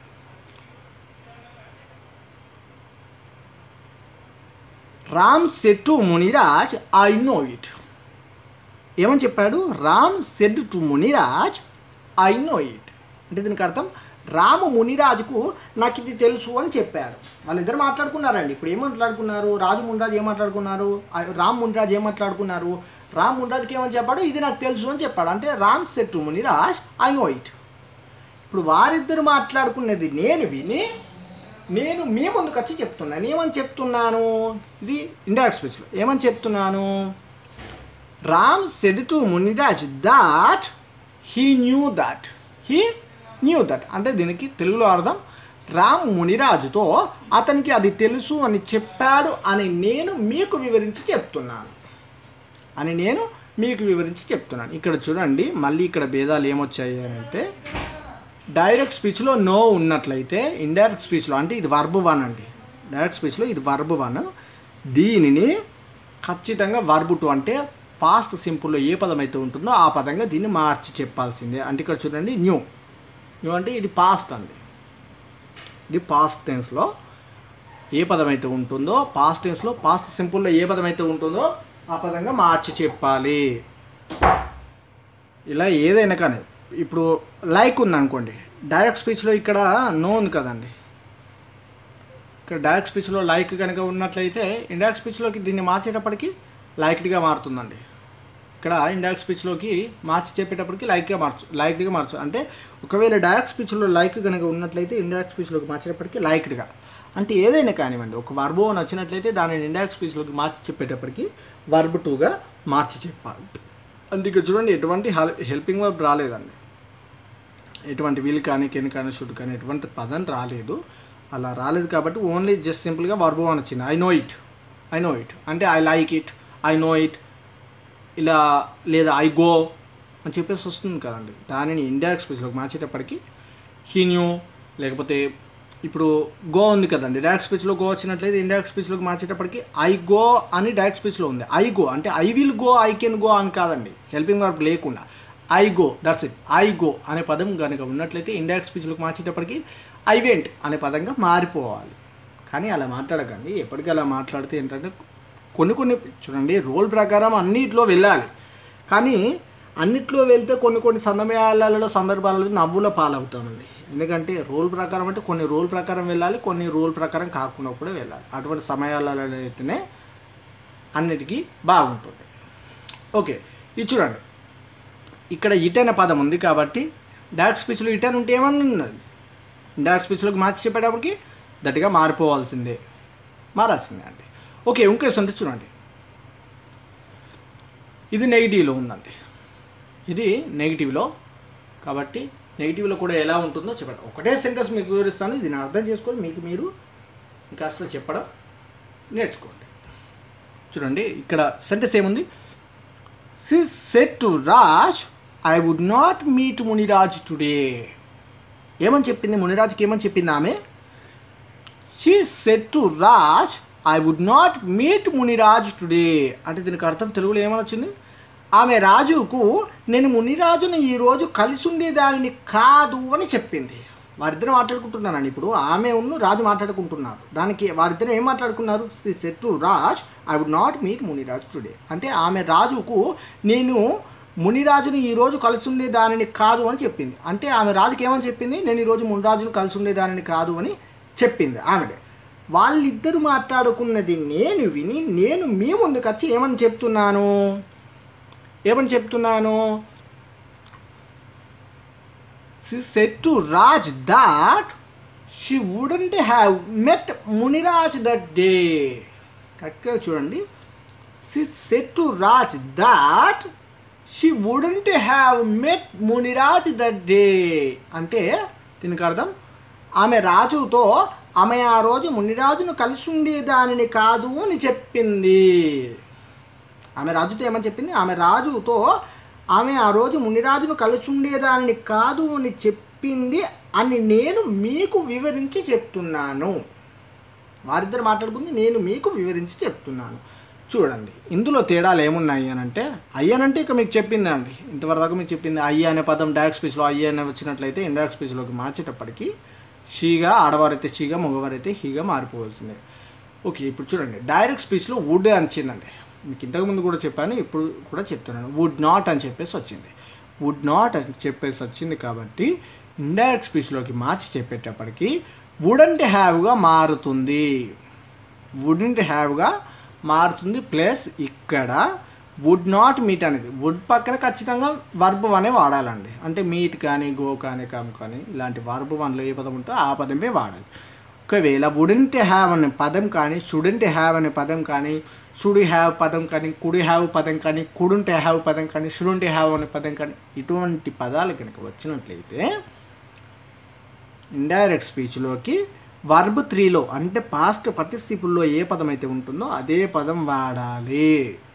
Ram said to Muniraj I know it ఏమని చెప్పాడు Ram said to Muniraj I know it అంటే దీనికి అర్థం రాము మునిరాజుకు నాకు ఇది తెలుసు అని చెప్పాడు వాళ్ళిద్దరు మాట్లాడుకున్నారండి ఇప్పుడు ఏం మాట్లాడుకున్నారు రాజు మునిరాజు ఏం మాట్లాడుకున్నారు ఆ రామ్ మునిరాజు ఏం మాట్లాడుకున్నారు రామ్ మునిరాజుకి ఏమని చెప్పాడు ఇది నాకు తెలుసు అని చెప్పాడు అంటే Ram said to Muniraj I know it ఇప్పుడు వారిద్దరు మాట్లాడుకున్నది నేను విని నేను మీ ముందుకు వచ్చి చెప్తున్నాను ఏమని చెప్తున్నాను ఇది ఇండైరెక్ట్ స్పీచ్లో ఏమని చెప్తున్నాను Ram said to Muniraj that he knew that he knew that అంటే దీనికి తెలుగులో అర్థం రామ్ మునిరాజుతో అతనికి అది తెలుసు అని చెప్పాడు అని నేను మీకు వివరించి చెప్తున్నాను అని నేను మీకు వివరించి చెప్తున్నాను ఇక్కడ చూడండి మళ్ళీ ఇక్కడ భేదాలు ఏమొచ్చాయి అని అంటే డైరెక్ట్ స్పీచ్లో నో ఉన్నట్లయితే ఇండైరెక్ట్ స్పీచ్లో అంటే ఇది వర్బ్ వన్ అండి డైరెక్ట్ స్పీచ్లో ఇది వర్బ్ వన్ దీనిని ఖచ్చితంగా వర్బ్ టూ అంటే పాస్ట్ సింపుల్లో ఏ పదం అయితే ఉంటుందో ఆ పదంగా దీన్ని మార్చి చెప్పాల్సిందే అంటే ఇక్కడ చూడండి న్యూ న్యూ అంటే ఇది పాస్ట్ అండి ఇది పాస్ట్ టెన్స్లో ఏ పదం అయితే ఉంటుందో పాస్ట్ టెన్స్లో పాస్ట్ సింపుల్లో ఏ పదం అయితే ఉంటుందో ఆ పదంగా మార్చి చెప్పాలి ఇలా ఏదైనా కానీ ఇప్పుడు లైక్ ఉందనుకోండి డైరెక్ట్ స్పీచ్లో ఇక్కడ నో ఉంది కదండి ఇక్కడ డైరెక్ట్ స్పీచ్లో లైక్ కనుక ఉన్నట్లయితే ఇండైరెక్ట్ స్పీచ్లోకి దీన్ని మార్చేటప్పటికి లైక్డ్గా మారుతుందండి ఇక్కడ ఇండైరెక్ట్ స్పీచ్లోకి మార్చి చెప్పేటప్పటికి లైక్గా మార్చు లైక్డ్గా మార్చు అంటే ఒకవేళ డైరెక్ట్ స్పీచ్లో లైక్ కనుక ఉన్నట్లయితే ఇండైరెక్ట్ స్పీచ్లోకి మార్చేటప్పటికి లైక్డ్గా అంటే ఏదైనా కానివ్వండి ఒక వర్బ్ నచ్చినట్లయితే దానిని ఇండైరెక్ట్ స్పీచ్లోకి మార్చి చెప్పేటప్పటికి వర్బ్ టూగా మార్చి చెప్పాలి అంటే ఇక్కడ చూడండి ఎటువంటి హెల్పింగ్ వర్బ్ రాలేదండి ఎటువంటి వీల్ కానీ కెన్ కానీ షుడ్ కానీ ఎటువంటి పదం రాలేదు అలా రాలేదు కాబట్టి ఓన్లీ జస్ట్ సింపుల్గా వర్బ్ వన్ వచ్చింది I know it I know it అంటే I like it I know it ఇలా లేదా ఐ గో అని చెప్పేసి వస్తుంది కదండి దానిని ఇండైరెక్ట్ స్పీచ్లోకి మార్చేటప్పటికి హీ న్యూ లేకపోతే ఇప్పుడు గో ఉంది కదండి డైరెక్ట్ స్పీచ్లో గో వచ్చినట్లయితే ఇండైరెక్ట్ స్పీచ్లోకి మార్చేటప్పటికి ఐ గో అని డైరెక్ట్ స్పీచ్లో ఉంది ఐ గో అంటే I will go I can go అని కాదండి హెల్పింగ్ వర్బ్ లేకుండా I go that's it I go అనే పదం కనుక ఉన్నట్లయితే ఇండైరెక్ట్ స్పీచ్లోకి మార్చేటప్పటికి ఐ వెంట్ అనే పదంగా మారిపోవాలి కానీ అలా మాట్లాడకండి ఎప్పటికీ అలా మాట్లాడితే ఏంటంటే కొన్ని కొన్ని చూడండి రోల్ ప్రకారం అన్నిట్లో వెళ్ళాలి కానీ అన్నిట్లో వెళ్తే కొన్ని కొన్ని సమయాలలో సందర్భాలలో నవ్వుల పాలవుతామండి ఎందుకంటే రోల్ ప్రకారం అంటే కొన్ని రోల్ ప్రకారం వెళ్ళాలి కొన్ని రోల్ ప్రకారం కాకుండా కూడా వెళ్ళాలి అటువంటి సమయాలలో అయితేనే అన్నిటికీ బాగుంటుంది ఓకే ఇది చూడండి ఇక్కడ ఇట్ అనే పదం ఉంది కాబట్టి డైరెక్ట్ స్పీచ్లో ఇట్ అని ఉంటే ఏమన్నా ఉన్నది డైరెక్ట్ స్పీచ్లోకి మార్చి చెప్పేటప్పటికి దట్టిగా మారిపోవాల్సిందే మారాల్సిందే అండి ఓకే ఇంకేస్ అంటే చూడండి ఇది నెగిటివ్లో ఉందండి ఇది నెగిటివ్లో కాబట్టి నెగిటివ్లో కూడా ఎలా ఉంటుందో చెప్పండి ఒకటే సెంటెన్స్ మీకు వివరిస్తాను ఇది అర్థం చేసుకొని మీకు మీరు కాస్త చెప్పడం నేర్చుకోండి చూడండి ఇక్కడ సెంటెన్స్ ఏముంది she said to Raj I would not meet Muniraj today ఏమని చెప్పింది మునిరాజ్కి ఏమని చెప్పింది ఆమె she said to Raj I would not meet Muniraj today అంటే దీనికి అర్థం తెలుగులో ఏమని వచ్చింది ఆమె రాజుకు నేను మునిరాజును ఈరోజు కలిసి ఉండేదానిని కాదు అని చెప్పింది వారిద్దరు మాట్లాడుకుంటున్నారండి ఇప్పుడు ఆమె ఉన్ను రాజు మాట్లాడుకుంటున్నారు దానికి వారిద్దరు ఏం మాట్లాడుకున్నారు said to Raj I would not meet Muniraj today అంటే ఆమె రాజుకు నేను మునిరాజుని ఈరోజు కలిసి ఉండే దానిని కాదు అని చెప్పింది అంటే ఆమె రాజుకి ఏమని చెప్పింది నేను ఈరోజు మునిరాజును కలిసి ఉండే దానిని కాదు అని చెప్పింది ఆమె వాళ్ళిద్దరు మాట్లాడుకున్నది నేను విని నేను మీ ముందుకు వచ్చి ఏమని చెప్తున్నాను ఏమని చెప్తున్నాను she said to Raj that she wouldn't have met Muniraj that day. కరెక్ట్గా చూడండి she said to Raj that she wouldn't have met Muniraj that day. అంటే దీనికి అర్థం ఆమె రాజుతో ఆమె ఆ రోజు మునిరాజును కలిసి ఉండేదానిని కాదు అని చెప్పింది ఆమె రాజుతో ఏమని చెప్పింది ఆమె రాజుతో ఆమె ఆ రోజు మునిరాజును కలిసి ఉండేదానిని కాదు అని చెప్పింది అని నేను మీకు వివరించి చెప్తున్నాను వారిద్దరు మాట్లాడుకుంది నేను మీకు వివరించి చెప్తున్నాను చూడండి ఇందులో తేడాలు ఏమున్నాయి అని అంటే అయ్యనంటే ఇక మీకు చెప్పింది అండి ఇంతవరకు మీకు చెప్పింది అయ్య అనే పదం డైరెక్ట్ స్పీచ్లో అయ్య అనే వచ్చినట్లయితే ఇండైరెక్ట్ స్పీచ్లోకి మార్చేటప్పటికి షీగా ఆడవారైతే షీగా మగవారైతే హీగా మారిపోవాల్సిందే ఓకే ఇప్పుడు చూడండి డైరెక్ట్ స్పీచ్లో వుడ్ అని వచ్చిందండి మీకు ఇంతకుముందు కూడా చెప్పాను ఇప్పుడు కూడా చెప్తున్నాను వుడ్ నాట్ అని చెప్పేసి వచ్చింది వుడ్ నాట్ అని చెప్పేసి వచ్చింది కాబట్టి ఇండైరెక్ట్ స్పీచ్లోకి మార్చి చెప్పేటప్పటికి వుడంట్ హ్యావ్గా మారుతుంది వుడంట్ హ్యావ్గా మారుతుంది ప్లస్ ఇక్కడ వుడ్ నాట్ మీట్ అనేది వుడ్ పక్కన ఖచ్చితంగా వర్బ్ అనే వాడాలండి అంటే మీట్ కానీ గో కానీ కమ్ కానీ ఇలాంటి వర్బ్ వన్లో ఏ పదం ఉంటే ఆ పదమే వాడాలి ఒకవేళ వుడెంట్ హ్యావ్ అనే పదం కానీ షుడెంట్ హ్యావ్ అనే పదం కానీ షుడ్ హ్యావ్ పదం కానీ కుడి హ్యావ్ పదం కానీ కుడుంట్ హ్యావ్ పదం కానీ షుడుంట్ హ్యావ్ అనే పదం కానీ ఇటువంటి పదాలు కనుక వచ్చినట్లయితే ఇండైరెక్ట్ స్పీచ్లోకి వర్బ్ త్రీలో అంటే పాస్ట్ పార్టిసిపుల్లో ఏ పదం అయితే ఉంటుందో అదే పదం వాడాలి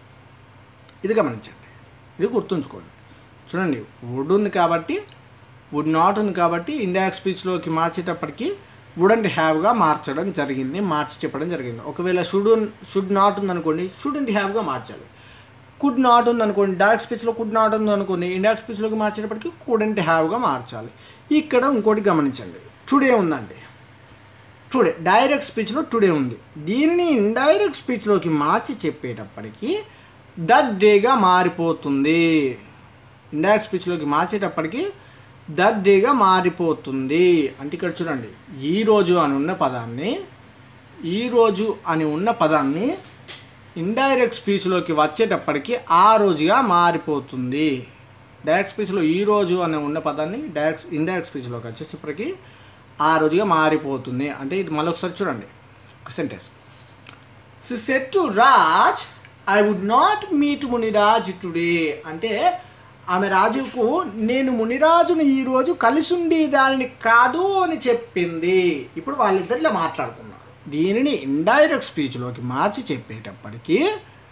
ఇది గమనించండి ఇది గుర్తుంచుకోండి చూడండి వుడ్ ఉంది కాబట్టి వుడ్ నాట్ ఉంది కాబట్టి ఇండైరెక్ట్ స్పీచ్లోకి మార్చేటప్పటికి వుడ్ అండ్ హ్యావ్గా మార్చడం జరిగింది మార్చి చెప్పడం జరిగింది ఒకవేళ షుడ్ షుడ్ నాట్ ఉందనుకోండి షుడ్ అండ్ హ్యావ్గా మార్చాలి కుడ్ నాట్ ఉందనుకోండి డైరెక్ట్ స్పీచ్లో కుడ్ నాట్ ఉందనుకోండి ఇండైరెక్ట్ స్పీచ్లోకి మార్చేటప్పటికి కుడ్ అండ్ హ్యావ్గా మార్చాలి ఇక్కడ ఇంకోటి గమనించండి టుడే ఉందండి టుడే డైరెక్ట్ స్పీచ్లో టుడే ఉంది దీనిని ఇండైరెక్ట్ స్పీచ్లోకి మార్చి చెప్పేటప్పటికి దట్ డేగా మారిపోతుంది ఇండైరెక్ట్ స్పీచ్లోకి మార్చేటప్పటికి దట్ డేగా మారిపోతుంది అంటే ఇక్కడ చూడండి ఈ రోజు అని ఉన్న పదాన్ని ఈ రోజు అని ఉన్న పదాన్ని ఇండైరెక్ట్ స్పీచ్లోకి వచ్చేటప్పటికి ఆ రోజుగా మారిపోతుంది డైరెక్ట్ స్పీచ్లో ఈ రోజు అని ఉన్న పదాన్ని డైరెక్ట్ ఇండైరెక్ట్ స్పీచ్లోకి వచ్చేటప్పటికి ఆ రోజుగా మారిపోతుంది అంటే ఇది మళ్ళీ ఒకసారి చూడండి ఒక sentence she said to Raj I would not meet Muniraj today అంటే ఆమె రాజుకు నేను మునిరాజును ఈరోజు కలిసి ఉండి దానిని కాదు అని చెప్పింది ఇప్పుడు వాళ్ళిద్దరిలో మాట్లాడుకున్నారు దీనిని ఇండైరెక్ట్ స్పీచ్లోకి మార్చి చెప్పేటప్పటికి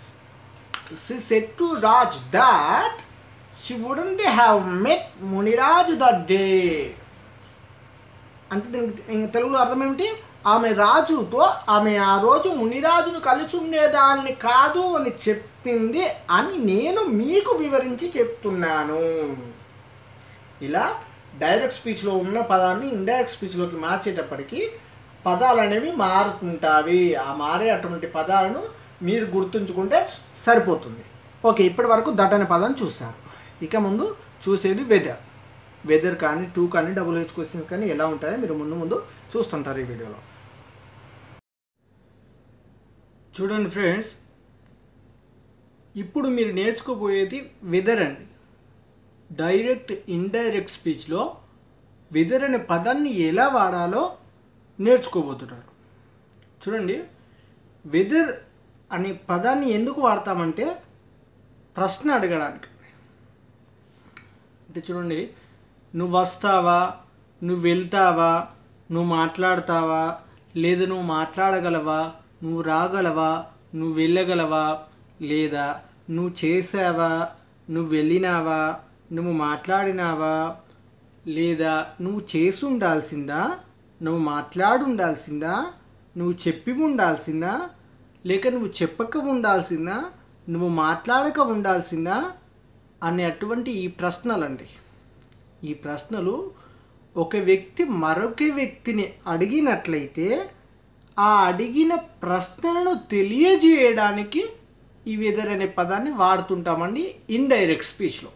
she said to Raj that she wouldn't have met Muniraj that day అంటే దీనికి ఇంక తెలుగులో అర్థం ఏమిటి ఆమె రాజుతో ఆమె ఆ రోజు మునిరాజును కలిసి ఉండేదాన్ని కాదు అని చెప్పింది అని నేను మీకు వివరించి చెప్తున్నాను ఇలా డైరెక్ట్ స్పీచ్లో ఉన్న పదాన్ని ఇండైరెక్ట్ స్పీచ్లోకి మార్చేటప్పటికి పదాలు అనేవి మారుతుంటావి ఆ మారే అటువంటి పదాలను మీరు గుర్తుంచుకుంటే సరిపోతుంది ఓకే ఇప్పటి వరకు దట్ అనే పదాన్ని చూశారు ఇక ముందు చూసేది వెదర్ వెదర్ కానీ టూ కానీ డబుల్ హెచ్ క్వశ్చన్స్ కానీ ఎలా ఉంటాయో మీరు ముందు ముందు చూస్తుంటారు ఈ వీడియోలో చూడండి ఫ్రెండ్స్ ఇప్పుడు మీరు నేర్చుకోబోయేది వెదర్ అండి డైరెక్ట్ ఇండైరెక్ట్ స్పీచ్లో వెదర్ అనే పదాన్ని ఎలా వాడాలో నేర్చుకోబోతున్నారు చూడండి వెదర్ అనే పదాన్ని ఎందుకు వాడతామంటే ప్రశ్న అడగడానికి అంటే చూడండి నువ్వు వస్తావా నువ్వు వెళ్తావా నువ్వు మాట్లాడతావా లేదా నువ్వు మాట్లాడగలవా నువ్వు రాగలవా నువ్వు వెళ్ళగలవా లేదా నువ్వు చేసావా నువ్వు వెళ్ళినావా నువ్వు మాట్లాడినావా లేదా నువ్వు చేసి ఉండాల్సిందా నువ్వు మాట్లాడి ఉండాల్సిందా నువ్వు చెప్పి ఉండాల్సిందా లేక నువ్వు చెప్పక ఉండాల్సిందా నువ్వు మాట్లాడక ఉండాల్సిందా అనే అటువంటి ఈ ప్రశ్నలండి ఈ ప్రశ్నలు ఒక వ్యక్తి మరొక వ్యక్తిని అడిగినట్లయితే ఆ అడిగిన ప్రశ్నలను తెలియజేయడానికి ఈ వెదర్ అనే పదాన్ని వాడుతుంటామండి ఇండైరెక్ట్ స్పీచ్లో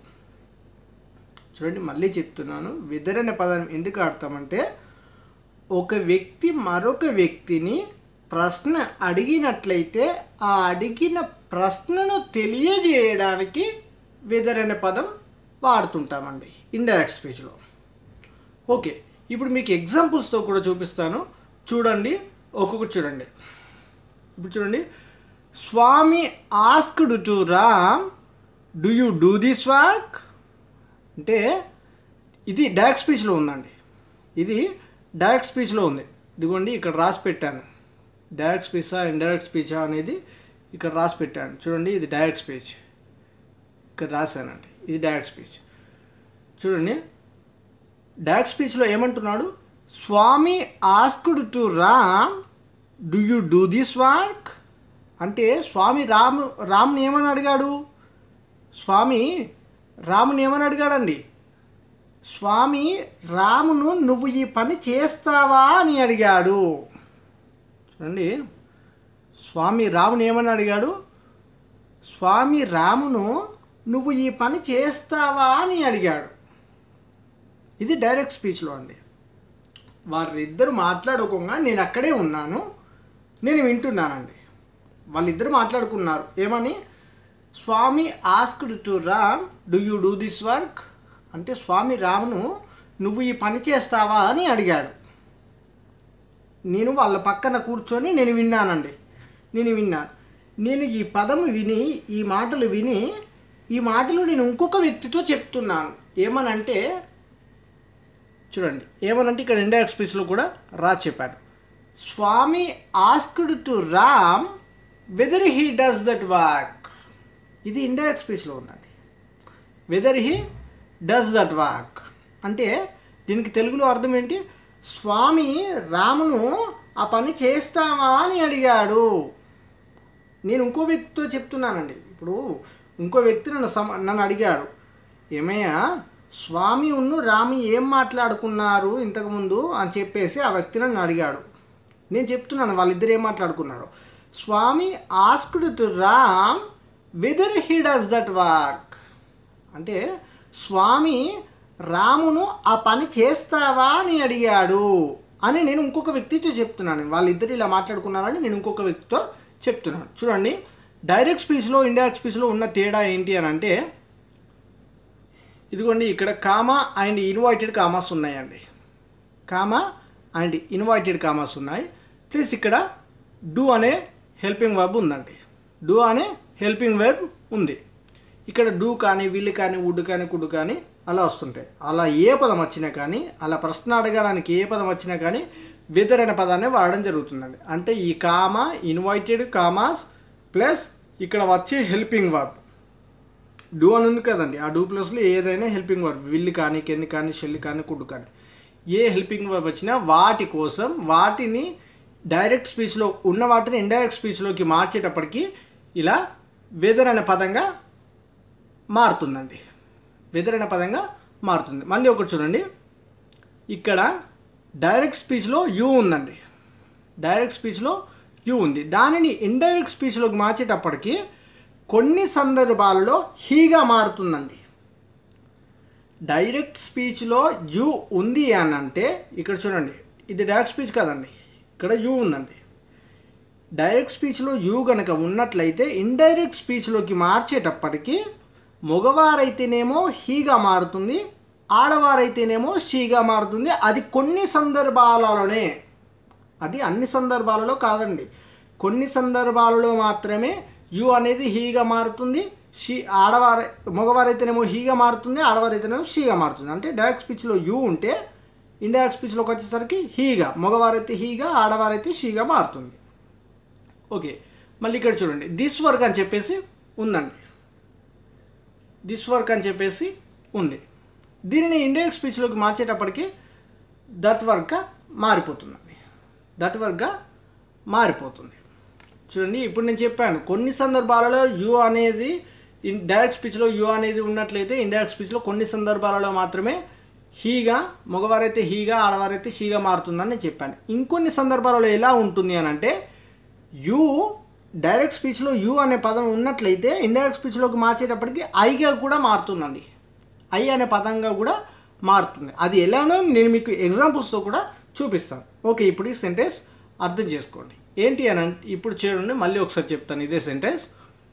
చూడండి మళ్ళీ చెప్తున్నాను వెదర్ అనే పదాన్ని ఎందుకు ఆడతామంటే ఒక వ్యక్తి మరొక వ్యక్తిని ప్రశ్న అడిగినట్లయితే ఆ అడిగిన ప్రశ్నను తెలియజేయడానికి వెదర్ అనే పదం వాడుతుంటామండి ఇండైరెక్ట్ స్పీచ్లో ఓకే ఇప్పుడు మీకు ఎగ్జాంపుల్స్తో కూడా చూపిస్తాను చూడండి ఒక్కొక్కటి చూడండి ఇప్పుడు చూడండి Swami asked to Ram do you do this work అంటే ఇది డైరెక్ట్ స్పీచ్లో ఉందండి ఇది డైరెక్ట్ స్పీచ్లో ఉంది ఇదిగోండి ఇక్కడ రాసి పెట్టాను డైరెక్ట్ స్పీచా ఇండైరెక్ట్ స్పీచా అనేది ఇక్కడ రాసి పెట్టాను చూడండి ఇది డైరెక్ట్ స్పీచ్ ఇక్కడ రాశానండి ఇది డైరెక్ట్ స్పీచ్ చూడండి డైరెక్ట్ స్పీచ్లో ఏమంటున్నాడు Swami asked to Ram do you do this work అంటే స్వామి రాము రాముని ఏమని అడిగాడు స్వామి రాముని ఏమని అడిగాడండి స్వామి రామును నువ్వు ఈ పని చేస్తావా అని అడిగాడు చూడండి స్వామి రాముని ఏమని అడిగాడు స్వామి రామును నువ్వు ఈ పని చేస్తావా అని అడిగాడు ఇది డైరెక్ట్ స్పీచ్లో అండి వారిద్దరు మాట్లాడుకోగా నేను అక్కడే ఉన్నాను నేను వింటున్నానండి వాళ్ళిద్దరు మాట్లాడుకున్నారు ఏమని Swami asked to Ram do you do this work అంటే స్వామి రామును నువ్వు ఈ పని చేస్తావా అని అడిగాడు నేను వాళ్ళ పక్కన కూర్చొని నేను విన్నానండి నేను విన్నాను నేను ఈ పదం విని ఈ మాటలు విని ఈ మాటలు నేను ఇంకొక వ్యక్తితో చెప్తున్నాను ఏమనంటే చూడండి ఏమనంటే ఇక్కడ ఇండైరెక్ట్ స్పీచ్లో కూడా రా చెప్పాడు Swami asked to Ram whether he does that work ఇది ఇండైరెక్ట్ స్పీచ్లో ఉందండి whether he does that work అంటే దీనికి తెలుగులో అర్థం ఏంటి స్వామి రామును ఆ పని చేస్తావా అని అడిగాడు నేను ఇంకో వ్యక్తితో చెప్తున్నానండి ఇప్పుడు ఇంకో వ్యక్తి నన్ను సమ నన్ను అడిగాడు ఏమయ్యా స్వామి ఉన్ను రామి ఏం మాట్లాడుకున్నారు ఇంతకుముందు అని చెప్పేసి ఆ వ్యక్తి నన్ను అడిగాడు నేను చెప్తున్నాను వాళ్ళిద్దరు ఏం మాట్లాడుకున్నారు Swami asked to Ram whether he does that work అంటే స్వామి రామును ఆ పని చేస్తావా అని అడిగాడు అని నేను ఇంకొక వ్యక్తితో చెప్తున్నాను వాళ్ళిద్దరు ఇలా మాట్లాడుకున్నారని నేను ఇంకొక వ్యక్తితో చెప్తున్నాను చూడండి డైరెక్ట్ స్పీచ్లో ఇండైరెక్ట్ స్పీచ్లో ఉన్న తేడా ఏంటి అని అంటే ఇదిగోండి ఇక్కడ కామా అండ్ ఇన్వైటెడ్ కామాస్ ఉన్నాయండి కామా అండ్ ఇన్వైటెడ్ కామాస్ ఉన్నాయి ప్లస్ ఇక్కడ డూ అనే హెల్పింగ్ వర్బ్ ఉందండి డూ అనే హెల్పింగ్ వర్బ్ ఉంది ఇక్కడ డూ కానీ విల్లు కానీ వుడ్ కానీ కుడ్ కానీ అలా వస్తుంటాయి అలా ఏ పదం వచ్చినా కానీ అలా ప్రశ్న అడగడానికి ఏ పదం వచ్చినా కానీ వెదర్ అనే పదాన్ని వాడడం జరుగుతుందండి అంటే ఈ కామా ఇన్వైటెడ్ కామాస్ ప్లస్ ఇక్కడ వచ్చే హెల్పింగ్ వర్బ్ డూ అని ఉంది కదండి ఆ డూ ప్లస్లో ఏదైనా హెల్పింగ్ వర్బ్ విల్లు కానీ కెన్ని కానీ షెల్ కానీ కుడ్ కానీ ఏ హెల్పింగ్ వర్బ్ వచ్చినా వాటి కోసం వాటిని డైరెక్ట్ స్పీచ్లో ఉన్న వాటిని ఇండైరెక్ట్ స్పీచ్లోకి మార్చేటప్పటికి ఇలా వెదర్ అనే పదంగా మారుతుందండి వెదర్ అనే పదంగా మారుతుంది మళ్ళీ ఒకటి చూడండి ఇక్కడ డైరెక్ట్ స్పీచ్లో యూ ఉందండి డైరెక్ట్ స్పీచ్లో యు ఉంది దానిని ఇండైరెక్ట్ స్పీచ్లోకి మార్చేటప్పటికి కొన్ని సందర్భాలలో హీగా మారుతుందండి డైరెక్ట్ స్పీచ్లో యు ఉంది అని అంటే ఇక్కడ చూడండి ఇది డైరెక్ట్ స్పీచ్ కదండి ఇక్కడ యు ఉందండి డైరెక్ట్ స్పీచ్లో యు గనక ఉన్నట్లయితే ఇండైరెక్ట్ స్పీచ్లోకి మార్చేటప్పటికి మగవారైతేనేమో హీగా మారుతుంది ఆడవారైతేనేమో షీగా మారుతుంది అది కొన్ని సందర్భాలలోనే అది అన్ని సందర్భాలలో కాదండి కొన్ని సందర్భాలలో మాత్రమే యు అనేది హీగా మారుతుంది షీ ఆడవారు మగవారైతేనేమో హీగా మారుతుంది ఆడవారైతేనేమో షీగా మారుతుంది అంటే డైరెక్ట్ స్పీచ్లో యు ఉంటే ఇండైరెక్ట్ స్పీచ్లోకి వచ్చేసరికి హీగా మగవారైతే హీగా ఆడవారైతే షీగా మారుతుంది ఓకే మళ్ళీ ఇక్కడ చూడండి దిస్ వర్క్ అని చెప్పేసి ఉందండి దిస్ వర్క్ అని చెప్పేసి ఉంది దీనిని ఇండైరెక్ట్ స్పీచ్లోకి మార్చేటప్పటికి దట్ వర్క్గా మారిపోతుందండి దట్ వర్క్గా మారిపోతుంది చూడండి ఇప్పుడు నేను చెప్పాను కొన్ని సందర్భాలలో యు అనేది ఇన్ డైరెక్ట్ స్పీచ్లో యు అనేది ఉన్నట్లయితే ఇండైరెక్ట్ స్పీచ్లో కొన్ని సందర్భాలలో మాత్రమే హీగా మగవారైతే హీగా ఆడవారైతే షీగా మారుతుందని నేను చెప్పాను ఇంకొన్ని సందర్భాలలో ఎలా ఉంటుంది అని అంటే యు డైరెక్ట్ స్పీచ్లో యు అనే పదం ఉన్నట్లయితే ఇండైరెక్ట్ స్పీచ్లోకి మార్చేటప్పటికి ఐగా కూడా మారుతుందండి ఐ అనే పదంగా కూడా మారుతుంది అది ఎలానో నేను మీకు ఎగ్జాంపుల్స్తో కూడా చూపిస్తాను ఓకే ఇప్పుడు ఈ సెంటెన్స్ అర్థం చేసుకోండి ఏంటి అని అంటే ఇప్పుడు చూడండి మళ్ళీ ఒకసారి చెప్తాను ఇదే sentence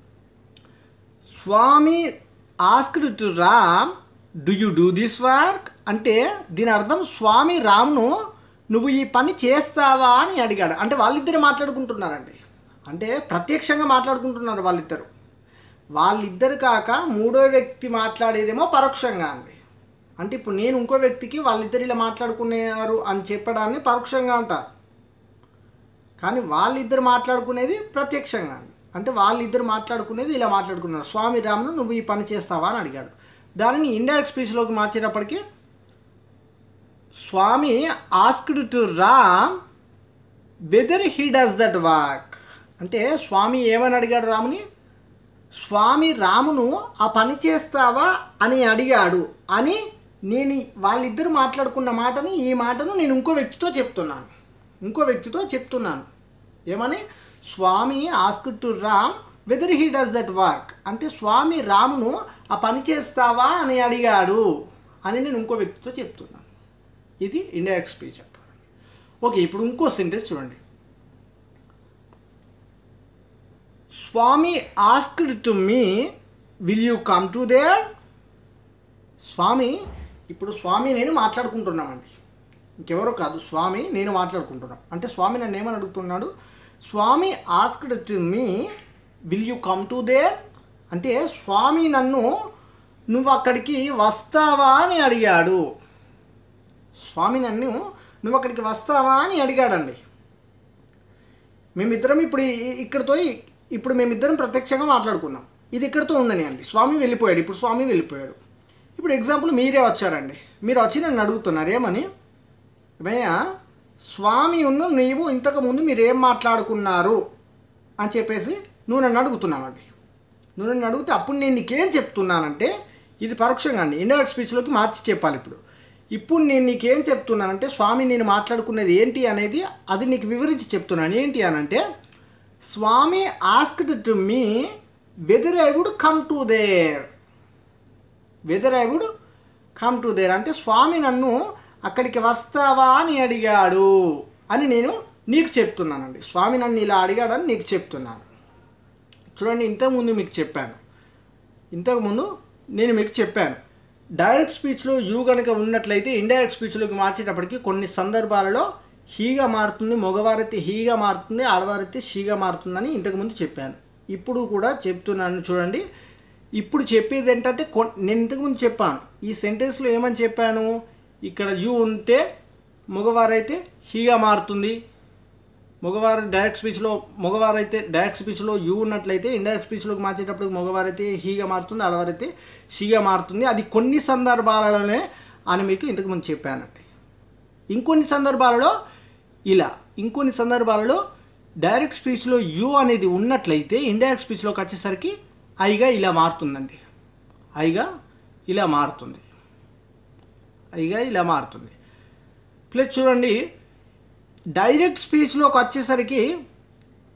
Swami asked to Ram do you do this work అంటే దీని అర్థం స్వామి రామ్ను నువ్వు ఈ పని చేస్తావా అని అడిగాడు అంటే వాళ్ళిద్దరు మాట్లాడుకుంటున్నారండి అంటే ప్రత్యక్షంగా మాట్లాడుకుంటున్నారు వాళ్ళిద్దరు వాళ్ళిద్దరు కాక మూడో వ్యక్తి మాట్లాడేదేమో పరోక్షంగా అండి అంటే ఇప్పుడు నేను ఇంకో వ్యక్తికి వాళ్ళిద్దరు ఇలా మాట్లాడుకున్నారు అని చెప్పడాన్ని పరోక్షంగా అంటారు కానీ వాళ్ళిద్దరు మాట్లాడుకునేది ప్రత్యక్షంగా అండి అంటే వాళ్ళిద్దరు మాట్లాడుకునేది ఇలా మాట్లాడుకున్నారు స్వామి రామ్ను నువ్వు ఈ పని చేస్తావా అని అడిగాడు దానిని ఇండైరెక్ట్ స్పీచ్లోకి మార్చేటప్పటికి Swami asked to Ram whether he does that work అంటే స్వామి ఏమని అడిగాడు రాముని స్వామి రామును ఆ పని చేస్తావా అని అడిగాడు అని నేను వాళ్ళిద్దరు మాట్లాడుకున్న మాటని ఈ మాటను నేను ఇంకో వ్యక్తితో చెప్తున్నాను ఇంకో వ్యక్తితో చెప్తున్నాను ఏమని Swami ask to Ram whether he does that work అంటే స్వామి రామును ఆ పని చేస్తావా అని అడిగాడు అని నేను ఇంకో వ్యక్తితో చెప్తున్నాను ఇది ఇండైరెక్ట్ స్పీచ్ అంటారు ఓకే ఇప్పుడు ఇంకో సెంటెన్స్ చూడండి Swami asked to me will you come to there Swami ఇప్పుడు స్వామి నేను మాట్లాడుకుంటున్నామండి ఇంకెవరో కాదు స్వామి నేను మాట్లాడుకుంటున్నాను అంటే స్వామి నన్ను ఏమని అడుగుతున్నాడు Swami asked to me will you come to there అంటే స్వామి నన్ను నువ్వు అక్కడికి వస్తావా అని అడిగాడు స్వామి నన్ను నువ్వు అక్కడికి వస్తావా అని అడిగాడండి మేమిద్దరం ఇప్పుడు ఈ- ఇక్కడితో ఈ- ఇప్పుడు మేమిద్దరం ప్రత్యక్షంగా మాట్లాడుకున్నాం ఇది ఇక్కడితో ఉండని అండి స్వామి వెళ్ళిపోయాడు ఇప్పుడు స్వామి వెళ్ళిపోయాడు ఇప్పుడు ఎగ్జాంపుల్ మీరే వచ్చారండి మీరు వచ్చి నన్ను అడుగుతున్నారు ఏమని భయ్య స్వామి ఉన్న నీవు ఇంతకు ముందు మీరు ఏం మాట్లాడుకున్నారు అని చెప్పేసి నువ్వు నన్ను అడుగుతున్నావండి నువ్వు నన్ను అడిగితే అప్పుడు నేను నీకేం చెప్తున్నానంటే ఇది పరోక్షంగా అండి ఇండైరెక్ట్ స్పీచ్లోకి మార్చి చెప్పాలి ఇప్పుడు ఇప్పుడు నేను నీకేం చెప్తున్నానంటే స్వామి నేను మాట్లాడుకున్నది ఏంటి అనేది అది నీకు వివరించి చెప్తున్నాను ఏంటి అని అంటే Swami asked to me whether I would come to there whether I would come to there అంటే స్వామి నన్ను అక్కడికి వస్తావా అని అడిగాడు అని నేను నీకు చెప్తున్నానండి స్వామి నన్ను ఇలా అడిగాడని నీకు చెప్తున్నాను చూడండి ఇంతకుముందు మీకు చెప్పాను ఇంతకుముందు నేను మీకు చెప్పాను డైరెక్ట్ స్పీచ్లో యూ కనుక ఉన్నట్లయితే ఇండైరెక్ట్ స్పీచ్లోకి మార్చేటప్పటికి కొన్ని సందర్భాలలో హీగా మారుతుంది మగవారైతే హీగా మారుతుంది ఆడవారైతే షీగా మారుతుందని ఇంతకుముందు చెప్పాను ఇప్పుడు కూడా చెప్తున్నాను చూడండి ఇప్పుడు చెప్పేది ఏంటంటే కొ- నేను ఇంతకుముందు చెప్పాను ఈ సెంటెన్స్లో ఏమని చెప్పాను ఇక్కడ యూ ఉంటే మగవారైతే హీగా మారుతుంది మగవారు డైరెక్ట్ స్పీచ్లో మగవారైతే డైరెక్ట్ స్పీచ్లో యూ ఉన్నట్లయితే ఇండైరెక్ట్ స్పీచ్లోకి మార్చేటప్పుడు మగవారైతే హీగా మారుతుంది ఆడవారైతే షీగా మారుతుంది అది కొన్ని సందర్భాలలోనే అని మీకు ఇంతకుముందు చెప్పానండి ఇంకొన్ని సందర్భాలలో ఇలా ఇంకొన్ని సందర్భాలలో డైరెక్ట్ స్పీచ్లో యూ అనేది ఉన్నట్లయితే ఇండైరెక్ట్ స్పీచ్లోకి వచ్చేసరికి ఐగా ఇలా మారుతుందండి ఐగా ఇలా మారుతుంది ఐగా ఇలా మారుతుంది ప్లస్ చూడండి డైరెక్ట్ స్పీచ్లోకి వచ్చేసరికి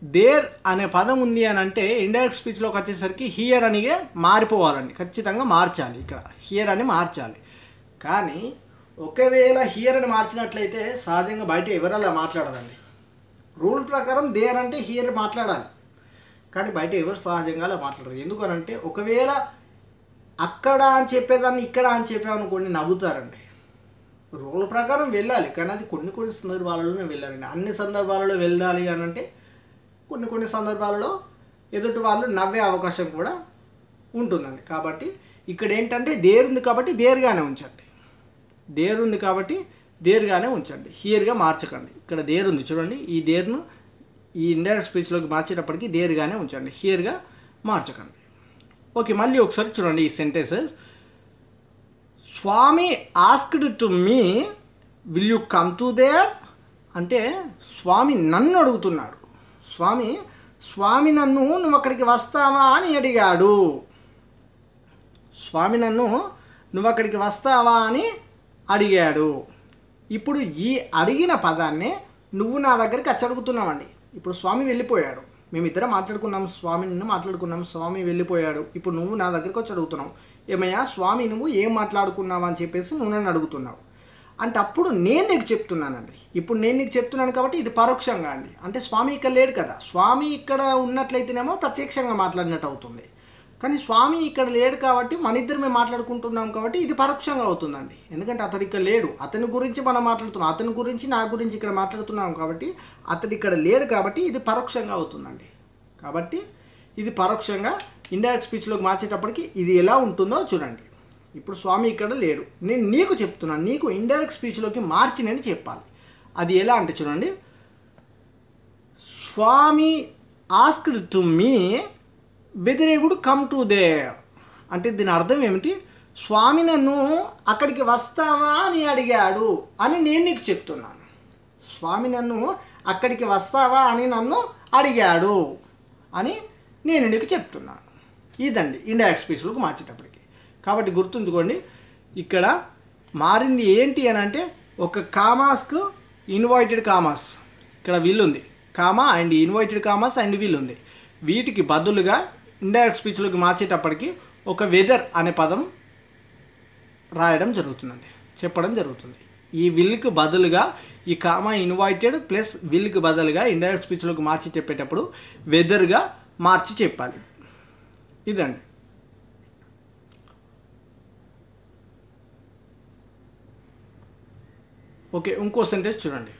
దేర్ అనే పదం ఉంది అని అంటే ఇండైరెక్ట్ స్పీచ్లోకి వచ్చేసరికి హియర్ అనిగే మారిపోవాలండి ఖచ్చితంగా మార్చాలి ఇక్కడ హియర్ అని మార్చాలి కానీ ఒకవేళ హియర్ అని మార్చినట్లయితే సహజంగా బయట ఎవరు అలా మాట్లాడదండి రూల్ ప్రకారం దేర్ అంటే హియర్ మాట్లాడాలి కానీ బయట ఎవరు సహజంగా అలా మాట్లాడరు ఎందుకనంటే ఒకవేళ అక్కడ అని చెప్పేదాన్ని ఇక్కడ అని చెప్పామనుకోండి నవ్వుతారండి రూల్ ప్రకారం వెళ్ళాలి కానీ అది కొన్ని కొన్ని సందర్భాలలోనే వెళ్ళాలండి అన్ని సందర్భాలలో వెళ్ళాలి అని అంటే కొన్ని కొన్ని సందర్భాలలో ఎదుటి వాళ్ళు నవ్వే అవకాశం కూడా ఉంటుందండి కాబట్టి ఇక్కడ ఏంటంటే దేర్ ఉంది కాబట్టి దేరుగానే ఉంచండి దేర్ ఉంది కాబట్టి దేరుగానే ఉంచండి హియర్గా మార్చకండి ఇక్కడ దేర్ ఉంది చూడండి ఈ దేర్ను ఈ ఇండైరెక్ట్ స్పీచ్లోకి మార్చేటప్పటికి దేరుగానే ఉంచండి హియర్గా మార్చకండి ఓకే మళ్ళీ ఒకసారి చూడండి ఈ sentences Swami asked to me will you come to there అంటే స్వామి నన్ను అడుగుతున్నాడు స్వామి స్వామి నన్ను నువ్వు అక్కడికి వస్తావా అని అడిగాడు స్వామి నన్ను నువ్వు అక్కడికి వస్తావా అని అడిగాడు ఇప్పుడు ఈ అడిగిన పదాన్నే నువ్వు నా దగ్గరికి వచ్చి అడుగుతున్నావండి ఇప్పుడు స్వామి వెళ్ళిపోయాడు మేమిద్దరం మాట్లాడుకున్నాం స్వామి నిన్ను మాట్లాడుకున్నాం స్వామి వెళ్ళిపోయాడు ఇప్పుడు నువ్వు నా దగ్గరికి వచ్చి అడుగుతున్నావు ఏమయ్యా స్వామి నువ్వు ఏం మాట్లాడుకున్నావు అని చెప్పేసి నువ్వు నన్ను అడుగుతున్నావు అంటే అప్పుడు నేను నీకు చెప్తున్నానండి ఇప్పుడు నేను నీకు చెప్తున్నాను కాబట్టి ఇది పరోక్షంగా అండి అంటే స్వామి ఇక్కడ లేడు కదా స్వామి ఇక్కడ ఉన్నట్లయితేనేమో ప్రత్యక్షంగా మాట్లాడినట్టు అవుతుంది కానీ స్వామి ఇక్కడ లేడు కాబట్టి మన ఇద్దరమే మాట్లాడుకుంటున్నాం కాబట్టి ఇది పరోక్షంగా అవుతుందండి ఎందుకంటే అతడు ఇక్కడ లేడు అతని గురించి మనం మాట్లాడుతున్నాం అతని గురించి నా గురించి ఇక్కడ మాట్లాడుతున్నాం కాబట్టి అతడు ఇక్కడ లేడు కాబట్టి ఇది పరోక్షంగా అవుతుందండి కాబట్టి ఇది పరోక్షంగా ఇండైరెక్ట్ స్పీచ్లోకి మార్చేటప్పటికి ఇది ఎలా ఉంటుందో చూడండి ఇప్పుడు స్వామి ఇక్కడ లేడు నేను నీకు చెప్తున్నాను నీకు ఇండైరెక్ట్ స్పీచ్లోకి మార్చి నేను చెప్పాలి అది ఎలా అంటే చూడండి Swami asked to me whether would come to there అంటే దీని అర్థం ఏమిటి స్వామి నన్ను అక్కడికి వస్తావా అని అడిగాడు అని నేను నీకు చెప్తున్నాను స్వామి నన్ను అక్కడికి వస్తావా అని నన్ను అడిగాడు అని నేను నీకు చెప్తున్నాను ఇదండి ఇండైరెక్ట్ స్పీచ్లోకి మార్చేటప్పటికి కాబట్టి గుర్తుంచుకోండి ఇక్కడ మారింది ఏంటి అని అంటే ఒక కామాస్కు ఇన్వైటెడ్ కామాస్ ఇక్కడ వీల్ ఉంది comma and inverted commas and will ఉంది వీటికి బదులుగా ఇండైరెక్ట్ స్పీచ్లోకి మార్చేటప్పటికి ఒక వెదర్ అనే పదం రాయడం జరుగుతుందండి చెప్పడం జరుగుతుంది ఈ విల్కి బదులుగా ఈ కామా ఇన్వైటెడ్ ప్లస్ విల్కి బదులుగా ఇండైరెక్ట్ స్పీచ్లోకి మార్చి చెప్పేటప్పుడు వెదర్గా మార్చి చెప్పాలి ఇదండి ఓకే ఇంకో సెంటెన్స్ చూడండి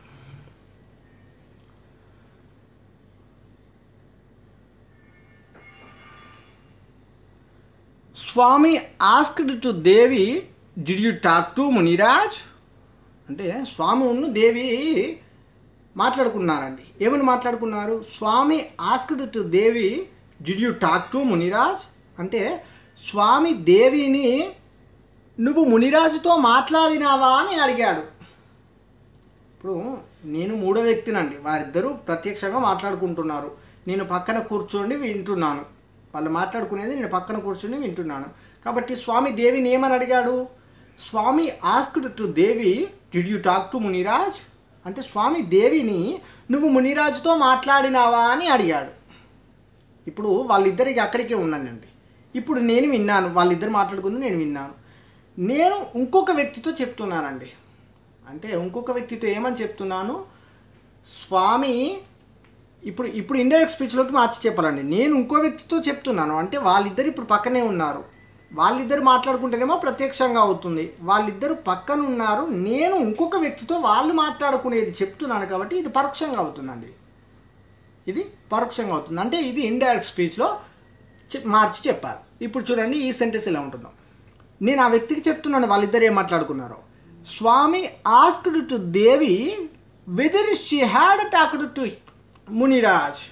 Swami asked to Devi did you talk to Muniraj అంటే స్వామి ఉన్ను దేవి మాట్లాడుకున్నారండి ఏమని మాట్లాడుకున్నారు Swami asked to Devi did you talk to Muniraj అంటే స్వామి దేవిని నువ్వు మునిరాజుతో మాట్లాడినావా అని అడిగాడు ఇప్పుడు నేను మూడో వ్యక్తినండి వారిద్దరూ ప్రత్యక్షంగా మాట్లాడుకుంటున్నారు నేను పక్కన కూర్చోండి వింటున్నాను వాళ్ళు మాట్లాడుకునేది నేను పక్కన కూర్చొని వింటున్నాను కాబట్టి స్వామి దేవిని ఏమని అడిగాడు Swami asked to Devi did you talk to Muniraj అంటే స్వామి దేవిని నువ్వు మునిరాజుతో మాట్లాడినావా అని అడిగాడు ఇప్పుడు వాళ్ళిద్దరికి అక్కడికే ఉన్నానండి ఇప్పుడు నేను విన్నాను వాళ్ళిద్దరు మాట్లాడుకుంది నేను విన్నాను నేను ఇంకొక వ్యక్తితో చెప్తున్నానండి అంటే ఇంకొక వ్యక్తితో ఏమని చెప్తున్నాను స్వామి ఇప్పుడు ఇప్పుడు ఇండైరెక్ట్ స్పీచ్లోకి మార్చి చెప్పాలండి నేను ఇంకో వ్యక్తితో చెప్తున్నాను అంటే వాళ్ళిద్దరు ఇప్పుడు పక్కనే ఉన్నారు వాళ్ళిద్దరు మాట్లాడుకుంటేనేమో ప్రత్యక్షంగా అవుతుంది వాళ్ళిద్దరు పక్కన ఉన్నారు నేను ఇంకొక వ్యక్తితో వాళ్ళు మాట్లాడుకునేది చెప్తున్నాను కాబట్టి ఇది పరోక్షంగా అవుతుందండి ఇది పరోక్షంగా అవుతుంది అంటే ఇది ఇండైరెక్ట్ స్పీచ్లో చె- మార్చి చెప్పాలి ఇప్పుడు చూడండి ఈ సెంటెన్స్ ఎలా ఉంటుందో నేను ఆ వ్యక్తికి చెప్తున్నాను వాళ్ళిద్దరు ఏం మాట్లాడుకున్నారో Swami asked to Devi whether she had talked to Muniraj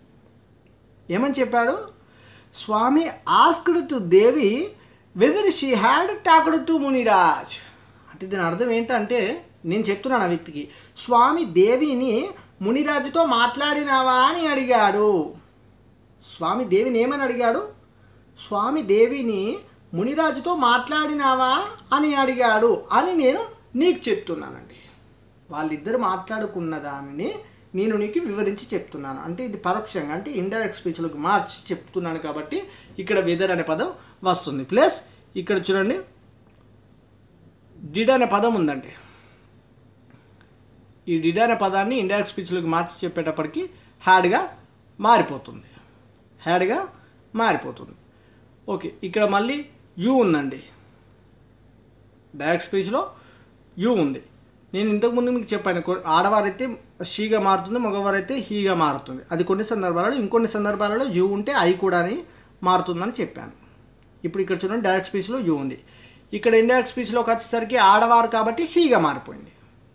ఏమని చెప్పాడు Swami asked to Devi whether she had talked to Muniraj అంటే దీని అర్థం ఏంటంటే నేను చెప్తున్నాను ఆ వ్యక్తికి స్వామి దేవిని మునిరాజుతో మాట్లాడినావా అని అడిగాడు స్వామి దేవిని ఏమని అడిగాడు స్వామి దేవిని మునిరాజుతో మాట్లాడినావా అని అడిగాడు అని నేను నీకు చెప్తున్నానండి వాళ్ళిద్దరు మాట్లాడుకున్న దానిని నేను నీకు వివరించి చెప్తున్నాను అంటే ఇది పరోక్షంగా అంటే ఇండైరెక్ట్ స్పీచ్లోకి మార్చి చెప్తున్నాను కాబట్టి ఇక్కడ వెదర్ అనే పదం వస్తుంది ప్లస్ ఇక్కడ చూడండి డిడ్ అనే పదం ఉందండి ఈ డిడ్ అనే పదాన్ని ఇండైరెక్ట్ స్పీచ్లోకి మార్చి చెప్పేటప్పటికి హ్యాడ్గా మారిపోతుంది హ్యాడ్గా మారిపోతుంది ఓకే ఇక్కడ మళ్ళీ యూ ఉందండి డైరెక్ట్ స్పీచ్లో యూ ఉంది నేను ఇంతకుముందు మీకు చెప్పాను కొ- ఆడవారైతే షీగా మారుతుంది మగవారైతే హీగా మారుతుంది అది కొన్ని సందర్భాలలో ఇంకొన్ని సందర్భాలలో యూ ఉంటే ఐ కూడా అని మారుతుందని చెప్పాను ఇప్పుడు ఇక్కడ చూడండి డైరెక్ట్ స్పీచ్లో యూ ఉంది ఇక్కడ ఇండైరెక్ట్ స్పీచ్లోకి వచ్చేసరికి ఆడవారు కాబట్టి షీగా మారిపోయింది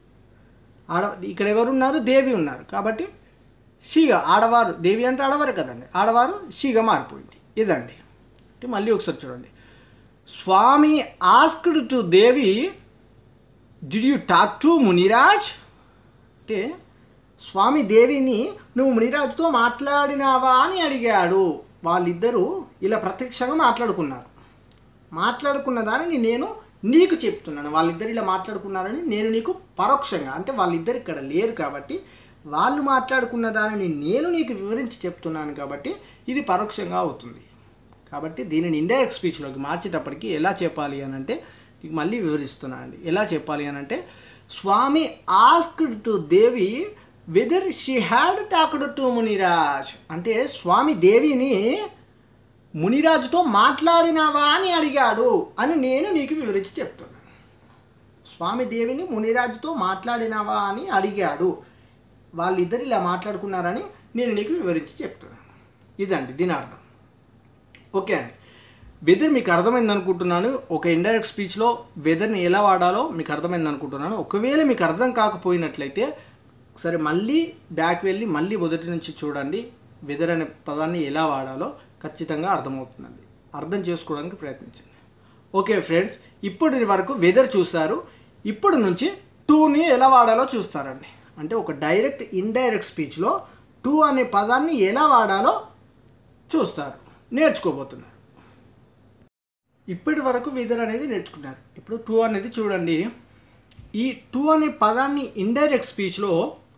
ఆడ ఇక్కడ ఎవరు ఉన్నారు దేవి ఉన్నారు కాబట్టి షీగా ఆడవారు దేవి అంటే ఆడవారు కదండి ఆడవారు షీగా మారిపోయింది ఇదండి అంటే మళ్ళీ ఒకసారి చూడండి Swami asked to Devi did you talk to Muniraj అంటే స్వామి దేవిని నువ్వు మునిరాజుతో మాట్లాడినావా అని అడిగాడు వాళ్ళిద్దరూ ఇలా ప్రత్యక్షంగా మాట్లాడుకున్నారు మాట్లాడుకున్న దానిని నేను నీకు చెప్తున్నాను వాళ్ళిద్దరు ఇలా మాట్లాడుకున్నారని నేను నీకు పరోక్షంగా అంటే వాళ్ళిద్దరు ఇక్కడ లేరు కాబట్టి వాళ్ళు మాట్లాడుకున్న దానిని నేను నీకు వివరించి చెప్తున్నాను కాబట్టి ఇది పరోక్షంగా అవుతుంది కాబట్టి దీనిని ఇండైరెక్ట్ స్పీచ్లోకి మార్చేటప్పటికి ఎలా చెప్పాలి అని అంటే నీకు మళ్ళీ వివరిస్తున్నాను అండి ఎలా చెప్పాలి అని అంటే Swami asked to Devi whether she had talked to Muniraj అంటే స్వామి దేవిని మునిరాజుతో మాట్లాడినావా అని అడిగాడు అని నేను నీకు వివరించి చెప్తున్నాను స్వామి దేవిని మునిరాజుతో మాట్లాడినావా అని అడిగాడు వాళ్ళిద్దరు ఇలా మాట్లాడుకున్నారని నేను నీకు వివరించి చెప్తున్నాను ఇదండి దీని అర్థం ఓకే అండి వెదర్ మీకు అర్థమైంది అనుకుంటున్నాను ఒక ఇండైరెక్ట్ స్పీచ్లో వెదర్ని ఎలా వాడాలో మీకు అర్థమైంది అనుకుంటున్నాను ఒకవేళ మీకు అర్థం కాకపోయినట్లయితే సరే మళ్ళీ బ్యాక్ వెళ్ళి మళ్ళీ మొదటి నుంచి చూడండి వెదర్ అనే పదాన్ని ఎలా వాడాలో ఖచ్చితంగా అర్థమవుతుందండి అర్థం చేసుకోవడానికి ప్రయత్నించండి ఓకే ఫ్రెండ్స్ ఇప్పటి వరకు వెదర్ చూస్తారు ఇప్పుడు నుంచి టూని ఎలా వాడాలో చూస్తారండి అంటే ఒక డైరెక్ట్ ఇండైరెక్ట్ స్పీచ్లో టూ అనే పదాన్ని ఎలా వాడాలో చూస్తారు నేర్చుకోబోతున్నారు ఇప్పటి వరకు వెదర్ అనేది నేర్చుకున్నారు ఇప్పుడు టూ అనేది చూడండి ఈ టూ అనే పదాన్ని ఇండైరెక్ట్ స్పీచ్లో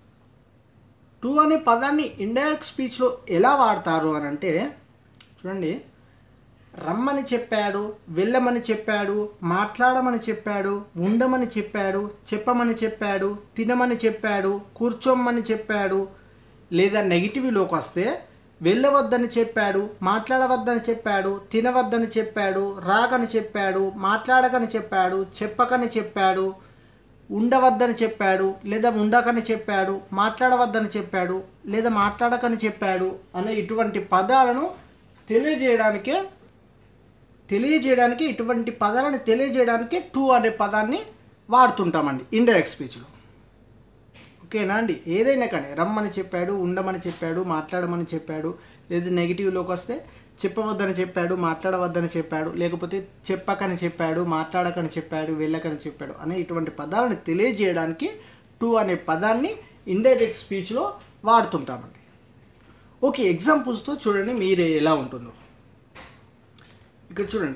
టూ అనే పదాన్ని ఇండైరెక్ట్ స్పీచ్లో ఎలా వాడతారు అని అంటే చూడండి రమ్మని చెప్పాడు వెళ్ళమని చెప్పాడు మాట్లాడమని చెప్పాడు ఉండమని చెప్పాడు చెప్పమని చెప్పాడు తినమని చెప్పాడు కూర్చోమని చెప్పాడు లేదా నెగిటివ్లోకి వస్తే వెళ్ళవద్దని చెప్పాడు మాట్లాడవద్దని చెప్పాడు తినవద్దని చెప్పాడు రాకని చెప్పాడు మాట్లాడకని చెప్పాడు చెప్పకని చెప్పాడు ఉండవద్దని చెప్పాడు లేదా ఉండకని చెప్పాడు మాట్లాడవద్దని చెప్పాడు లేదా మాట్లాడకని చెప్పాడు అనే ఇటువంటి పదాలను తెలియజేయడానికే తెలియజేయడానికి ఇటువంటి పదాలను తెలియజేయడానికి టూ అనే పదాన్ని వాడుతుంటామండి ఇండైరెక్ట్ స్పీచ్లో ఓకేనా అండి ఏదైనా కానీ రమ్మని చెప్పాడు ఉండమని చెప్పాడు మాట్లాడమని చెప్పాడు లేదా నెగిటివ్లోకి వస్తే చెప్పవద్దని చెప్పాడు మాట్లాడవద్దని చెప్పాడు లేకపోతే చెప్పకని చెప్పాడు మాట్లాడకని చెప్పాడు వెళ్ళకని చెప్పాడు అనే ఇటువంటి పదాలను తెలియజేయడానికి టు అనే పదాన్ని ఇండైరెక్ట్ స్పీచ్లో వాడుతుంటామండి ఓకే ఎగ్జాంపుల్స్తో చూడండి మీరే ఎలా ఉంటుందో ఇక్కడ చూడండి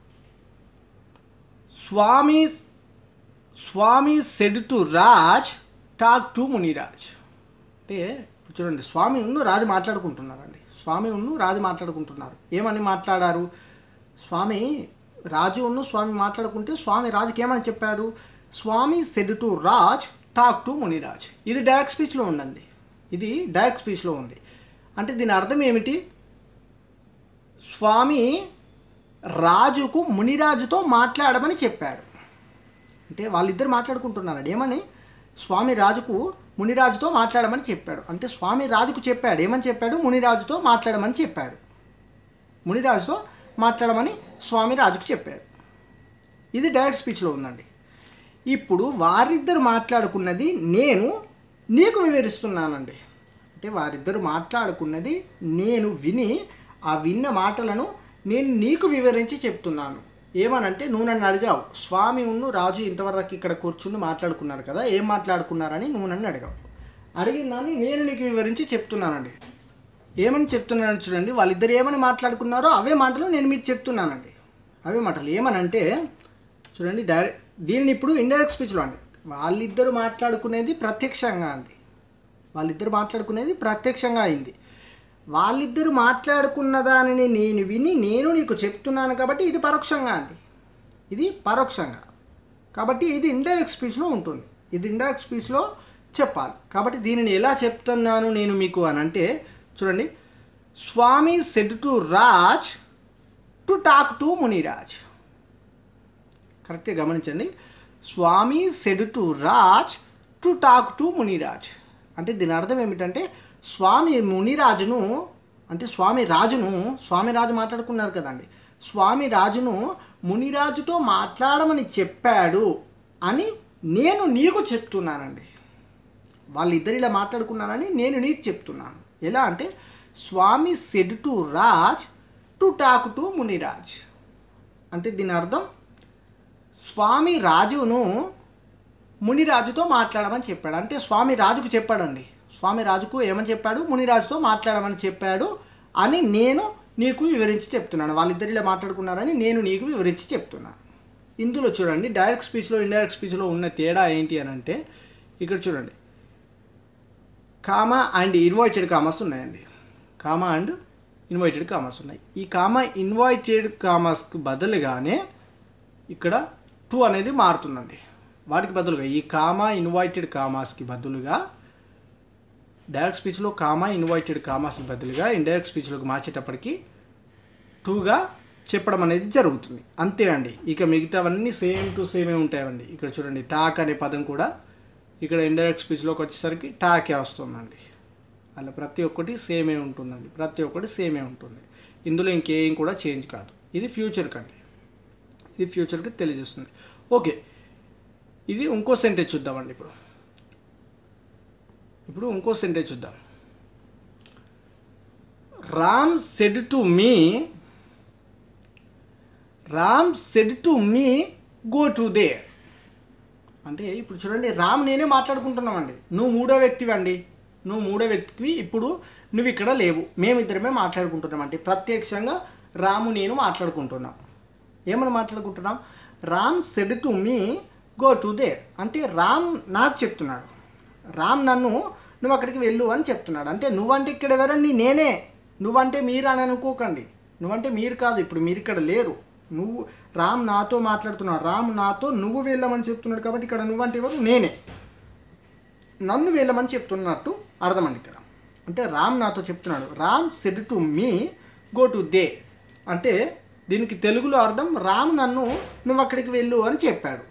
Swami Swami said to Raj talk to Muniraj అంటే ఇప్పుడు చూడండి స్వామి ఉన్ను రాజు మాట్లాడుకుంటున్నారండి స్వామి ఉన్ను రాజు మాట్లాడుకుంటున్నారు ఏమని మాట్లాడారు స్వామి రాజు ఉన్ను స్వామి మాట్లాడుకుంటే స్వామి రాజుకి ఏమని చెప్పారు Swami said to Raj talk to Muniraj ఇది డైరెక్ట్ స్పీచ్లో ఉందండి ఇది డైరెక్ట్ స్పీచ్లో ఉంది అంటే దీని అర్థం ఏమిటి స్వామి రాజుకు మునిరాజుతో మాట్లాడమని చెప్పాడు అంటే వాళ్ళిద్దరు మాట్లాడుకుంటున్నారండి ఏమని స్వామి రాజుకు మునిరాజుతో మాట్లాడమని చెప్పాడు అంటే స్వామి రాజుకు చెప్పాడు ఏమని చెప్పాడు మునిరాజుతో మాట్లాడమని చెప్పాడు మునిరాజుతో మాట్లాడమని స్వామి రాజుకు చెప్పాడు ఇది డైరెక్ట్ స్పీచ్లో ఉందండి ఇప్పుడు వారిద్దరు మాట్లాడుకున్నది నేను నీకు వివరిస్తున్నానండి అంటే వారిద్దరు మాట్లాడుకున్నది నేను విని ఆ విన్న మాటలను నేను నీకు వివరించి చెప్తున్నాను ఏమనంటే నువ్వు నన్ను అడిగావు స్వామి ఉన్ను రాజు ఇంతవరకు ఇక్కడ కూర్చుని మాట్లాడుకున్నారు కదా ఏం మాట్లాడుకున్నారని నువ్వు నన్ను అడిగావు అడిగిన దాన్ని నేను నీకు వివరించి చెప్తున్నానండి ఏమని చెప్తున్నాను చూడండి వాళ్ళిద్దరు ఏమని మాట్లాడుకున్నారో అవే మాటలు నేను మీకు చెప్తున్నానండి అవే మాటలు ఏమనంటే చూడండి డైరెక్ట్ దీనిని ఇప్పుడు ఇండైరెక్ట్ స్పీచ్లో అండి వాళ్ళిద్దరు మాట్లాడుకునేది ప్రత్యక్షంగా అండి వాళ్ళిద్దరు మాట్లాడుకునేది ప్రత్యక్షంగా అయింది వాళ్ళిద్దరు మాట్లాడుకున్న దానిని నేను విని నేను నీకు చెప్తున్నాను కాబట్టి ఇది పరోక్షంగా అండి ఇది పరోక్షంగా కాబట్టి ఇది ఇండైరెక్ట్ స్పీచ్లో ఉంటుంది ఇది ఇండైరెక్ట్ స్పీచ్లో చెప్పాలి కాబట్టి దీనిని ఎలా చెప్తున్నాను నేను మీకు అని అంటే చూడండి Swami said to Raj to talk to Muniraj కరెక్ట్గా గమనించండి Swami said to Raj to talk to Muniraj అంటే దీని అర్థం ఏమిటంటే స్వామి మునిరాజును అంటే స్వామి రాజును స్వామి రాజు మాట్లాడుకున్నారు కదండి స్వామి రాజును మునిరాజుతో మాట్లాడమని చెప్పాడు అని నేను నీకు చెప్తున్నానండి వాళ్ళిద్దరు ఇలా మాట్లాడుకున్నారని నేను నీకు చెప్తున్నాను ఎలా అంటే Swami said to Raj to talk to Muniraj అంటే దీని అర్థం స్వామి రాజును మునిరాజుతో మాట్లాడమని చెప్పాడు అంటే స్వామి రాజుకు చెప్పాడండి స్వామి రాజుకు ఏమని చెప్పాడు మునిరాజుతో మాట్లాడమని చెప్పాడు అని నేను నీకు వివరించి చెప్తున్నాను వాళ్ళిద్దరు ఇలా మాట్లాడుకున్నారని నేను నీకు వివరించి చెప్తున్నాను ఇందులో చూడండి డైరెక్ట్ స్పీచ్లో ఇండైరెక్ట్ స్పీచ్లో ఉన్న తేడా ఏంటి అని అంటే ఇక్కడ చూడండి కామా అండ్ ఇన్వైటెడ్ కామర్స్ ఉన్నాయండి కామా అండ్ ఇన్వైటెడ్ కామర్స్ ఉన్నాయి ఈ కామా ఇన్వైటెడ్ కామర్స్కి బదులుగానే ఇక్కడ టూ అనేది మారుతుందండి వాటికి బదులుగా ఈ కామా ఇన్వైటెడ్ కామాస్కి బదులుగా డైరెక్ట్ స్పీచ్లో కామా ఇన్వైటెడ్ కామాస్కి బదులుగా ఇండైరెక్ట్ స్పీచ్లోకి మార్చేటప్పటికి టూగా చెప్పడం అనేది జరుగుతుంది అంతే అండి ఇక మిగతావన్నీ సేమ్ టు సేమే ఉంటాయండి ఇక్కడ చూడండి టాక్ అనే పదం కూడా ఇక్కడ ఇండైరెక్ట్ స్పీచ్లోకి వచ్చేసరికి టాకే వస్తుందండి అలా ప్రతి ఒక్కటి సేమే ఉంటుందండి ప్రతి ఒక్కటి సేమే ఉంటుంది ఇందులో ఇంకేం కూడా చేంజ్ కాదు ఇది ఫ్యూచర్కి అండి ఇది ఫ్యూచర్కి తెలియజేస్తుంది ఓకే ఇది ఇంకో సెంటెన్స్ చూద్దామండి ఇప్పుడు ఇప్పుడు ఇంకో సెంటెన్స్ చూద్దాం Ram said to me Ram said to me go to there అంటే ఇప్పుడు చూడండి రామ్ నేనే మాట్లాడుకుంటున్నామండి నువ్వు మూడో వ్యక్తివి అండి నువ్వు మూడో వ్యక్తివి ఇప్పుడు నువ్వు ఇక్కడ లేవు మేమిద్దరమే మాట్లాడుకుంటున్నాం అంటే ప్రత్యక్షంగా రాము నేను మాట్లాడుకుంటున్నాం ఏమని మాట్లాడుకుంటున్నాం Ram said to me go to there అంటే రామ్ నాకు చెప్తున్నాడు రామ్ నన్ను నువ్వు అక్కడికి వెళ్ళు అని చెప్తున్నాడు అంటే నువ్వంటే ఇక్కడ ఎవరండి నేనే నువ్వంటే మీరు అని అనుకోకండి నువ్వంటే మీరు కాదు ఇప్పుడు మీరు ఇక్కడ లేరు నువ్వు రామ్ నాతో మాట్లాడుతున్నాడు రామ్ నాతో నువ్వు వెళ్ళమని చెప్తున్నాడు కాబట్టి ఇక్కడ నువ్వంటే ఎవరు నేనే నన్ను వెళ్ళమని చెప్తున్నట్టు అర్థమండి ఇక్కడ అంటే రామ్ నాతో చెప్తున్నాడు Ram said to me go to there అంటే దీనికి తెలుగులో అర్థం రామ్ నన్ను నువ్వు అక్కడికి వెళ్ళు అని చెప్పాడు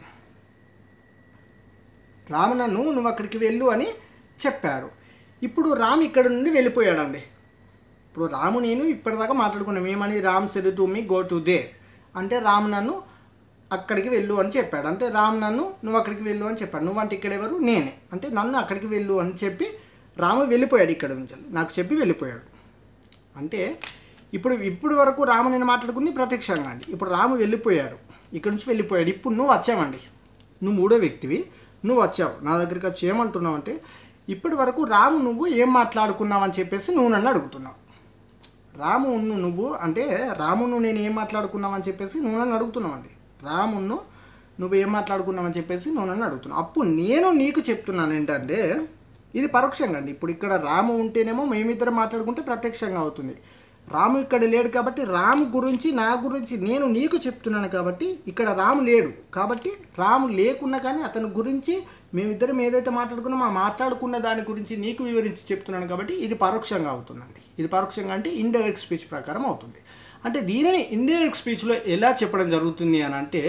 రామ్ నన్ను నువ్వు అక్కడికి వెళ్ళు అని చెప్పాడు ఇప్పుడు రామ్ ఇక్కడ నుండి వెళ్ళిపోయాడండి ఇప్పుడు రాము నేను ఇప్పటిదాకా మాట్లాడుకున్నాం ఏమని Ram said to me go to there అంటే రామ్ నన్ను అక్కడికి వెళ్ళు అని చెప్పాడు అంటే రామ్ నన్ను నువ్వు అక్కడికి వెళ్ళు అని చెప్పాడు నువ్వు అంటే ఇక్కడ ఎవరు నేనే అంటే నన్ను అక్కడికి వెళ్ళు అని చెప్పి రాము వెళ్ళిపోయాడు ఇక్కడ నుంచి నాకు చెప్పి వెళ్ళిపోయాడు అంటే ఇప్పుడు ఇప్పుడు వరకు రాము నేను మాట్లాడుకుంది ప్రత్యక్షంగా అండి ఇప్పుడు రాము వెళ్ళిపోయాడు ఇక్కడ నుంచి వెళ్ళిపోయాడు ఇప్పుడు నువ్వు వచ్చావండి నువ్వు మూడో వ్యక్తివి నువ్వు వచ్చావు నా దగ్గరికి వచ్చి ఏమంటున్నావు అంటే ఇప్పటి వరకు రాము నువ్వు ఏం మాట్లాడుకున్నావు అని చెప్పేసి నువ్వు నన్ను అడుగుతున్నావు రామును నువ్వు అంటే రామును నేను ఏం మాట్లాడుకున్నావు అని చెప్పేసి నువ్వు నన్ను అడుగుతున్నావు అండి రామును నువ్వు ఏం మాట్లాడుకున్నావు అని చెప్పేసి నువ్వు నన్ను అడుగుతున్నావు అప్పుడు నేను నీకు చెప్తున్నాను ఏంటంటే ఇది పరోక్షంగా అండి ఇప్పుడు ఇక్కడ రాము ఉంటేనేమో మేమిద్దరం మాట్లాడుకుంటే ప్రత్యక్షంగా అవుతుంది రాము ఇక్కడ లేడు కాబట్టి రాము గురించి నా గురించి నేను నీకు చెప్తున్నాను కాబట్టి ఇక్కడ రాము లేడు కాబట్టి రాము లేకున్నా కానీ అతని గురించి మేమిద్దరం ఏదైతే మాట్లాడుకున్నామో ఆ మాట్లాడుకున్న దాని గురించి నీకు వివరించి చెప్తున్నాను కాబట్టి ఇది పరోక్షంగా అవుతుందండి ఇది పరోక్షంగా అంటే ఇండైరెక్ట్ స్పీచ్ ప్రకారం అవుతుంది అంటే దీనిని ఇండైరెక్ట్ స్పీచ్లో ఎలా చెప్పడం జరుగుతుంది అని అంటే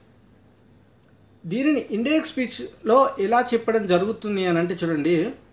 దీనిని ఇండైరెక్ట్ స్పీచ్లో ఎలా చెప్పడం జరుగుతుంది అని అంటే చూడండి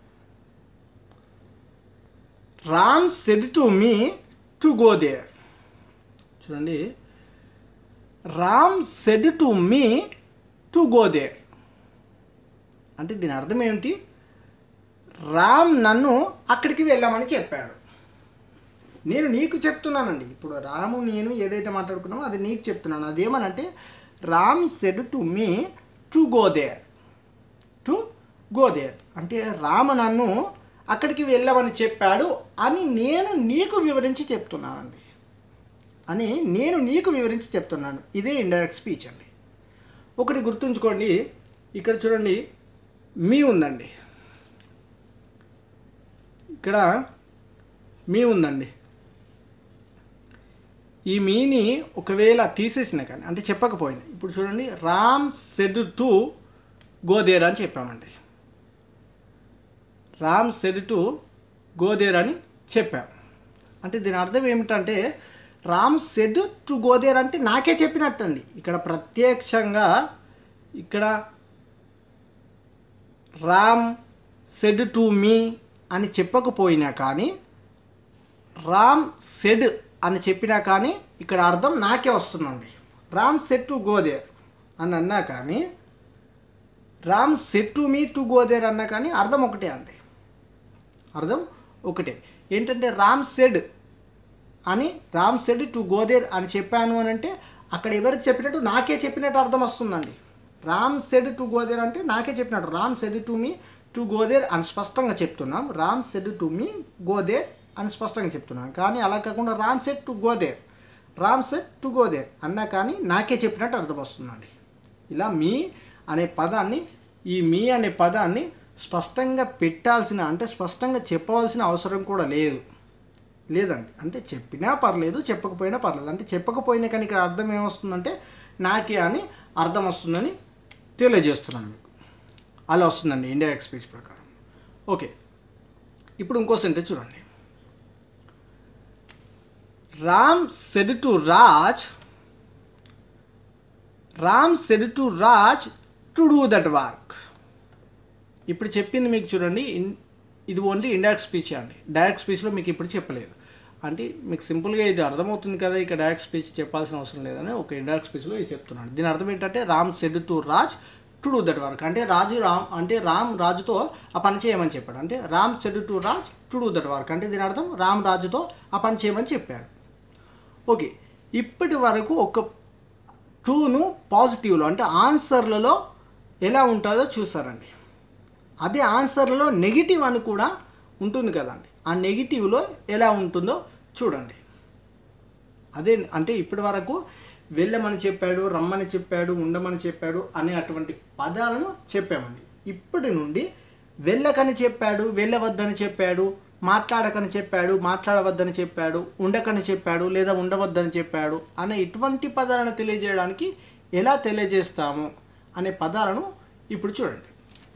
Ram said to me to go there చూడండి Ram said to me to go there అంటే దీని అర్థం ఏమిటి రామ్ నన్ను అక్కడికి వెళ్ళామని చెప్పాడు నేను నీకు చెప్తున్నానండి ఇప్పుడు రాము నేను ఏదైతే మాట్లాడుకున్నామో అది నీకు చెప్తున్నాను అదేమనంటే Ram said to me to go there to go there అంటే రామ నన్ను అక్కడికి వెళ్ళమని చెప్పాడు అని నేను నీకు వివరించి చెప్తున్నానండి అని నేను నీకు వివరించి చెప్తున్నాను ఇదే ఇండైరెక్ట్ స్పీచ్ అండి ఒకటి గుర్తుంచుకోండి ఇక్కడ చూడండి మీ ఉందండి ఇక్కడ మీ ఉందండి ఈ మీని ఒకవేళ తీసేసిన కానీ అంటే చెప్పకపోయినా ఇప్పుడు చూడండి రామ్ సెడ్ టు గోదేర్ అని చెప్పామండి రామ్ సెడ్ టు గోదేర్ అని చెప్పాం అంటే దీని అర్థం ఏమిటంటే రామ్ సెడ్ టు గోదేర్ అంటే నాకే చెప్పినట్టండి ఇక్కడ ప్రత్యక్షంగా ఇక్కడ రామ్ సెడ్ టు మీ అని చెప్పకపోయినా కానీ రామ్ సెడ్ అని చెప్పినా కానీ ఇక్కడ అర్థం నాకే వస్తుందండి రామ్ సెట్ టు గోదేర్ అని అన్నా కానీ Ram said to me to go there అన్నా కానీ అర్థం ఒకటే అండి అర్థం ఒకటే ఏంటంటే రామ్ సెడ్ అని రామ్ సెడ్ టు గోదేర్ అని చెప్పాను అని అంటే అక్కడ ఎవరికి చెప్పినట్టు నాకే చెప్పినట్టు అర్థం వస్తుందండి రామ్ సెడ్ టు గోదేర్ అంటే నాకే చెప్పినట్టు Ram said to me to go there అని స్పష్టంగా చెప్తున్నాం Ram said to me go there అని స్పష్టంగా చెప్తున్నాను కానీ అలా కాకుండా Ram said to go there Ram said to go there అన్నా కానీ నాకే చెప్పినట్టు అర్థం వస్తుందండి ఇలా మీ అనే పదాన్ని ఈ మీ అనే పదాన్ని స్పష్టంగా పెట్టాల్సిన అంటే స్పష్టంగా చెప్పవలసిన అవసరం కూడా లేదు లేదండి అంటే చెప్పినా పర్లేదు చెప్పకపోయినా పర్లేదు అంటే చెప్పకపోయినా కానీ ఇక్కడ అర్థం ఏమొస్తుందంటే నాకే అని అర్థం వస్తుందని తెలియజేస్తున్నాను మీకు అలా వస్తుందండి ఇండైరెక్ట్ స్పీచ్ ప్రకారం ఓకే ఇప్పుడు ఇంకో సెంటెన్స్ చూడండి Ram said to Raj Ram said to Raj to do that work ఇప్పుడు చెప్పింది మీకు చూడండి ఇన్- ఇది ఓన్లీ ఇండైరెక్ట్ స్పీచ్ అండి డైరెక్ట్ స్పీచ్లో మీకు ఇప్పుడు చెప్పలేదు అంటే మీకు సింపుల్గా ఇది అర్థమవుతుంది కదా ఇక డైరెక్ట్ స్పీచ్ చెప్పాల్సిన అవసరం లేదని ఒక ఇండైరెక్ట్ స్పీచ్లో ఇది చెప్తున్నాను దీని అర్థం ఏంటంటే Ram said to Raj to do that work అంటే రాజు రామ్ అంటే రామ్ రాజుతో ఆ పని చేయమని చెప్పాడు అంటే Ram said to Raj to do that work అంటే దీని అర్థం రామ్ రాజుతో ఆ పని చేయమని చెప్పాడు ఓకే ఇప్పటి వరకు ఒక ట్రూను పాజిటివ్లో అంటే ఆన్సర్లలో ఎలా ఉంటుందో చూసారండి అదే ఆన్సర్లో నెగిటివ్ అని కూడా ఉంటుంది కదండి ఆ నెగిటివ్లో ఎలా ఉంటుందో చూడండి అదే అంటే ఇప్పటి వరకు వెళ్ళమని చెప్పాడు రమ్మని చెప్పాడు ఉండమని చెప్పాడు అనే అటువంటి పదాలను చెప్పామండి ఇప్పటి నుండి వెళ్ళకని చెప్పాడు వెళ్ళవద్దని చెప్పాడు మాట్లాడకని చెప్పాడు మాట్లాడవద్దని చెప్పాడు ఉండకని చెప్పాడు లేదా ఉండవద్దని చెప్పాడు అనే ఇటువంటి పదాలను తెలియజేయడానికి ఎలా తెలియజేస్తాము అనే పదాలను ఇప్పుడు చూడండి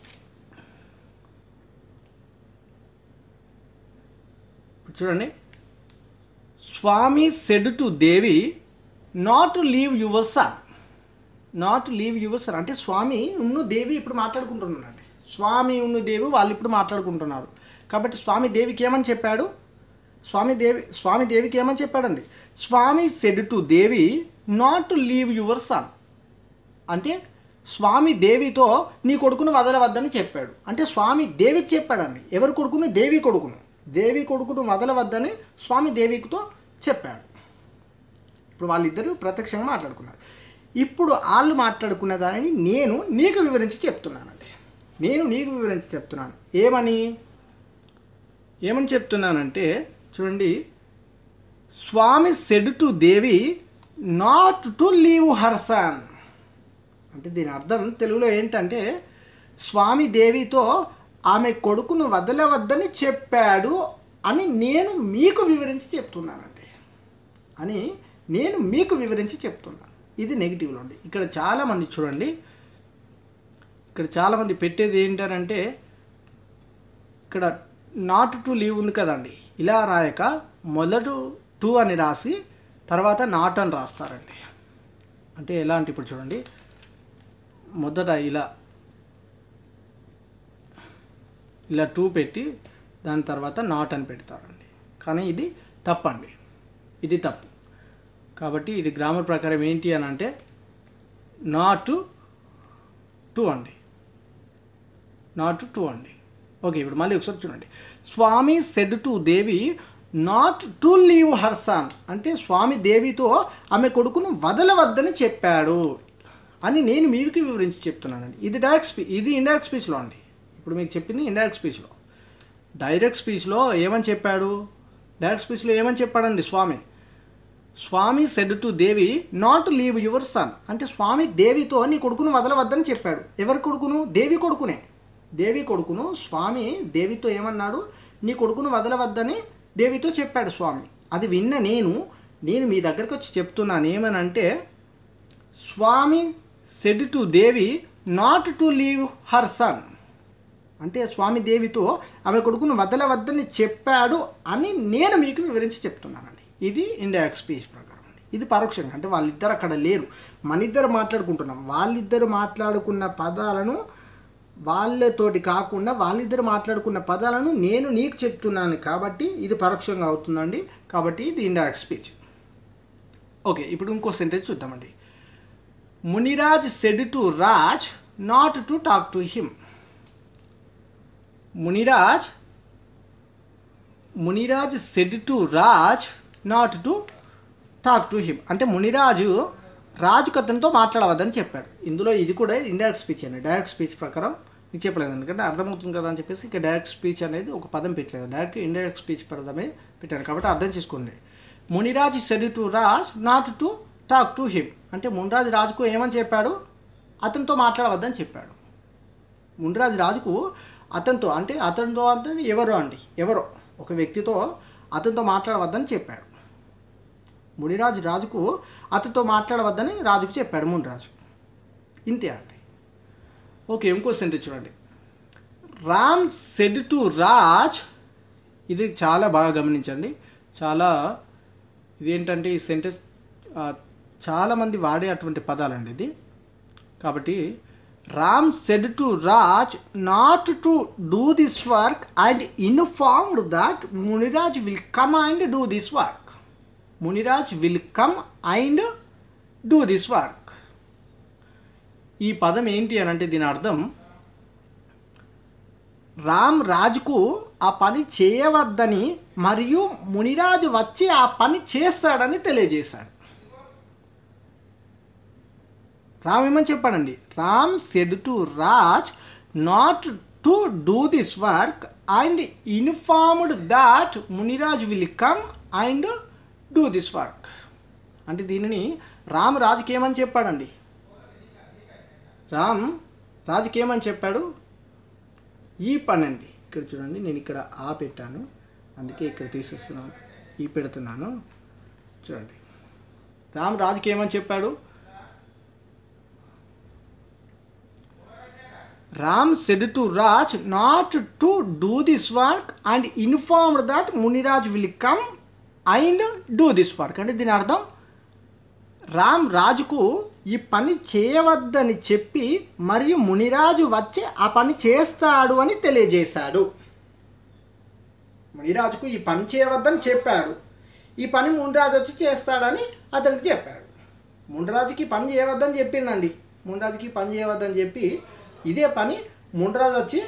ఇప్పుడు చూడండి Swami said to Devi not leave your son not leave your son అంటే స్వామి ఉన్ను దేవి ఇప్పుడు మాట్లాడుకుంటున్నారండి స్వామి ఉన్ను దేవి వాళ్ళు ఇప్పుడు మాట్లాడుకుంటున్నారు కాబట్టి స్వామి దేవికి ఏమని చెప్పాడు స్వామి దేవి స్వామి దేవికి ఏమని చెప్పాడండి Swami said to Devi not leave your son అంటే స్వామి దేవితో నీ కొడుకును వదలవద్దని చెప్పాడు అంటే స్వామి దేవికి చెప్పాడండి ఎవరి కొడుకును దేవి కొడుకును దేవి కొడుకును వదలవద్దని స్వామి దేవికితో చెప్పాడు ఇప్పుడు వాళ్ళిద్దరూ ప్రత్యక్షంగా మాట్లాడుకున్నారు ఇప్పుడు వాళ్ళు మాట్లాడుకున్న దానిని నేను నీకు వివరించి చెప్తున్నానండి నేను నీకు వివరించి చెప్తున్నాను ఏమని ఏమని చెప్తున్నానంటే చూడండి Swami said to Devi not to leave her son అంటే దీని అర్థం తెలుగులో ఏంటంటే స్వామి దేవితో ఆమె కొడుకును వదలవద్దని చెప్పాడు అని నేను మీకు వివరించి చెప్తున్నానండి అని నేను మీకు వివరించి చెప్తున్నాను ఇది నెగిటివ్లో ఉంది ఇక్కడ చాలామంది చూడండి ఇక్కడ చాలామంది పెట్టేది ఏంటంటే ఇక్కడ నాట్ టు లీవ్ ఉంది కదండి ఇలా రాయక మొదట టు అని రాసి తర్వాత నాట్ అని రాస్తారండి అంటే ఎలా అంటే ఇప్పుడు చూడండి మొదట ఇలా ఇలా టూ పెట్టి దాని తర్వాత నాట్ అని పెడతారండి కానీ ఇది తప్పండి ఇది తప్పు కాబట్టి ఇది గ్రామర్ ప్రకారం ఏంటి అని అంటే నాట్ టూ అండి నాట్ టూ అండి ఓకే ఇప్పుడు మళ్ళీ ఒకసారి చూడండి Swami said to Devi not to leave her son అంటే స్వామి దేవితో ఆమె కొడుకును వదలవద్దని చెప్పాడు అని నేను మీకు వివరించి చెప్తున్నానండి ఇది డైరెక్ట్ స్పీ ఇది ఇండైరెక్ట్ స్పీచ్లో అండి ఇప్పుడు మీకు చెప్పింది ఇండైరెక్ట్ స్పీచ్లో డైరెక్ట్ స్పీచ్లో ఏమని చెప్పాడు డైరెక్ట్ స్పీచ్లో ఏమని చెప్పాడండి Swami Swami said to Devi not leave your son అంటే స్వామి దేవితో నీ కొడుకును వదలవద్దని చెప్పాడు ఎవరి కొడుకును దేవి కొడుకునే దేవి కొడుకును స్వామి దేవితో ఏమన్నాడు నీ కొడుకును వదలవద్దని దేవితో చెప్పాడు స్వామి అది విన్న నేను నేను మీ దగ్గరకు వచ్చి చెప్తున్నాను ఏమనంటే Swami said to Devi not to leave her son అంటే స్వామి దేవితో ఆమె కొడుకును వదలవద్దని చెప్పాడు అని నేను మీకు వివరించి చెప్తున్నానండి ఇది ఇండైరెక్ట్ స్పీచ్ ప్రకారం అండి ఇది పరోక్షంగా అంటే వాళ్ళిద్దరు అక్కడ లేరు మన ఇద్దరు మాట్లాడుకుంటున్నాం వాళ్ళిద్దరు మాట్లాడుకున్న పదాలను వాళ్ళతోటి కాకుండా వాళ్ళిద్దరు మాట్లాడుకున్న పదాలను నేను నీకు చెప్తున్నాను కాబట్టి ఇది పరోక్షంగా అవుతుందండి కాబట్టి ఇది ఇండైరెక్ట్ స్పీచ్ ఓకే ఇప్పుడు ఇంకో సెంటెన్స్ చూద్దామండి Muniraj said to Raj not to talk to him Muniraj Muniraj said to Raj not to talk to him అంటే మునిరాజు రాజు అతనితో మాట్లాడవద్దని చెప్పాడు ఇందులో ఇది కూడా ఇండైరెక్ట్ స్పీచ్ అండి డైరెక్ట్ స్పీచ్ ప్రకారం మీకు చెప్పలేదు ఎందుకంటే అర్థమవుతుంది కదా అని చెప్పేసి ఇక డైరెక్ట్ స్పీచ్ అనేది ఒక పదం పెట్టలేదు డైరెక్ట్ ఇండైరెక్ట్ స్పీచ్ పదమే పెట్టాను కాబట్టి అర్థం చేసుకోండి Muniraj said to Raj not to talk to him అంటే మునిరాజు రాజుకు ఏమని చెప్పాడు అతనితో మాట్లాడవద్దని చెప్పాడు మునిరాజు రాజుకు అతనితో అంటే అతనితో అంటే ఎవరో అండి ఎవరో ఒక వ్యక్తితో అతనితో మాట్లాడవద్దని చెప్పాడు మునిరాజు రాజుకు అతనితో మాట్లాడవద్దని రాజుకు చెప్పాడు మునిరాజు ఇంతే అండి ఓకే ఇంకో సెంటెన్స్ చూడండి రామ్ సెడ్ టు రాజ్ ఇది చాలా బాగా గమనించండి చాలా ఇదేంటంటే ఈ సెంటెన్స్ చాలామంది వాడే అటువంటి పదాలండి ఇది కాబట్టి Ram said to Raj not to do this work and informed that Muniraj will come and do this work Muniraj will come and do this work ఈ పదం ఏంటి అని అంటే దీని అర్థం రామ్ రాజుకు ఆ పని చేయవద్దని మరియు మునిరాజు వచ్చి ఆ పని చేస్తాడని తెలియజేశాడు రామ్ ఏమని చెప్పాడండి Ram said to Raj not to do this work and informed that Muniraj will come and do this work అంటే దీనిని రామ్ రాజుకి ఏమని చెప్పాడండి రామ్ రాజుకి ఏమని చెప్పాడు ఈ పని అండి ఇక్కడ చూడండి నేను ఇక్కడ ఆ పెట్టాను అందుకే ఇక్కడ తీసేస్తున్నాను ఈ పెడుతున్నాను చూడండి రామ్ రాజుకి ఏమని చెప్పాడు Ram said to Raj not to do this work and informed that Muniraj will come and do this work అంటే దీని అర్థం రామ్ రాజుకు ఈ పని చేయవద్దని చెప్పి మరియు మునిరాజు వచ్చి ఆ పని చేస్తాడు అని తెలియజేశాడు మునిరాజుకు ఈ పని చేయవద్దని చెప్పాడు ఈ పని మునిరాజు వచ్చి చేస్తాడని అతనికి చెప్పాడు మునిరాజుకి పని చేయవద్దని చెప్పిండండి మునిరాజుకి పని చేయవద్దని చెప్పి ఇదే పని మునిరాజు వచ్చి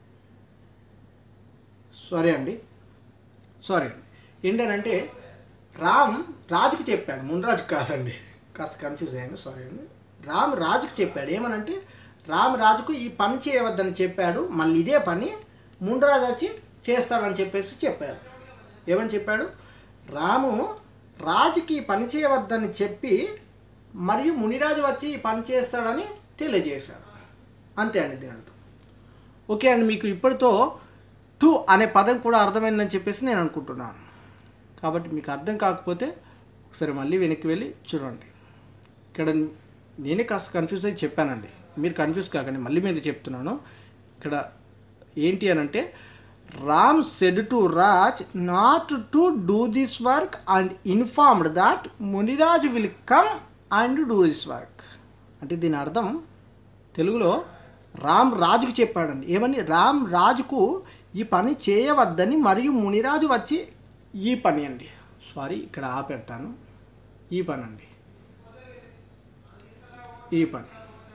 సారీ అండి సారీ అండి ఏంటంటే రామ్ రాజుకి చెప్పాడు మున్రాజు కాదండి కాస్త కన్ఫ్యూజ్ అయ్యాను సారీ అండి రామ్ రాజుకి చెప్పాడు ఏమనంటే రామ్ రాజుకు ఈ పని చేయవద్దని చెప్పాడు మళ్ళీ ఇదే పని మున్రాజు వచ్చి చేస్తాడని చెప్పేసి చెప్పారు ఏమని చెప్పాడు రాము రాజుకి ఈ పని చేయవద్దని చెప్పి మరియు మునిరాజు వచ్చి ఈ పని చేస్తాడని తెలియజేశాడు అంతే అండి దీని అర్థం ఓకే అండి మీకు ఇప్పటితో టు అనే పదం కూడా అర్థమైందని చెప్పేసి నేను అనుకుంటున్నాను కాబట్టి మీకు అర్థం కాకపోతే ఒకసారి మళ్ళీ వెనక్కి వెళ్ళి చూడండి ఇక్కడ నేనే కాస్త కన్ఫ్యూజ్ అయ్యి చెప్పానండి మీరు కన్ఫ్యూజ్ కాకండి మళ్ళీ మీద చెప్తున్నాను ఇక్కడ ఏంటి అని అంటే Ram said to Raj not to do this work and informed that Muniraj will come and do this work అంటే దీని అర్థం తెలుగులో రామ్ రాజుకు చెప్పాడండి ఏమని రామ్ రాజుకు ఈ పని చేయవద్దని మరియు మునిరాజు వచ్చి ఈ పని అండి సారీ ఇక్కడ ఆపెట్టాను ఈ పని అండి ఈ పని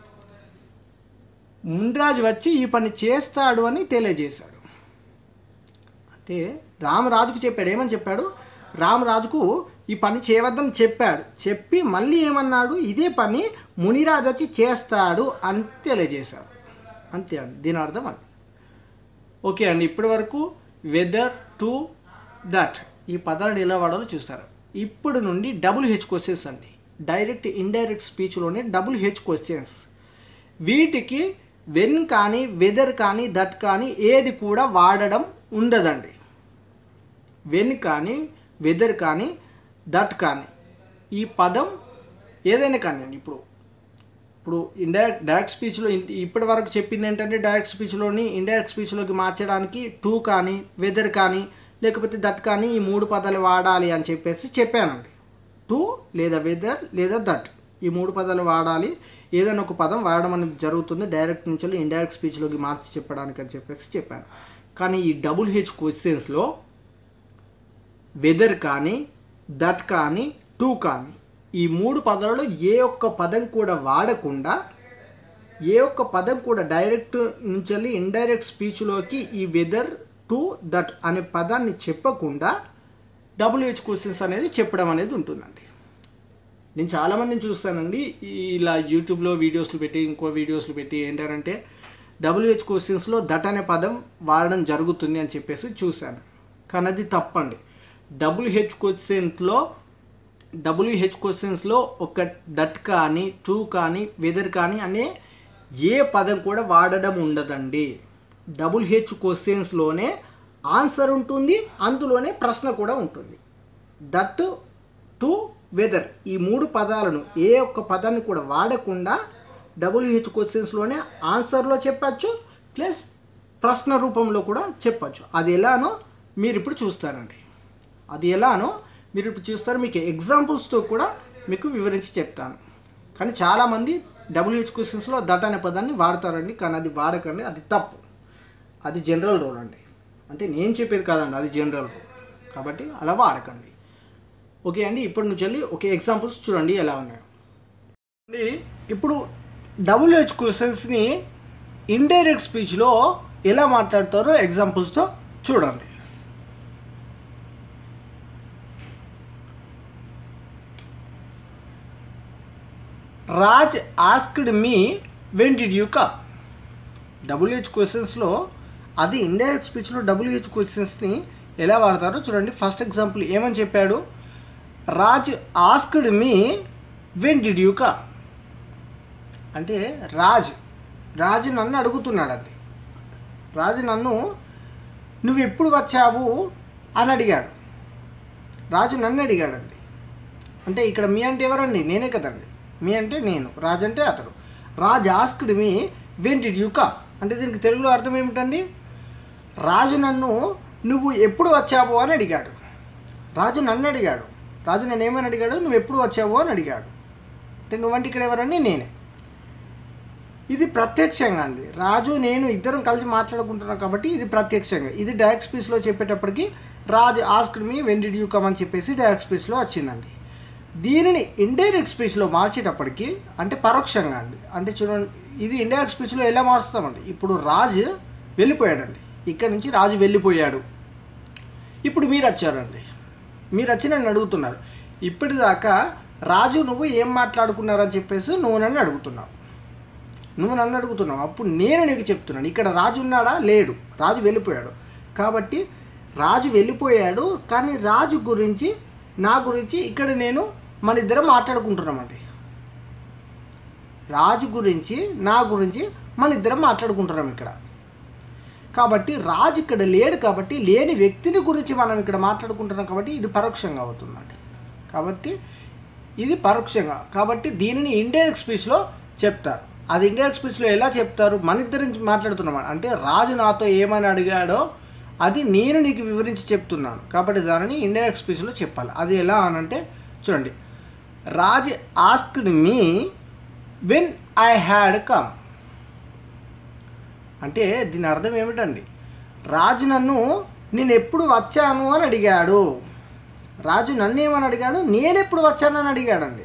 మున్రాజు వచ్చి ఈ పని చేస్తాడు అని తెలియజేశాడు అంటే రామరాజుకు చెప్పాడు ఏమని చెప్పాడు రామరాజుకు ఈ పని చేయవద్దని చెప్పాడు చెప్పి మళ్ళీ ఏమన్నాడు ఇదే పని మునిరాజు వచ్చి చేస్తాడు అని తెలియజేశాడు అంతే అండి దీని అర్థం అది ఓకే అండి ఇప్పటి వరకు వెదర్ టు దట్ ఈ పదాలను ఎలా వాడాలో చూస్తారు ఇప్పుడు నుండి డబుల్ హెచ్ క్వశ్చన్స్ అండి డైరెక్ట్ ఇండైరెక్ట్ స్పీచ్లోనే డబుల్ హెచ్ క్వశ్చన్స్ వీటికి వెన్ కానీ వెదర్ కానీ దట్ కానీ ఏది కూడా వాడడం ఉండదండి వెన్ కానీ వెదర్ కానీ దట్ కానీ ఈ పదం ఏదైనా కానివ్వండి ఇప్పుడు ఇప్పుడు ఇండైరెక్ట్ డైరెక్ట్ స్పీచ్లో ఇప్పటి వరకు చెప్పింది ఏంటంటే డైరెక్ట్ స్పీచ్లోని ఇండైరెక్ట్ స్పీచ్లోకి మార్చడానికి టూ కానీ వెదర్ కానీ లేకపోతే దట్ కానీ ఈ మూడు పదాలు వాడాలి అని చెప్పేసి చెప్పానండి టూ లేదా వెదర్ లేదా దట్ ఈ మూడు పదాలు వాడాలి ఏదైనా ఒక పదం వాడడం అనేది జరుగుతుంది డైరెక్ట్ నుంచి ఇండైరెక్ట్ స్పీచ్లోకి మార్చి చెప్పడానికి అని చెప్పేసి చెప్పాను కానీ ఈ డబుల్ హెచ్ క్వశ్చన్స్లో వెదర్ కానీ దట్ కానీ టూ కానీ ఈ మూడు పదాలలో ఏ ఒక్క పదం కూడా వాడకుండా ఏ ఒక్క పదం కూడా డైరెక్ట్ నుంచి వెళ్ళి ఇండైరెక్ట్ స్పీచ్లోకి ఈ వెదర్ టు దట్ అనే పదాన్ని చెప్పకుండా డబ్ల్యూహెచ్ క్వశ్చన్స్ అనేది చెప్పడం అనేది ఉంటుందండి నేను చాలామందిని చూస్తానండి ఈ- ఇలా యూట్యూబ్లో వీడియోస్లు పెట్టి ఇంకో వీడియోస్లు పెట్టి ఏంటారంటే డబ్ల్యూహెచ్ క్వశ్చన్స్లో దట్ అనే పదం వాడడం జరుగుతుంది అని చెప్పేసి చూశాను కానీ అది తప్పండి డబ్ల్యూహెచ్ క్వశ్చన్స్లో డబ్ల్యూహెచ్ క్వశ్చన్స్లో ఒక దట్ కానీ టూ కానీ వెదర్ కానీ అనే ఏ పదం కూడా వాడడం ఉండదండి డబుల్ హెచ్ క్వశ్చన్స్లోనే ఆన్సర్ ఉంటుంది అందులోనే ప్రశ్న కూడా ఉంటుంది దట్ టు వెదర్ ఈ మూడు పదాలను ఏ ఒక్క పదాన్ని కూడా వాడకుండా డబ్ల్యూహెచ్ క్వశ్చన్స్లోనే ఆన్సర్లో చెప్పచ్చు ప్లస్ ప్రశ్న రూపంలో కూడా చెప్పచ్చు అది ఎలానో మీరు ఇప్పుడు చూస్తారండి అది ఎలానో మీరు ఇప్పుడు చూస్తారు మీకు ఎగ్జాంపుల్స్తో కూడా మీకు వివరించి చెప్తాను కానీ చాలామంది డబ్ల్యూహెచ్ క్వశ్చన్స్లో దట్ అనే పదాన్ని వాడతారండి కానీ అది వాడకండి అది తప్పు అది జనరల్ రూల్ అండి అంటే నేను చెప్పేది కాదండి అది జనరల్ రూల్ కాబట్టి అలా వాడకండి ఓకే అండి ఇప్పటి నుంచి వెళ్ళి ఒక ఎగ్జాంపుల్స్ చూడండి ఎలా ఉన్నాయో అండి ఇప్పుడు డబ్ల్యూహెచ్ క్వశ్చన్స్ని ఇండైరెక్ట్ స్పీచ్లో ఎలా మాట్లాడతారో ఎగ్జాంపుల్స్తో చూడండి Raj asked me when did you come WH క్వశ్చన్స్లో అది ఇండైరెక్ట్ స్పీచ్లో డబ్ల్యూహెచ్ క్వశ్చన్స్ని ఎలా వాడతారో చూడండి ఫస్ట్ ఎగ్జాంపుల్ ఏమని చెప్పాడు Raj asked me when did you come అంటే రాజ్ రాజు నన్ను అడుగుతున్నాడండి రాజు నన్ను నువ్వు ఎప్పుడు వచ్చావు అని అడిగాడు రాజు నన్ను అడిగాడండి అంటే ఇక్కడ మీ అంటే ఎవరండి నేనే కదండి మీ అంటే నేను రాజు అంటే అతడు Raj asked me when did you come అంటే దీనికి తెలుగులో అర్థం ఏమిటండి రాజు నన్ను నువ్వు ఎప్పుడు వచ్చావు అని అడిగాడు రాజు నన్ను అడిగాడు రాజు నన్ను ఏమని అడిగాడు నువ్వు ఎప్పుడు వచ్చావు అని అడిగాడు అంటే నువ్వంటే ఇక్కడ ఎవరండి నేనే ఇది ప్రత్యక్షంగా అండి రాజు నేను ఇద్దరం కలిసి మాట్లాడుకుంటున్నాం కాబట్టి ఇది ప్రత్యక్షంగా ఇది డైరెక్ట్ స్పీచ్లో చెప్పేటప్పటికి Raju asked me when did you come అని చెప్పేసి డైరెక్ట్ స్పీచ్లో వచ్చిందండి దీనిని ఇండైరెక్ట్ స్పీచ్లో మార్చేటప్పటికి అంటే పరోక్షంగా అండి అంటే చూడండి ఇది ఇండైరెక్ట్ స్పీచ్లో ఎలా మారుస్తామండి ఇప్పుడు రాజు వెళ్ళిపోయాడండి ఇక్కడ నుంచి రాజు వెళ్ళిపోయాడు ఇప్పుడు మీరు వచ్చారండి మీరు వచ్చి నన్ను అడుగుతున్నారు ఇప్పటిదాకా రాజు నువ్వు ఏం మాట్లాడుకున్నారని చెప్పేసి నువ్వు నన్ను అడుగుతున్నావు నువ్వు నన్ను అడుగుతున్నావు అప్పుడు నేను నీకు చెప్తున్నాను ఇక్కడ రాజు ఉన్నాడా లేడు రాజు వెళ్ళిపోయాడు కాబట్టి రాజు వెళ్ళిపోయాడు కానీ రాజు గురించి నా గురించి ఇక్కడ నేను మన ఇద్దరం మాట్లాడుకుంటున్నామండి రాజు గురించి నా గురించి మన ఇద్దరం మాట్లాడుకుంటున్నాం ఇక్కడ కాబట్టి రాజు ఇక్కడ లేడు కాబట్టి లేని వ్యక్తిని గురించి మనం ఇక్కడ మాట్లాడుకుంటున్నాం కాబట్టి ఇది పరోక్షంగా అవుతుందండి కాబట్టి ఇది పరోక్షంగా కాబట్టి దీనిని ఇండైరెక్ట్ స్పీచ్లో చెప్తారు అది ఇండైరెక్ట్ స్పీచ్లో ఎలా చెప్తారు మన ఇద్దరి నుంచి మాట్లాడుతున్నాం అంటే రాజు నాతో ఏమని అడిగాడో అది నేను నీకు వివరించి చెప్తున్నాను కాబట్టి దానిని ఇండైరెక్ట్ స్పీచ్లో చెప్పాలి అది ఎలా అనంటే చూడండి Raj asked me when I had come అంటే దీని అర్థం ఏమిటండి రాజు నన్ను నేను ఎప్పుడు వచ్చాను అని అడిగాడు రాజు నన్ను ఏమని అడిగాడు నేను ఎప్పుడు వచ్చానని అడిగాడండి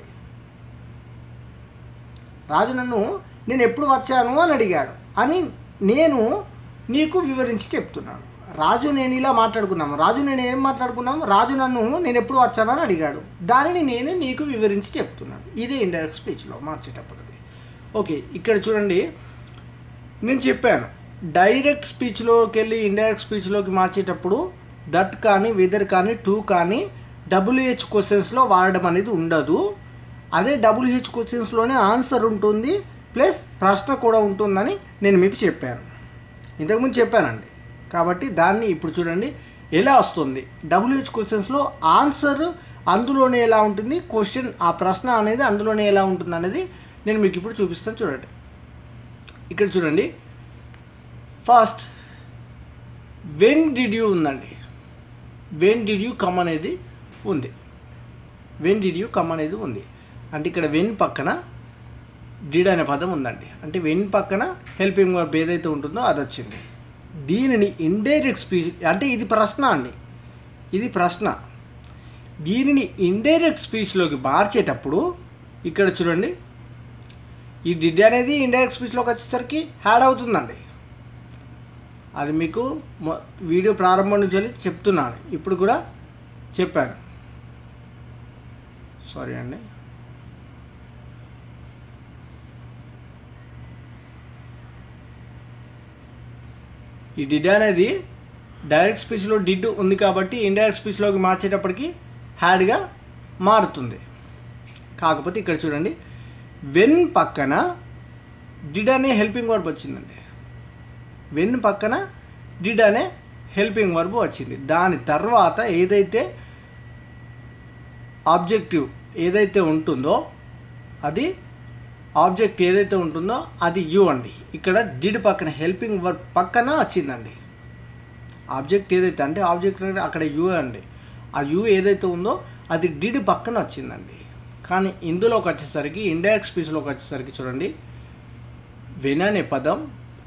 రాజు నన్ను నేను ఎప్పుడు వచ్చాను అని అడిగాడు అని నేను నీకు వివరించి చెప్తున్నాను రాజు నేను ఇలా మాట్లాడుకున్నాము రాజు నేను ఏం మాట్లాడుకున్నాము రాజు నన్ను నేను ఎప్పుడు వచ్చాను అని అడిగాడు దానిని నేను నీకు వివరించి చెప్తున్నాను ఇది ఇండైరెక్ట్ స్పీచ్లో మార్చేటప్పటికి ఓకే ఇక్కడ చూడండి నేను చెప్పాను డైరెక్ట్ స్పీచ్లోకి వెళ్ళి ఇండైరెక్ట్ స్పీచ్లోకి మార్చేటప్పుడు దట్ కానీ వెదర్ కానీ టూ కానీ డబ్ల్యూహెచ్ క్వశ్చన్స్లో వాడడం అనేది ఉండదు అదే డబ్ల్యూహెచ్ క్వశ్చన్స్లోనే ఆన్సర్ ఉంటుంది ప్లస్ ప్రశ్న కూడా ఉంటుందని నేను మీకు చెప్పాను ఇంతకుముందు చెప్పానండి కాబట్టి దాన్ని ఇప్పుడు చూడండి ఎలా వస్తుంది డబ్ల్యూహెచ్ క్వశ్చన్స్లో ఆన్సర్ అందులోనే ఎలా ఉంటుంది క్వశ్చన్ ఆ ప్రశ్న అనేది అందులోనే ఎలా ఉంటుంది అనేది నేను మీకు ఇప్పుడు చూపిస్తాను చూడండి ఇక్కడ చూడండి ఫస్ట్ వెన్ డిడ్ యూ ఉందండి వెన్ డిడ్ యూ కమ్ అనేది ఉంది వెన్ డిడ్ యూ కమ్ అనేది ఉంది అంటే ఇక్కడ వెన్ పక్కన డిడ్ అనే పదం ఉందండి అంటే వెన్ పక్కన హెల్పింగ్ వర్బ్ ఏదైతే ఉంటుందో అది వచ్చింది దీనిని ఇండైరెక్ట్ స్పీచ్ అంటే ఇది ప్రశ్న అండి ఇది ప్రశ్న దీనిని ఇండైరెక్ట్ స్పీచ్లోకి మార్చేటప్పుడు ఇక్కడ చూడండి ఈ డిడ్ అనేది ఇండైరెక్ట్ స్పీచ్లోకి వచ్చేసరికి హ్యాడ్ అవుతుందండి అది మీకు మొ- వీడియో ప్రారంభం నుంచి వెళ్ళి చెప్తున్నాను ఇప్పుడు కూడా చెప్పాను సారీ అండి ఈ డిడ్ అనేది డైరెక్ట్ స్పీచ్లో డిడ్ ఉంది కాబట్టి ఇండైరెక్ట్ స్పీచ్లోకి మార్చేటప్పటికి హ్యాడ్గా మారుతుంది కాకపోతే ఇక్కడ చూడండి వెన్ పక్కన డిడ్ అనే హెల్పింగ్ వర్బ్ వచ్చిందండి వెన్ పక్కన డిడ్ అనే హెల్పింగ్ వర్బ్ వచ్చింది దాని తర్వాత ఏదైతే ఆబ్జెక్టివ్ ఏదైతే ఉంటుందో అది ఆబ్జెక్ట్ ఏదైతే ఉంటుందో అది యూ అండి ఇక్కడ డిడ్ పక్కన హెల్పింగ్ వర్బ్ పక్కన వచ్చిందండి ఆబ్జెక్ట్ ఏదైతే అంటే ఆబ్జెక్ట్ అంటే అక్కడ యూ అండి ఆ యూ ఏదైతే ఉందో అది డిడ్ పక్కన వచ్చిందండి కానీ ఇందులోకి వచ్చేసరికి ఇండైరెక్ట్ స్పీచ్లోకి వచ్చేసరికి చూడండి వెన్ అనే పదం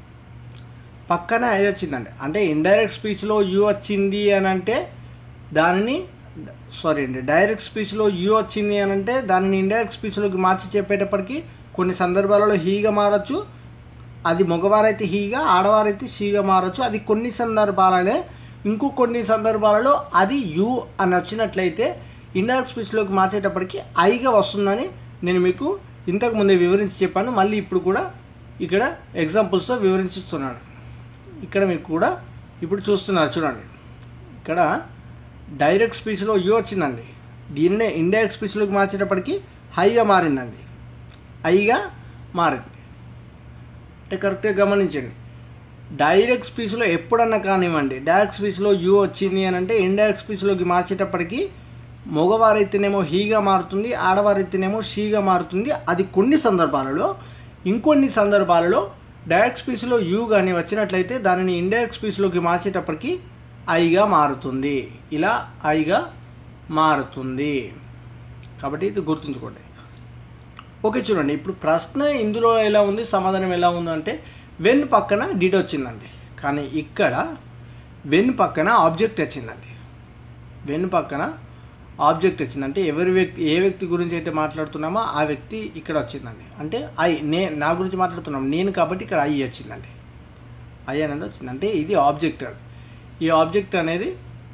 పక్కన అది వచ్చిందండి అంటే ఇండైరెక్ట్ స్పీచ్లో యూ వచ్చింది అని అంటే దానిని సారీ అండి డైరెక్ట్ స్పీచ్లో యూ వచ్చింది అని అంటే దానిని ఇండైరెక్ట్ స్పీచ్లోకి మార్చి చెప్పేటప్పటికి కొన్ని సందర్భాలలో హీగా మారచ్చు అది మగవారైతే హీగా ఆడవారైతే షీగా మారచ్చు అది కొన్ని సందర్భాలనే ఇంకో కొన్ని సందర్భాలలో అది యూ అని వచ్చినట్లయితే ఇండైరెక్ట్ స్పీచ్లోకి మార్చేటప్పటికి ఐగా వస్తుందని నేను మీకు ఇంతకు ముందే వివరించి చెప్పాను మళ్ళీ ఇప్పుడు కూడా ఇక్కడ ఎగ్జాంపుల్స్తో వివరించిస్తున్నాను ఇక్కడ మీకు కూడా ఇప్పుడు చూస్తున్నారు చూడండి ఇక్కడ డైరెక్ట్ స్పీచ్లో యూ వచ్చిందండి దీనినే ఇండైరెక్ట్ స్పీచ్లోకి మార్చేటప్పటికి హైగా మారిందండి ఐగా మారింది అంటే కరెక్ట్గా గమనించండి డైరెక్ట్ స్పీచ్లో ఎప్పుడన్నా కానివ్వండి డైరెక్ట్ స్పీచ్లో యూ వచ్చింది అని అంటే ఇండైరెక్ట్ స్పీచ్లోకి మార్చేటప్పటికి మగవారైతేనేమో హీగా మారుతుంది ఆడవారైతేనేమో షీగా మారుతుంది అది కొన్ని సందర్భాలలో ఇంకొన్ని సందర్భాలలో డైరెక్ట్ స్పీచ్లో యూ కానీ వచ్చినట్లయితే దానిని ఇండైరెక్ట్ స్పీచ్లోకి మార్చేటప్పటికి ఐగా మారుతుంది ఇలా ఐగా మారుతుంది కాబట్టి ఇది గుర్తుంచుకోండి ఓకే చూడండి ఇప్పుడు ప్రశ్న ఇందులో ఎలా ఉంది సమాధానం ఎలా ఉందంటే వెన్ పక్కన డిడ్ వచ్చిందండి కానీ ఇక్కడ వెన్ పక్కన ఆబ్జెక్ట్ వచ్చిందండి వెన్ పక్కన ఆబ్జెక్ట్ వచ్చిందంటే ఎవరి వ్యక్తి ఏ వ్యక్తి గురించి అయితే మాట్లాడుతున్నామో ఆ వ్యక్తి ఇక్కడ వచ్చిందండి అంటే ఐ నే నా గురించి మాట్లాడుతున్నాం నేను కాబట్టి ఇక్కడ ఐ వచ్చిందండి ఐ అనేది వచ్చింది అంటే ఇది ఆబ్జెక్ట్ ఈ ఆబ్జెక్ట్ అనేది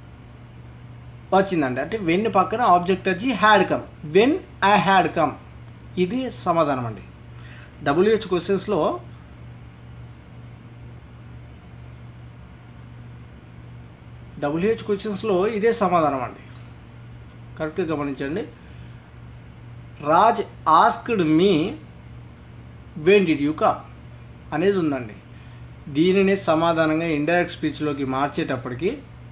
వచ్చిందండి అంటే వెన్ పక్కన ఆబ్జెక్ట్ వచ్చి had come when I had come ఇది సమాధానం అండి డబ్ల్యూహెచ్ క్వశ్చన్స్లో డబ్ల్యూహెచ్ క్వశ్చన్స్లో ఇదే సమాధానం అండి కరెక్ట్గా గమనించండి Raj asked me when did you come అనేది ఉందండి దీనిని సమాధానంగా ఇండైరెక్ట్ స్పీచ్లోకి మార్చేటప్పటికి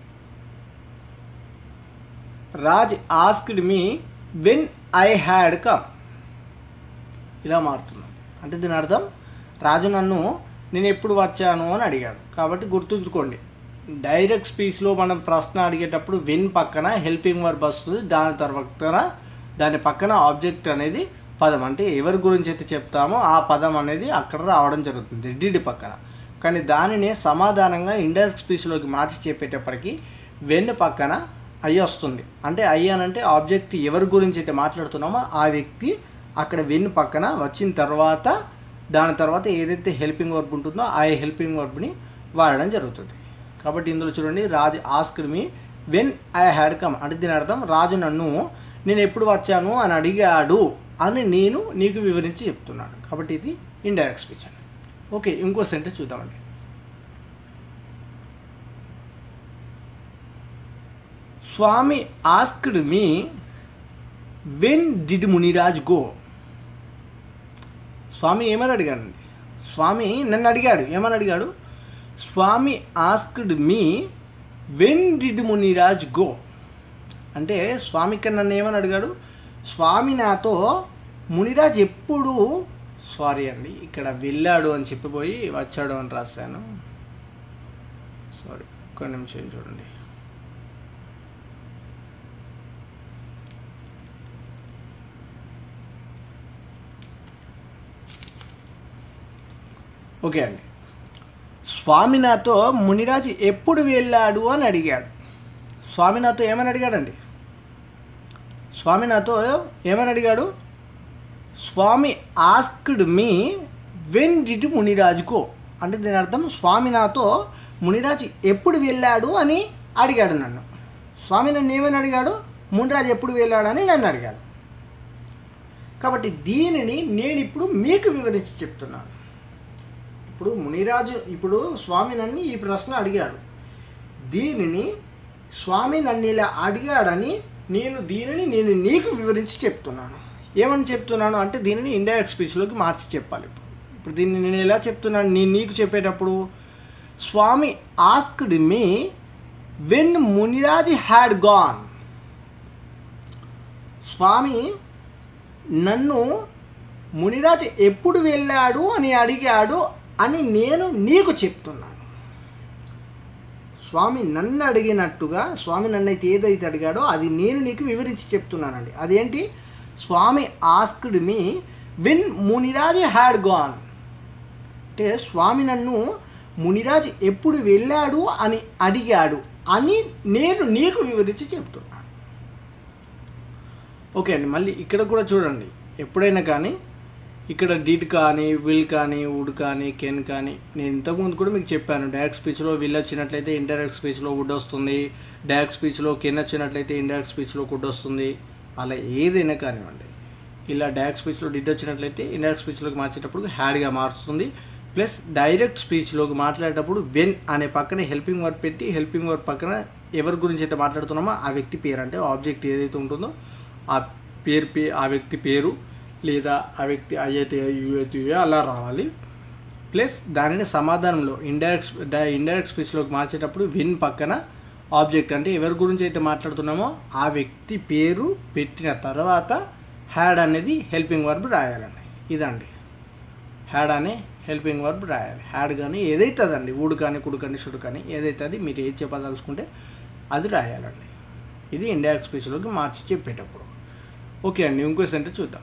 Raj asked me when I had come ఇలా మారుతుంది అంటే దీని అర్థం రాజు నన్ను నేను ఎప్పుడు వచ్చాను అని అడిగాడు కాబట్టి గుర్తుంచుకోండి డైరెక్ట్ స్పీచ్లో మనం ప్రశ్న అడిగేటప్పుడు వెన్ పక్కన హెల్పింగ్ వర్బ్ వస్తుంది దాని తర్వాత దాని పక్కన ఆబ్జెక్ట్ అనేది పదం అంటే ఎవరి గురించి అయితే చెప్తామో ఆ పదం అనేది అక్కడ రావడం జరుగుతుంది డిడి పక్కన కానీ దానిని సమాధానంగా ఇండైరెక్ట్ స్పీచ్లోకి మార్చి చెప్పేటప్పటికి వెన్ పక్కన ఐ వస్తుంది అంటే ఐ అని అంటే ఆబ్జెక్ట్ ఎవరి గురించి అయితే మాట్లాడుతున్నామో ఆ వ్యక్తి అక్కడ వెన్ పక్కన వచ్చిన తర్వాత దాని తర్వాత ఏదైతే హెల్పింగ్ వర్బ్ ఉంటుందో ఆ హెల్పింగ్ వర్బ్ని వాడడం జరుగుతుంది కాబట్టి ఇందులో చూడండి Raju asked me when I had come అంటే దీని అర్థం రాజు నన్ను నేను ఎప్పుడు వచ్చాను అని అడిగాడు అని నేను నీకు వివరించి చెప్తున్నాను కాబట్టి ఇది ఇండైరెక్ట్ స్పీచ్ అండి ఓకే ఇంకో సెంటెన్స్ చూద్దామండి Swami asked me when did Muniraj go Swami ఏమని అడిగాడండి స్వామి నన్ను అడిగాడు ఏమని అడిగాడు Swami asked me when did Muniraj go అంటే స్వామికి నన్ను ఏమని అడిగాడు స్వామి నాతో మునిరాజ్ ఎప్పుడు సారీ అండి ఇక్కడ వెళ్ళాడు అని చెప్పిపోయి వచ్చాడు అని రాశాను సారీ ఒక్క నిమిషం చూడండి ఓకే అండి స్వామి నాతో మునిరాజు ఎప్పుడు వెళ్ళాడు అని అడిగాడు స్వామి నాతో ఏమని అడిగాడండి స్వామి నాతో ఏమని అడిగాడు Swami asked me when did మునిరాజుకో అంటే దీని అర్థం స్వామి నాతో మునిరాజు ఎప్పుడు వెళ్ళాడు అని అడిగాడు నన్ను స్వామి నన్ను ఏమని అడిగాడు మునిరాజు ఎప్పుడు వెళ్ళాడు అని నన్ను అడిగాడు కాబట్టి దీనిని నేను ఇప్పుడు మీకు వివరించి చెప్తున్నాను ఇప్పుడు మునిరాజు ఇప్పుడు స్వామి నన్ను ఈ ప్రశ్న అడిగాడు దీనిని స్వామి నన్ను ఇలా అడిగాడని నేను దీనిని నేను నీకు వివరించి చెప్తున్నాను ఏమని చెప్తున్నాను అంటే దీనిని ఇండైరెక్ట్ స్పీచ్లోకి మార్చి చెప్పాలి ఇప్పుడు ఇప్పుడు దీన్ని నేను ఎలా చెప్తున్నాను నేను నీకు చెప్పేటప్పుడు Swami asked me when Muniraj had gone Swami నన్ను మునిరాజు ఎప్పుడు వెళ్ళాడు అని అడిగాడు అని నేను నీకు చెప్తున్నాను స్వామి నన్ను అడిగినట్టుగా స్వామి నన్ను అయితే ఏదైతే అడిగాడో అది నేను నీకు వివరించి చెప్తున్నానండి అదేంటి Swami asked me when Muniraj had gone అంటే స్వామి నన్ను మునిరాజ్ ఎప్పుడు వెళ్ళాడు అని అడిగాడు అని నేను నీకు వివరించి చెప్తున్నాను ఓకే అండి మళ్ళీ ఇక్కడ కూడా చూడండి ఎప్పుడైనా కానీ ఇక్కడ డిడ్ కానీ విల్ కానీ వుడ్ కానీ కెన్ కానీ నేను ఇంతకుముందు కూడా మీకు చెప్పాను డైరెక్ట్ స్పీచ్లో విల్ వచ్చినట్లయితే ఇండైరెక్ట్ స్పీచ్లో వుడ్ వస్తుంది డైరెక్ట్ స్పీచ్లో కెన్ వచ్చినట్లయితే ఇండైరెక్ట్ స్పీచ్లో కుడ్ వస్తుంది అలా ఏదైనా కానివ్వండి ఇలా డైరెక్ట్ స్పీచ్లో డిడ్ వచ్చినట్లయితే ఇండైరెక్ట్ స్పీచ్లోకి మార్చేటప్పుడు హ్యాడ్గా మారుస్తుంది ప్లస్ డైరెక్ట్ స్పీచ్లోకి మాట్లాడేటప్పుడు వెన్ అనే పక్కన హెల్పింగ్ వర్క్ పెట్టి హెల్పింగ్ వర్క్ పక్కన ఎవరి గురించి అయితే మాట్లాడుతున్నామో ఆ వ్యక్తి పేరు అంటే ఆబ్జెక్ట్ ఏదైతే ఉంటుందో ఆ పేరు పే ఆ వ్యక్తి పేరు లేదా ఆ వ్యక్తి అయ్యైతే యు అయితే యు అలా రావాలి ప్లస్ దానిని సమాధానంలో ఇండైరెక్ట్ ఇండైరెక్ట్ స్పీచ్లోకి మార్చేటప్పుడు విన్ పక్కన ఆబ్జెక్ట్ అంటే ఎవరి గురించి అయితే మాట్లాడుతున్నామో ఆ వ్యక్తి పేరు పెట్టిన తర్వాత హ్యాడ్ అనేది హెల్పింగ్ వర్బ్ రాయాలండి ఇదండి హ్యాడ్ అనే హెల్పింగ్ వర్బ్ రాయాలి హ్యాడ్ కానీ ఏదైతే అదండి వుడ్ కానీ కుడు కానీ షుడ్ కానీ ఏదైతే అది మీరు ఏది చెప్పదలుచుకుంటే అది రాయాలండి ఇది ఇండైరెక్ట్ స్పీచ్లోకి మార్చి చెప్పేటప్పుడు ఓకే అండి ఇంకో సెంటర్ చూద్దాం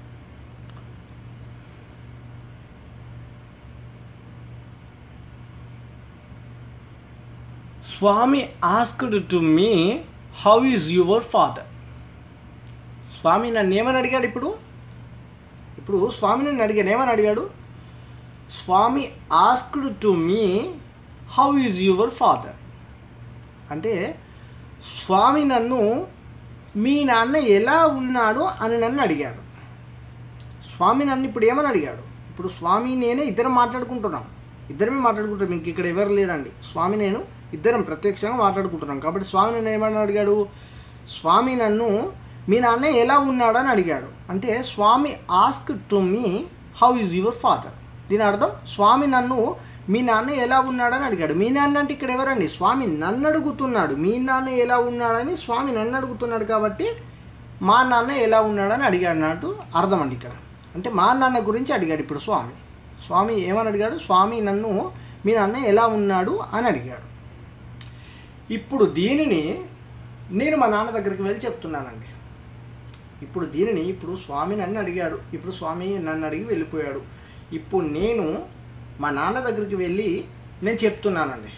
Swami asked to me how is your father Swami నన్ను ఏమని అడిగాడు ఇప్పుడు ఇప్పుడు స్వామి నన్ను అడిగాడు ఏమని అడిగాడు Swami asked to me how is your father అంటే స్వామి నన్ను మీ నాన్న ఎలా ఉన్నాడు అని నన్ను అడిగాడు స్వామి నన్ను ఇప్పుడు ఏమని అడిగాడు ఇప్పుడు స్వామి నేనే ఇద్దరం మాట్లాడుకుంటున్నాం ఇద్దరమే మాట్లాడుకుంటాం ఇంక ఇక్కడ ఎవరు లేరండి స్వామి నేను ఇద్దరం ప్రత్యక్షంగా మాట్లాడుకుంటున్నాం కాబట్టి స్వామి నన్ను ఏమని అడిగాడు స్వామి నన్ను మీ నాన్న ఎలా ఉన్నాడు అని అడిగాడు అంటే Swami ask to me how is your father దీని అర్థం స్వామి నన్ను మీ నాన్న ఎలా ఉన్నాడని అడిగాడు మీ నాన్న అంటే ఇక్కడ ఎవరండి స్వామి నన్ను అడుగుతున్నాడు మీ నాన్న ఎలా ఉన్నాడని స్వామి నన్ను అడుగుతున్నాడు కాబట్టి మా నాన్న ఎలా ఉన్నాడని అడిగాడు అన్నట్టు అర్థం అండి ఇక్కడ అంటే మా నాన్న గురించి అడిగాడు ఇప్పుడు స్వామి స్వామి ఏమని అడిగాడు స్వామి నన్ను మీ నాన్న ఎలా ఉన్నాడు అని అడిగాడు ఇప్పుడు దీనిని నేను మా నాన్న దగ్గరికి వెళ్ళి చెప్తున్నానండి ఇప్పుడు దీనిని ఇప్పుడు స్వామి నన్ను అడిగాడు ఇప్పుడు స్వామి నన్ను అడిగి వెళ్ళిపోయాడు ఇప్పుడు నేను మా నాన్న దగ్గరికి వెళ్ళి నేను చెప్తున్నానండి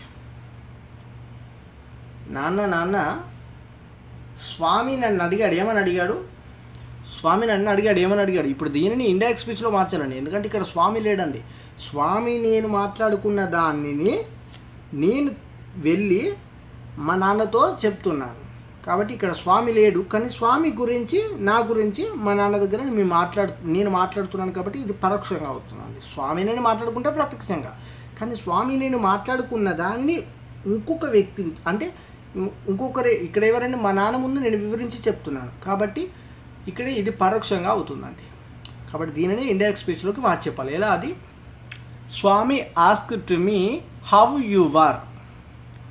నాన్న నాన్న స్వామి నన్ను అడిగాడు ఏమని అడిగాడు స్వామి నన్ను అడిగాడు ఏమని అడిగాడు ఇప్పుడు దీనిని ఇండైరెక్ట్ స్పీచ్లో మార్చాలండి ఎందుకంటే ఇక్కడ స్వామి లేడండి స్వామి నేను మాట్లాడుకున్న దానిని నేను వెళ్ళి మా నాన్నతో చెప్తున్నాను కాబట్టి ఇక్కడ స్వామి లేడు కానీ స్వామి గురించి నా గురించి మా నాన్న దగ్గర మేము మాట్లాడు నేను మాట్లాడుతున్నాను కాబట్టి ఇది పరోక్షంగా అవుతుంది స్వామి నేను మాట్లాడుకుంటే ప్రత్యక్షంగా కానీ స్వామి నేను మాట్లాడుకున్న దాన్ని ఇంకొక వ్యక్తి అంటే ఇంకొకరి ఇక్కడ ఎవరండి మా నాన్న ముందు నేను వివరించి చెప్తున్నాను కాబట్టి ఇక్కడ ఇది పరోక్షంగా అవుతుందండి కాబట్టి దీనిని ఇండైరెక్ట్ స్పీచ్లోకి మార్చి చెప్పాలి ఎలా అది Swami ask to me how your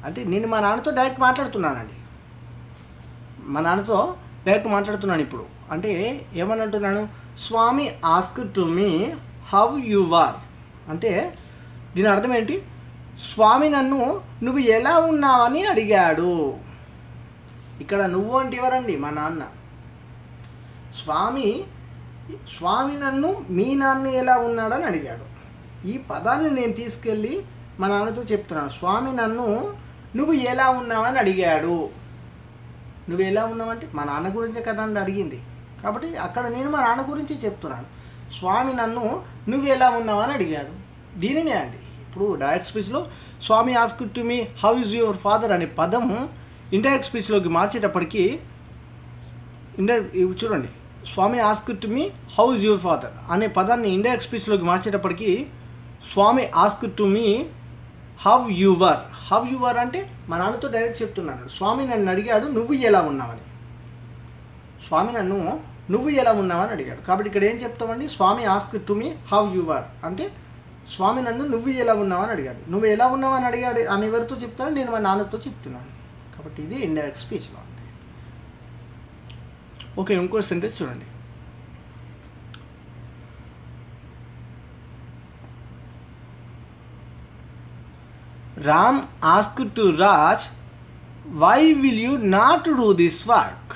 అంటే నేను మా నాన్నతో డైరెక్ట్ మాట్లాడుతున్నానండి మా నాన్నతో డైరెక్ట్ మాట్లాడుతున్నాను ఇప్పుడు అంటే ఏమని అంటున్నాను Swami ask to me how you are అంటే దీని అర్థం ఏంటి స్వామి నన్ను నువ్వు ఎలా ఉన్నావని అడిగాడు ఇక్కడ నువ్వు అంటే ఎవరండి మా నాన్న స్వామి స్వామి నన్ను మీ నాన్న ఎలా ఉన్నాడని అడిగాడు ఈ పదాన్ని నేను తీసుకెళ్ళి మా నాన్నతో చెప్తున్నాను స్వామి నన్ను నువ్వు ఎలా ఉన్నావని అడిగాడు నువ్వు ఎలా ఉన్నావంటే మా నాన్న గురించే కదా అని అడిగింది కాబట్టి అక్కడ నేను మా నాన్న గురించి చెప్తున్నాను స్వామి నన్ను నువ్వు ఎలా ఉన్నావని అడిగాడు దీనినే అండి ఇప్పుడు డైరెక్ట్ స్పీచ్లో Swami ask to me how is your father అనే పదం ఇండైరెక్ట్ స్పీచ్లోకి మార్చేటప్పటికి ఇండైరెక్ట్ ఇవి చూడండి Swami ask to me how is your father అనే పదాన్ని ఇండైరెక్ట్ స్పీచ్లోకి మార్చేటప్పటికి Swami ask to me how your how your అంటే మా నాన్నతో డైరెక్ట్ చెప్తున్నాను స్వామి నన్ను అడిగాడు నువ్వు ఎలా ఉన్నావని స్వామి నన్ను నువ్వు ఎలా ఉన్నావని అడిగాడు కాబట్టి ఇక్కడ ఏం చెప్తామండి Swami ask to me how your అంటే స్వామి నన్ను నువ్వు ఎలా ఉన్నావని అడిగాడు నువ్వు ఎలా ఉన్నావని అడిగాడు అని ఎవరితో చెప్తాను నేను మా నాన్నతో చెప్తున్నాను కాబట్టి ఇది ఇండైరెక్ట్ స్పీచ్లో ఉంది ఓకే ఇంకో సెంటెన్స్ చూడండి Ram ask to Raj why will you not do this work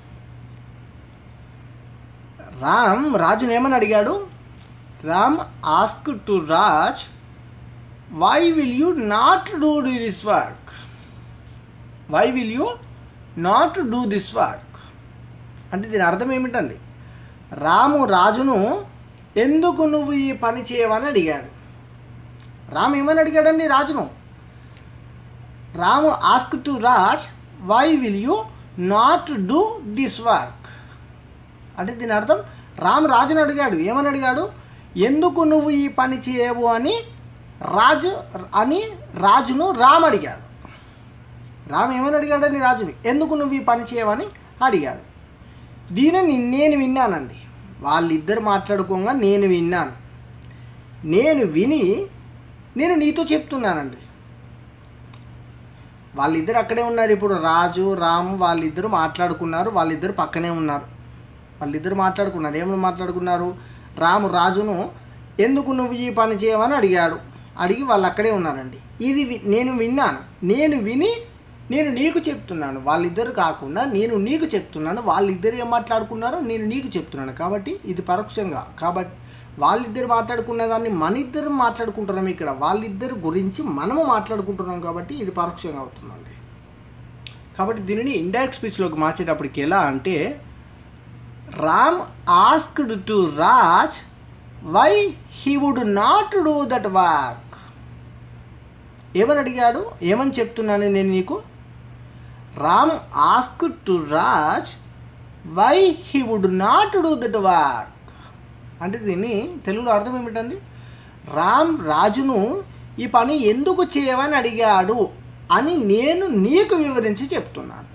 Ram రాజుని ఏమని అడిగాడు Ram ask to Raj why will you not do this work why will you not do this work అంటే దీని అర్థం ఏమిటండి రాము రాజును ఎందుకు నువ్వు ఈ పని చేయవని అడిగాడు రామ్ ఏమని అడిగాడండి రాజును Ramu ask to Raj why will you not do this work అంటే దీని అర్థం రామ్ రాజును అడిగాడు ఏమని అడిగాడు ఎందుకు నువ్వు ఈ పని చేయవు అని రాజు అని రాజును రామ్ అడిగాడు రామ్ ఏమని అడిగాడని రాజుని ఎందుకు నువ్వు ఈ పని చేయవని అడిగాడు దీనిని నేను విన్నానండి వాళ్ళిద్దరు మాట్లాడుకోగా నేను విన్నాను నేను విని నేను నీతో చెప్తున్నానండి వాళ్ళిద్దరు అక్కడే ఉన్నారు ఇప్పుడు రాజు రాము వాళ్ళిద్దరు మాట్లాడుకున్నారు వాళ్ళిద్దరు పక్కనే ఉన్నారు వాళ్ళిద్దరు మాట్లాడుకున్నారు ఏమని మాట్లాడుకున్నారు రాము రాజును ఎందుకు నువ్వు ఈ పని చేయమని అడిగాడు అడిగి వాళ్ళు అక్కడే ఉన్నారండి ఇది వి- నేను విన్నాను నేను విని నేను నీకు చెప్తున్నాను వాళ్ళిద్దరు కాకుండా నేను నీకు చెప్తున్నాను వాళ్ళిద్దరు ఏం మాట్లాడుకున్నారో నేను నీకు చెప్తున్నాను కాబట్టి ఇది పరోక్షంగా కాబట్టి వాళ్ళిద్దరు మాట్లాడుకున్న దాన్ని మన ఇద్దరు మాట్లాడుకుంటున్నాం ఇక్కడ వాళ్ళిద్దరు గురించి మనము మాట్లాడుకుంటున్నాం కాబట్టి ఇది పరోక్షంగా అవుతుందండి కాబట్టి దీనిని ఇండైరెక్ట్ స్పీచ్లోకి మార్చేటప్పటికి ఎలా అంటే Ram asked to Raj why he would not do that work ఏమని అడిగాడు ఏమని చెప్తున్నాను నేను నీకు Ram ask to Raj why he would not do that work అంటే దీన్ని తెలుగులో అర్థం ఏమిటండి రామ్ రాజును ఈ పని ఎందుకు చేయవని అడిగాడు అని నేను నీకు వివరించి చెప్తున్నాను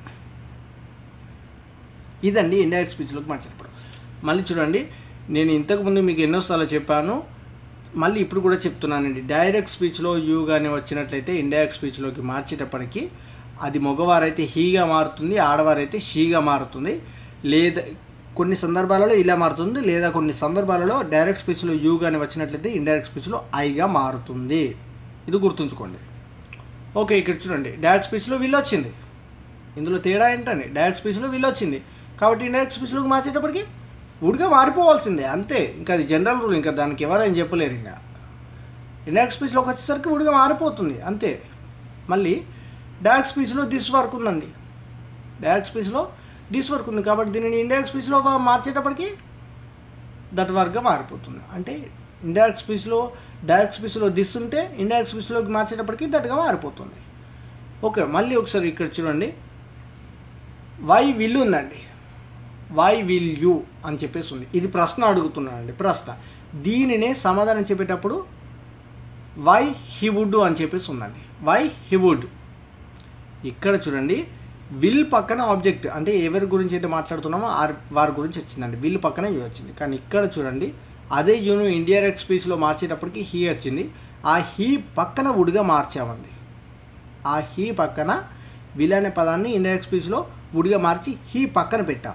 ఇదండి ఇండైరెక్ట్ స్పీచ్లోకి మార్చేటప్పుడు మళ్ళీ చూడండి నేను ఇంతకుముందు మీకు ఎన్నోసార్లు చెప్పాను మళ్ళీ ఇప్పుడు కూడా చెప్తున్నానండి డైరెక్ట్ స్పీచ్లో యూ కానీ వచ్చినట్లయితే ఇండైరెక్ట్ స్పీచ్లోకి మార్చేటప్పటికి అది మగవారైతే హీగా మారుతుంది ఆడవారైతే షీగా మారుతుంది లేదా కొన్ని సందర్భాలలో ఇలా మారుతుంది లేదా కొన్ని సందర్భాలలో డైరెక్ట్ స్పీచ్లో యూ కానీ వచ్చినట్లయితే ఇండైరెక్ట్ స్పీచ్లో ఐగా మారుతుంది ఇది గుర్తుంచుకోండి ఓకే ఇక్కడ చూడండి డైరెక్ట్ స్పీచ్లో వీళ్ళు వచ్చింది ఇందులో తేడా ఏంటండి డైరెక్ట్ స్పీచ్లో వీళ్ళు వచ్చింది కాబట్టి ఇండైరెక్ట్ స్పీచ్లోకి మార్చేటప్పటికి వుడ్గా మారిపోవాల్సిందే అంతే ఇంకా అది జనరల్ రూల్ ఇంకా దానికి ఎవరైనా చెప్పలేరు ఇంకా ఇండైరెక్ట్ స్పీచ్లోకి వచ్చేసరికి వుడ్గా మారిపోతుంది అంతే మళ్ళీ డైరెక్ట్ స్పీచ్లో దిస్ వర్క్ ఉందండి డైరెక్ట్ స్పీచ్లో దిస్ వర్క్ ఉంది కాబట్టి దీనిని ఇండైరెక్ట్ స్పీచ్లో మార్చేటప్పటికి దట్ వర్క్గా మారిపోతుంది అంటే ఇండైరెక్ట్ స్పీచ్లో డైరెక్ట్ స్పీచ్లో దిస్ ఉంటే ఇండైరెక్ట్ స్పీచ్లోకి మార్చేటప్పటికి దట్గా మారిపోతుంది ఓకే మళ్ళీ ఒకసారి ఇక్కడ చూడండి వై విల్ ఉందండి వై విల్ యూ అని చెప్పేసి ఉంది ఇది ప్రశ్న అడుగుతున్నానండి ప్రశ్న దీనినే సమాధానం చెప్పేటప్పుడు వై హీ వుడ్ అని చెప్పేసి ఉందండి వై హీ వుడ్ ఇక్కడ చూడండి విల్ పక్కన ఆబ్జెక్ట్ అంటే ఎవరి గురించి అయితే మాట్లాడుతున్నామో ఆ- వారి గురించి వచ్చిందండి విల్ పక్కన యూ వచ్చింది కానీ ఇక్కడ చూడండి అదే యూను ఇండైరెక్ట్ స్పీచ్లో మార్చేటప్పటికి హీ వచ్చింది ఆ హీ పక్కన వుడ్గా మార్చామండి ఆ హీ పక్కన విల్ అనే పదాన్ని ఇండైరెక్ట్ స్పీచ్లో వుడ్గా మార్చి హీ పక్కన పెట్టాం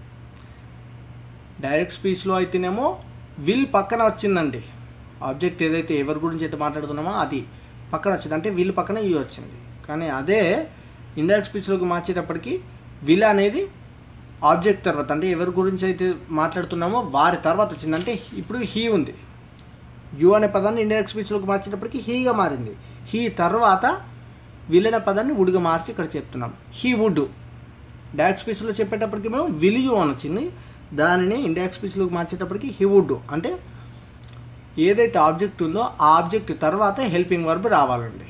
డైరెక్ట్ స్పీచ్లో అయితేనేమో విల్ పక్కన వచ్చిందండి ఆబ్జెక్ట్ ఏదైతే ఎవరి గురించి అయితే మాట్లాడుతున్నామో అది పక్కన వచ్చింది అంటే విల్ పక్కన యూ వచ్చింది కానీ అదే ఇండైరెక్ట్ స్పీచ్లోకి మార్చేటప్పటికి విల్ అనేది ఆబ్జెక్ట్ తర్వాత అంటే ఎవరి గురించి అయితే మాట్లాడుతున్నామో వారి తర్వాత వచ్చింది అంటే ఇప్పుడు హీ ఉంది యు అనే పదాన్ని ఇండైరెక్ట్ స్పీచ్లోకి మార్చేటప్పటికి హీగా మారింది హీ తర్వాత విల్ అనే పదాన్ని వుడ్గా మార్చి ఇక్కడ చెప్తున్నాం హీ వుడ్ డైరెక్ట్ స్పీచ్లో చెప్పేటప్పటికి మేము విల్ యూ అని వచ్చింది దానిని ఇండైరెక్ట్ స్పీచ్లోకి మార్చేటప్పటికి హీ వుడ్ అంటే ఏదైతే ఆబ్జెక్ట్ ఉందో ఆ ఆబ్జెక్ట్ తర్వాత హెల్పింగ్ వర్బ్ రావాలండి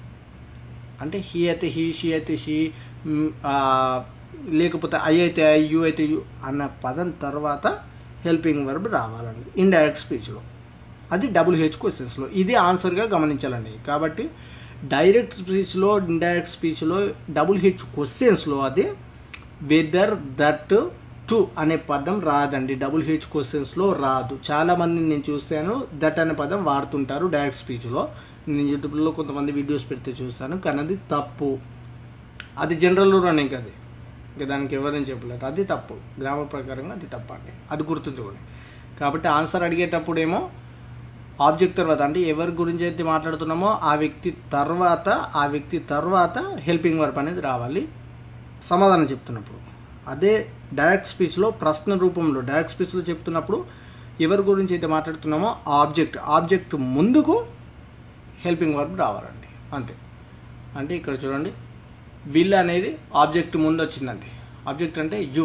అంటే హీ అయితే హీ షీ అయితే షీ మ్, ఆ, లేకపోతే ఐ అయితే ఐ యూ అయితే యూ అన్న పదం తర్వాత హెల్పింగ్ వర్బ్ రావాలండి ఇండైరెక్ట్ స్పీచ్లో అది డబుల్ హెచ్ క్వశ్చన్స్లో ఇది ఆన్సర్గా గమనించాలండి కాబట్టి డైరెక్ట్ స్పీచ్లో ఇండైరెక్ట్ స్పీచ్లో డబుల్ హెచ్ క్వశ్చన్స్లో అది వెదర్ దట్ టు అనే పదం రాదండి డబుల్ హెచ్ క్వశ్చన్స్లో రాదు చాలామంది నేను చూస్తాను దట్ అనే పదం వాడుతుంటారు డైరెక్ట్ స్పీచ్లో నేను యూట్యూబ్లో కొంతమంది వీడియోస్ పెడితే చూస్తాను కానీ అది తప్పు అది జనరల్ రన్నింగ్ అది ఇంకా దానికి ఎవరైనా చెప్పలేరు అది తప్పు గ్రామర్ ప్రకారంగా అది తప్పు అండి అది గుర్తుంచుకోండి కాబట్టి ఆన్సర్ అడిగేటప్పుడేమో ఆబ్జెక్ట్ తర్వాత అంటే ఎవరి గురించి అయితే మాట్లాడుతున్నామో ఆ వ్యక్తి తర్వాత ఆ వ్యక్తి తర్వాత హెల్పింగ్ వర్బ్ అనేది రావాలి సమాధానం చెప్తున్నప్పుడు అదే డైరెక్ట్ స్పీచ్లో ప్రశ్న రూపంలో డైరెక్ట్ స్పీచ్లో చెప్తున్నప్పుడు ఎవరి గురించి అయితే మాట్లాడుతున్నామో ఆబ్జెక్ట్ ఆబ్జెక్ట్ ముందుకు హెల్పింగ్ వర్బ్ రావాలండి అంతే అంటే ఇక్కడ చూడండి విల్ అనేది ఆబ్జెక్ట్ ముందు వచ్చిందండి ఆబ్జెక్ట్ అంటే యూ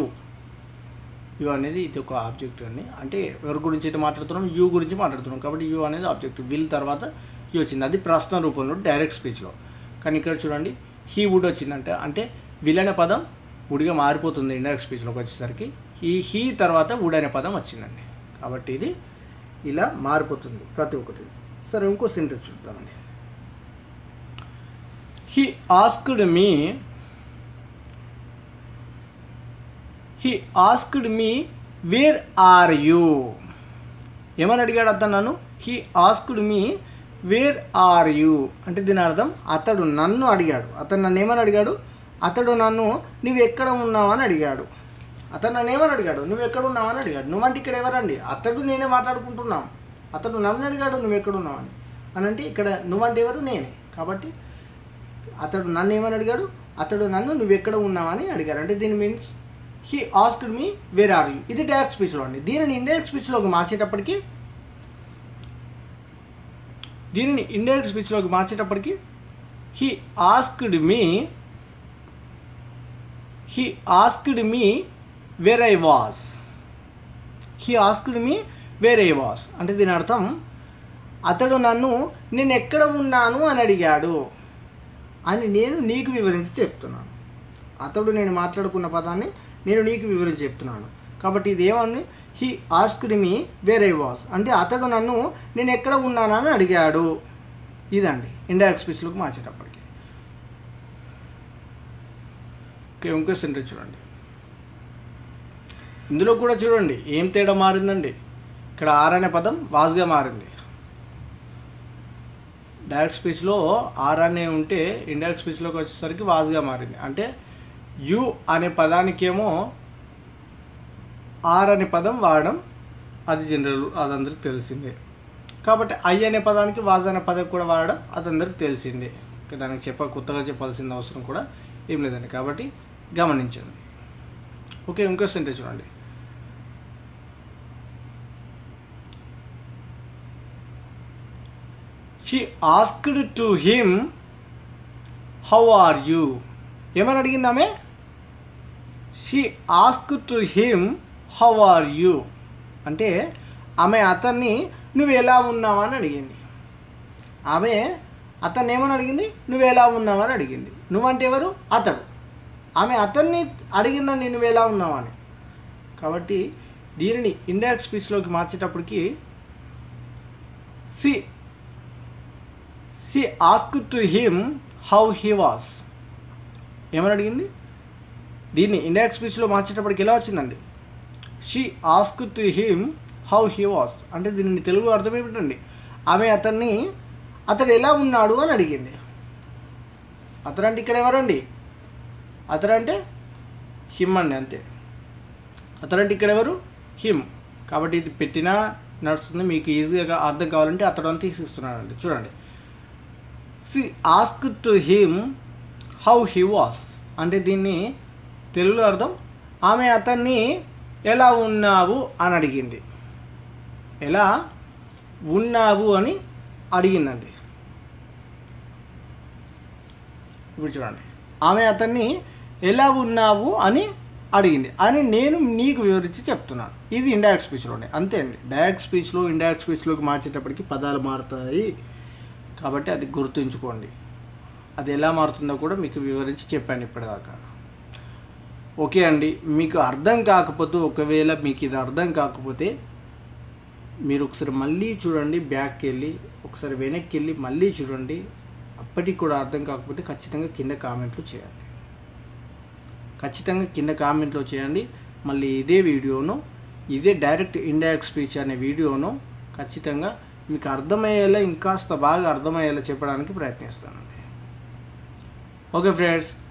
యూ అనేది ఇది ఒక ఆబ్జెక్ట్ అండి అంటే ఎవరి గురించి అయితే మాట్లాడుతున్నాం యూ గురించి మాట్లాడుతున్నాం కాబట్టి యూ అనేది ఆబ్జెక్ట్ విల్ తర్వాత యూ వచ్చింది అది ప్రశ్న రూపంలో డైరెక్ట్ స్పీచ్లో కానీ ఇక్కడ చూడండి హీ వుడ్ వచ్చిందంటే అంటే విల్ అనే పదం వుడ్గా మారిపోతుంది ఇండైరెక్ట్ స్పీచ్లోకి వచ్చేసరికి ఈ హీ తర్వాత వుడ్ అనే పదం వచ్చిందండి కాబట్టి ఇది ఇలా మారిపోతుంది ప్రతి ఒక్కటి సరే ఇంకో సెంటెన్స్ చూద్దామండి he asked me he asked me where are you ఏమని అడిగాడు అతను నన్ను he asked me where are you అంటే దీని అర్థం అతడు నన్ను అడిగాడు అతను నన్ను ఏమని అడిగాడు అతడు నన్ను నువ్వు ఎక్కడ ఉన్నావని అడిగాడు అతను నన్ను ఏమని అడిగాడు నువ్వు ఎక్కడ ఉన్నావని అడిగాడు నువ్వంటే ఇక్కడ ఎవరండి అతడు నేనే మాట్లాడుకుంటున్నాం అతడు నన్ను అడిగాడు నువ్వు ఎక్కడ ఉన్నావని అని అంటే ఇక్కడ నువ్వంటే ఎవరు నేనే కాబట్టి అతడు నన్ను ఏమని అడిగాడు అతడు నన్ను నువ్వు ఎక్కడ ఉన్నావని అడిగాడు అంటే దీని means he asked me where are you ఇది డైరెక్ట్ స్పీచ్లో అండి దీనిని ఇండైరెక్ట్ స్పీచ్లోకి మార్చేటప్పటికి దీనిని ఇండైరెక్ట్ స్పీచ్లోకి మార్చేటప్పటికి he asked me he asked me where I was he asked me where I was అంటే దీని అర్థం అతడు నన్ను నేను ఎక్కడ ఉన్నాను అని అడిగాడు అని నేను నీకు వివరించి చెప్తున్నాను అతడు నేను మాట్లాడుకున్న పదాన్ని నేను నీకు వివరించి చెప్తున్నాను కాబట్టి ఇది ఏమని he asked me where I was అంటే అతడు నన్ను నేను ఎక్కడ ఉన్నానని అడిగాడు ఇదండి ఇండైరెక్ట్ స్పీచ్లోకి మార్చేటప్పటికి ఓకే ఇంకో సెంటెన్స్ చూడండి ఇందులో కూడా చూడండి ఏం తేడా మారిందండి ఇక్కడ ఆర్ అనే పదం వాస్గా మారింది డైరెక్ట్ స్పీచ్లో ఆర్ అనే ఉంటే ఇండైరెక్ట్ స్పీచ్లోకి వచ్చేసరికి వాజ్గా మారింది అంటే యు అనే పదానికేమో ఆర్ అనే పదం వాడడం అది జనరల్ అది అందరికి తెలిసిందే కాబట్టి ఐ అనే పదానికి వాజ్ అనే పదం కూడా వాడడం అది అందరికి తెలిసిందే ఇంకా దానికి చెప్ప కొత్తగా చెప్పాల్సిన అవసరం కూడా ఏం లేదండి కాబట్టి గమనించండి ఓకే ఇంకో సెంటెన్స్ చూడండి she asked to him how are you ఏమని అడిగింది ఆమె she ask to him how are you అంటే ఆమె అతన్ని నువ్వు ఎలా ఉన్నావా అని అడిగింది ఆమె అతన్ని ఏమని అడిగింది నువ్వు ఎలా ఉన్నావా అని అడిగింది నువ్వంటే ఎవరు అతడు ఆమె అతన్ని అడిగిందండి నువ్వు ఎలా ఉన్నావా అని కాబట్టి దీనిని ఇండైరెక్ట్ స్పీచ్లోకి మార్చేటప్పటికి she she ask to him how he was ఏమని అడిగింది దీన్ని ఇండైరెక్ట్ స్పీచ్లో మార్చేటప్పటికి ఎలా వచ్చిందండి she ask to him how he was అంటే దీనిని తెలుగు అర్థం ఏమిటండి ఆమె అతన్ని అతడు ఎలా ఉన్నాడు అని అడిగింది అతడు అంటే ఇక్కడ ఎవరండి అతడు అంటే హిమ్ అండి అంతే అతడు అంటే ఇక్కడ ఎవరు హిమ్ కాబట్టి ఇది పెట్టినా నడుస్తుంది మీకు ఈజీగా అర్థం కావాలంటే అతడు అని తీసిస్తున్నానండి చూడండి she ask to him how he was అంటే దీన్ని తెలుగులో అర్థం ఆమె అతన్ని ఎలా ఉన్నావు అని అడిగింది ఎలా ఉన్నావు అని అడిగిందండి ఇప్పుడు చూడండి ఆమె అతన్ని ఎలా ఉన్నావు అని అడిగింది అని నేను నీకు వివరించి చెప్తున్నాను ఇది ఇండైరెక్ట్ స్పీచ్లోనే అంతే అండి డైరెక్ట్ స్పీచ్లో ఇండైరెక్ట్ స్పీచ్లోకి మార్చేటప్పటికి పదాలు మారుతాయి కాబట్టి అది గుర్తుంచుకోండి అది ఎలా మారుతుందో కూడా మీకు వివరించి చెప్పాను ఇప్పటిదాకా ఓకే అండి మీకు అర్థం కాకపోతే ఒకవేళ మీకు ఇది అర్థం కాకపోతే మీరు ఒకసారి మళ్ళీ చూడండి బ్యాక్కి వెళ్ళి ఒకసారి వెనక్కి వెళ్ళి మళ్ళీ చూడండి అప్పటికి కూడా అర్థం కాకపోతే ఖచ్చితంగా కింద కామెంట్లు చేయండి ఖచ్చితంగా కింద కామెంట్లో చేయండి మళ్ళీ ఇదే వీడియోను ఇదే డైరెక్ట్ ఇండైరెక్ట్ స్పీచ్ అనే వీడియోను ఖచ్చితంగా మీకు అర్థమయ్యేలా ఇంకాస్త బాగా అర్థమయ్యేలా చెప్పడానికి ప్రయత్నిస్తానండి ఓకే ఫ్రెండ్స్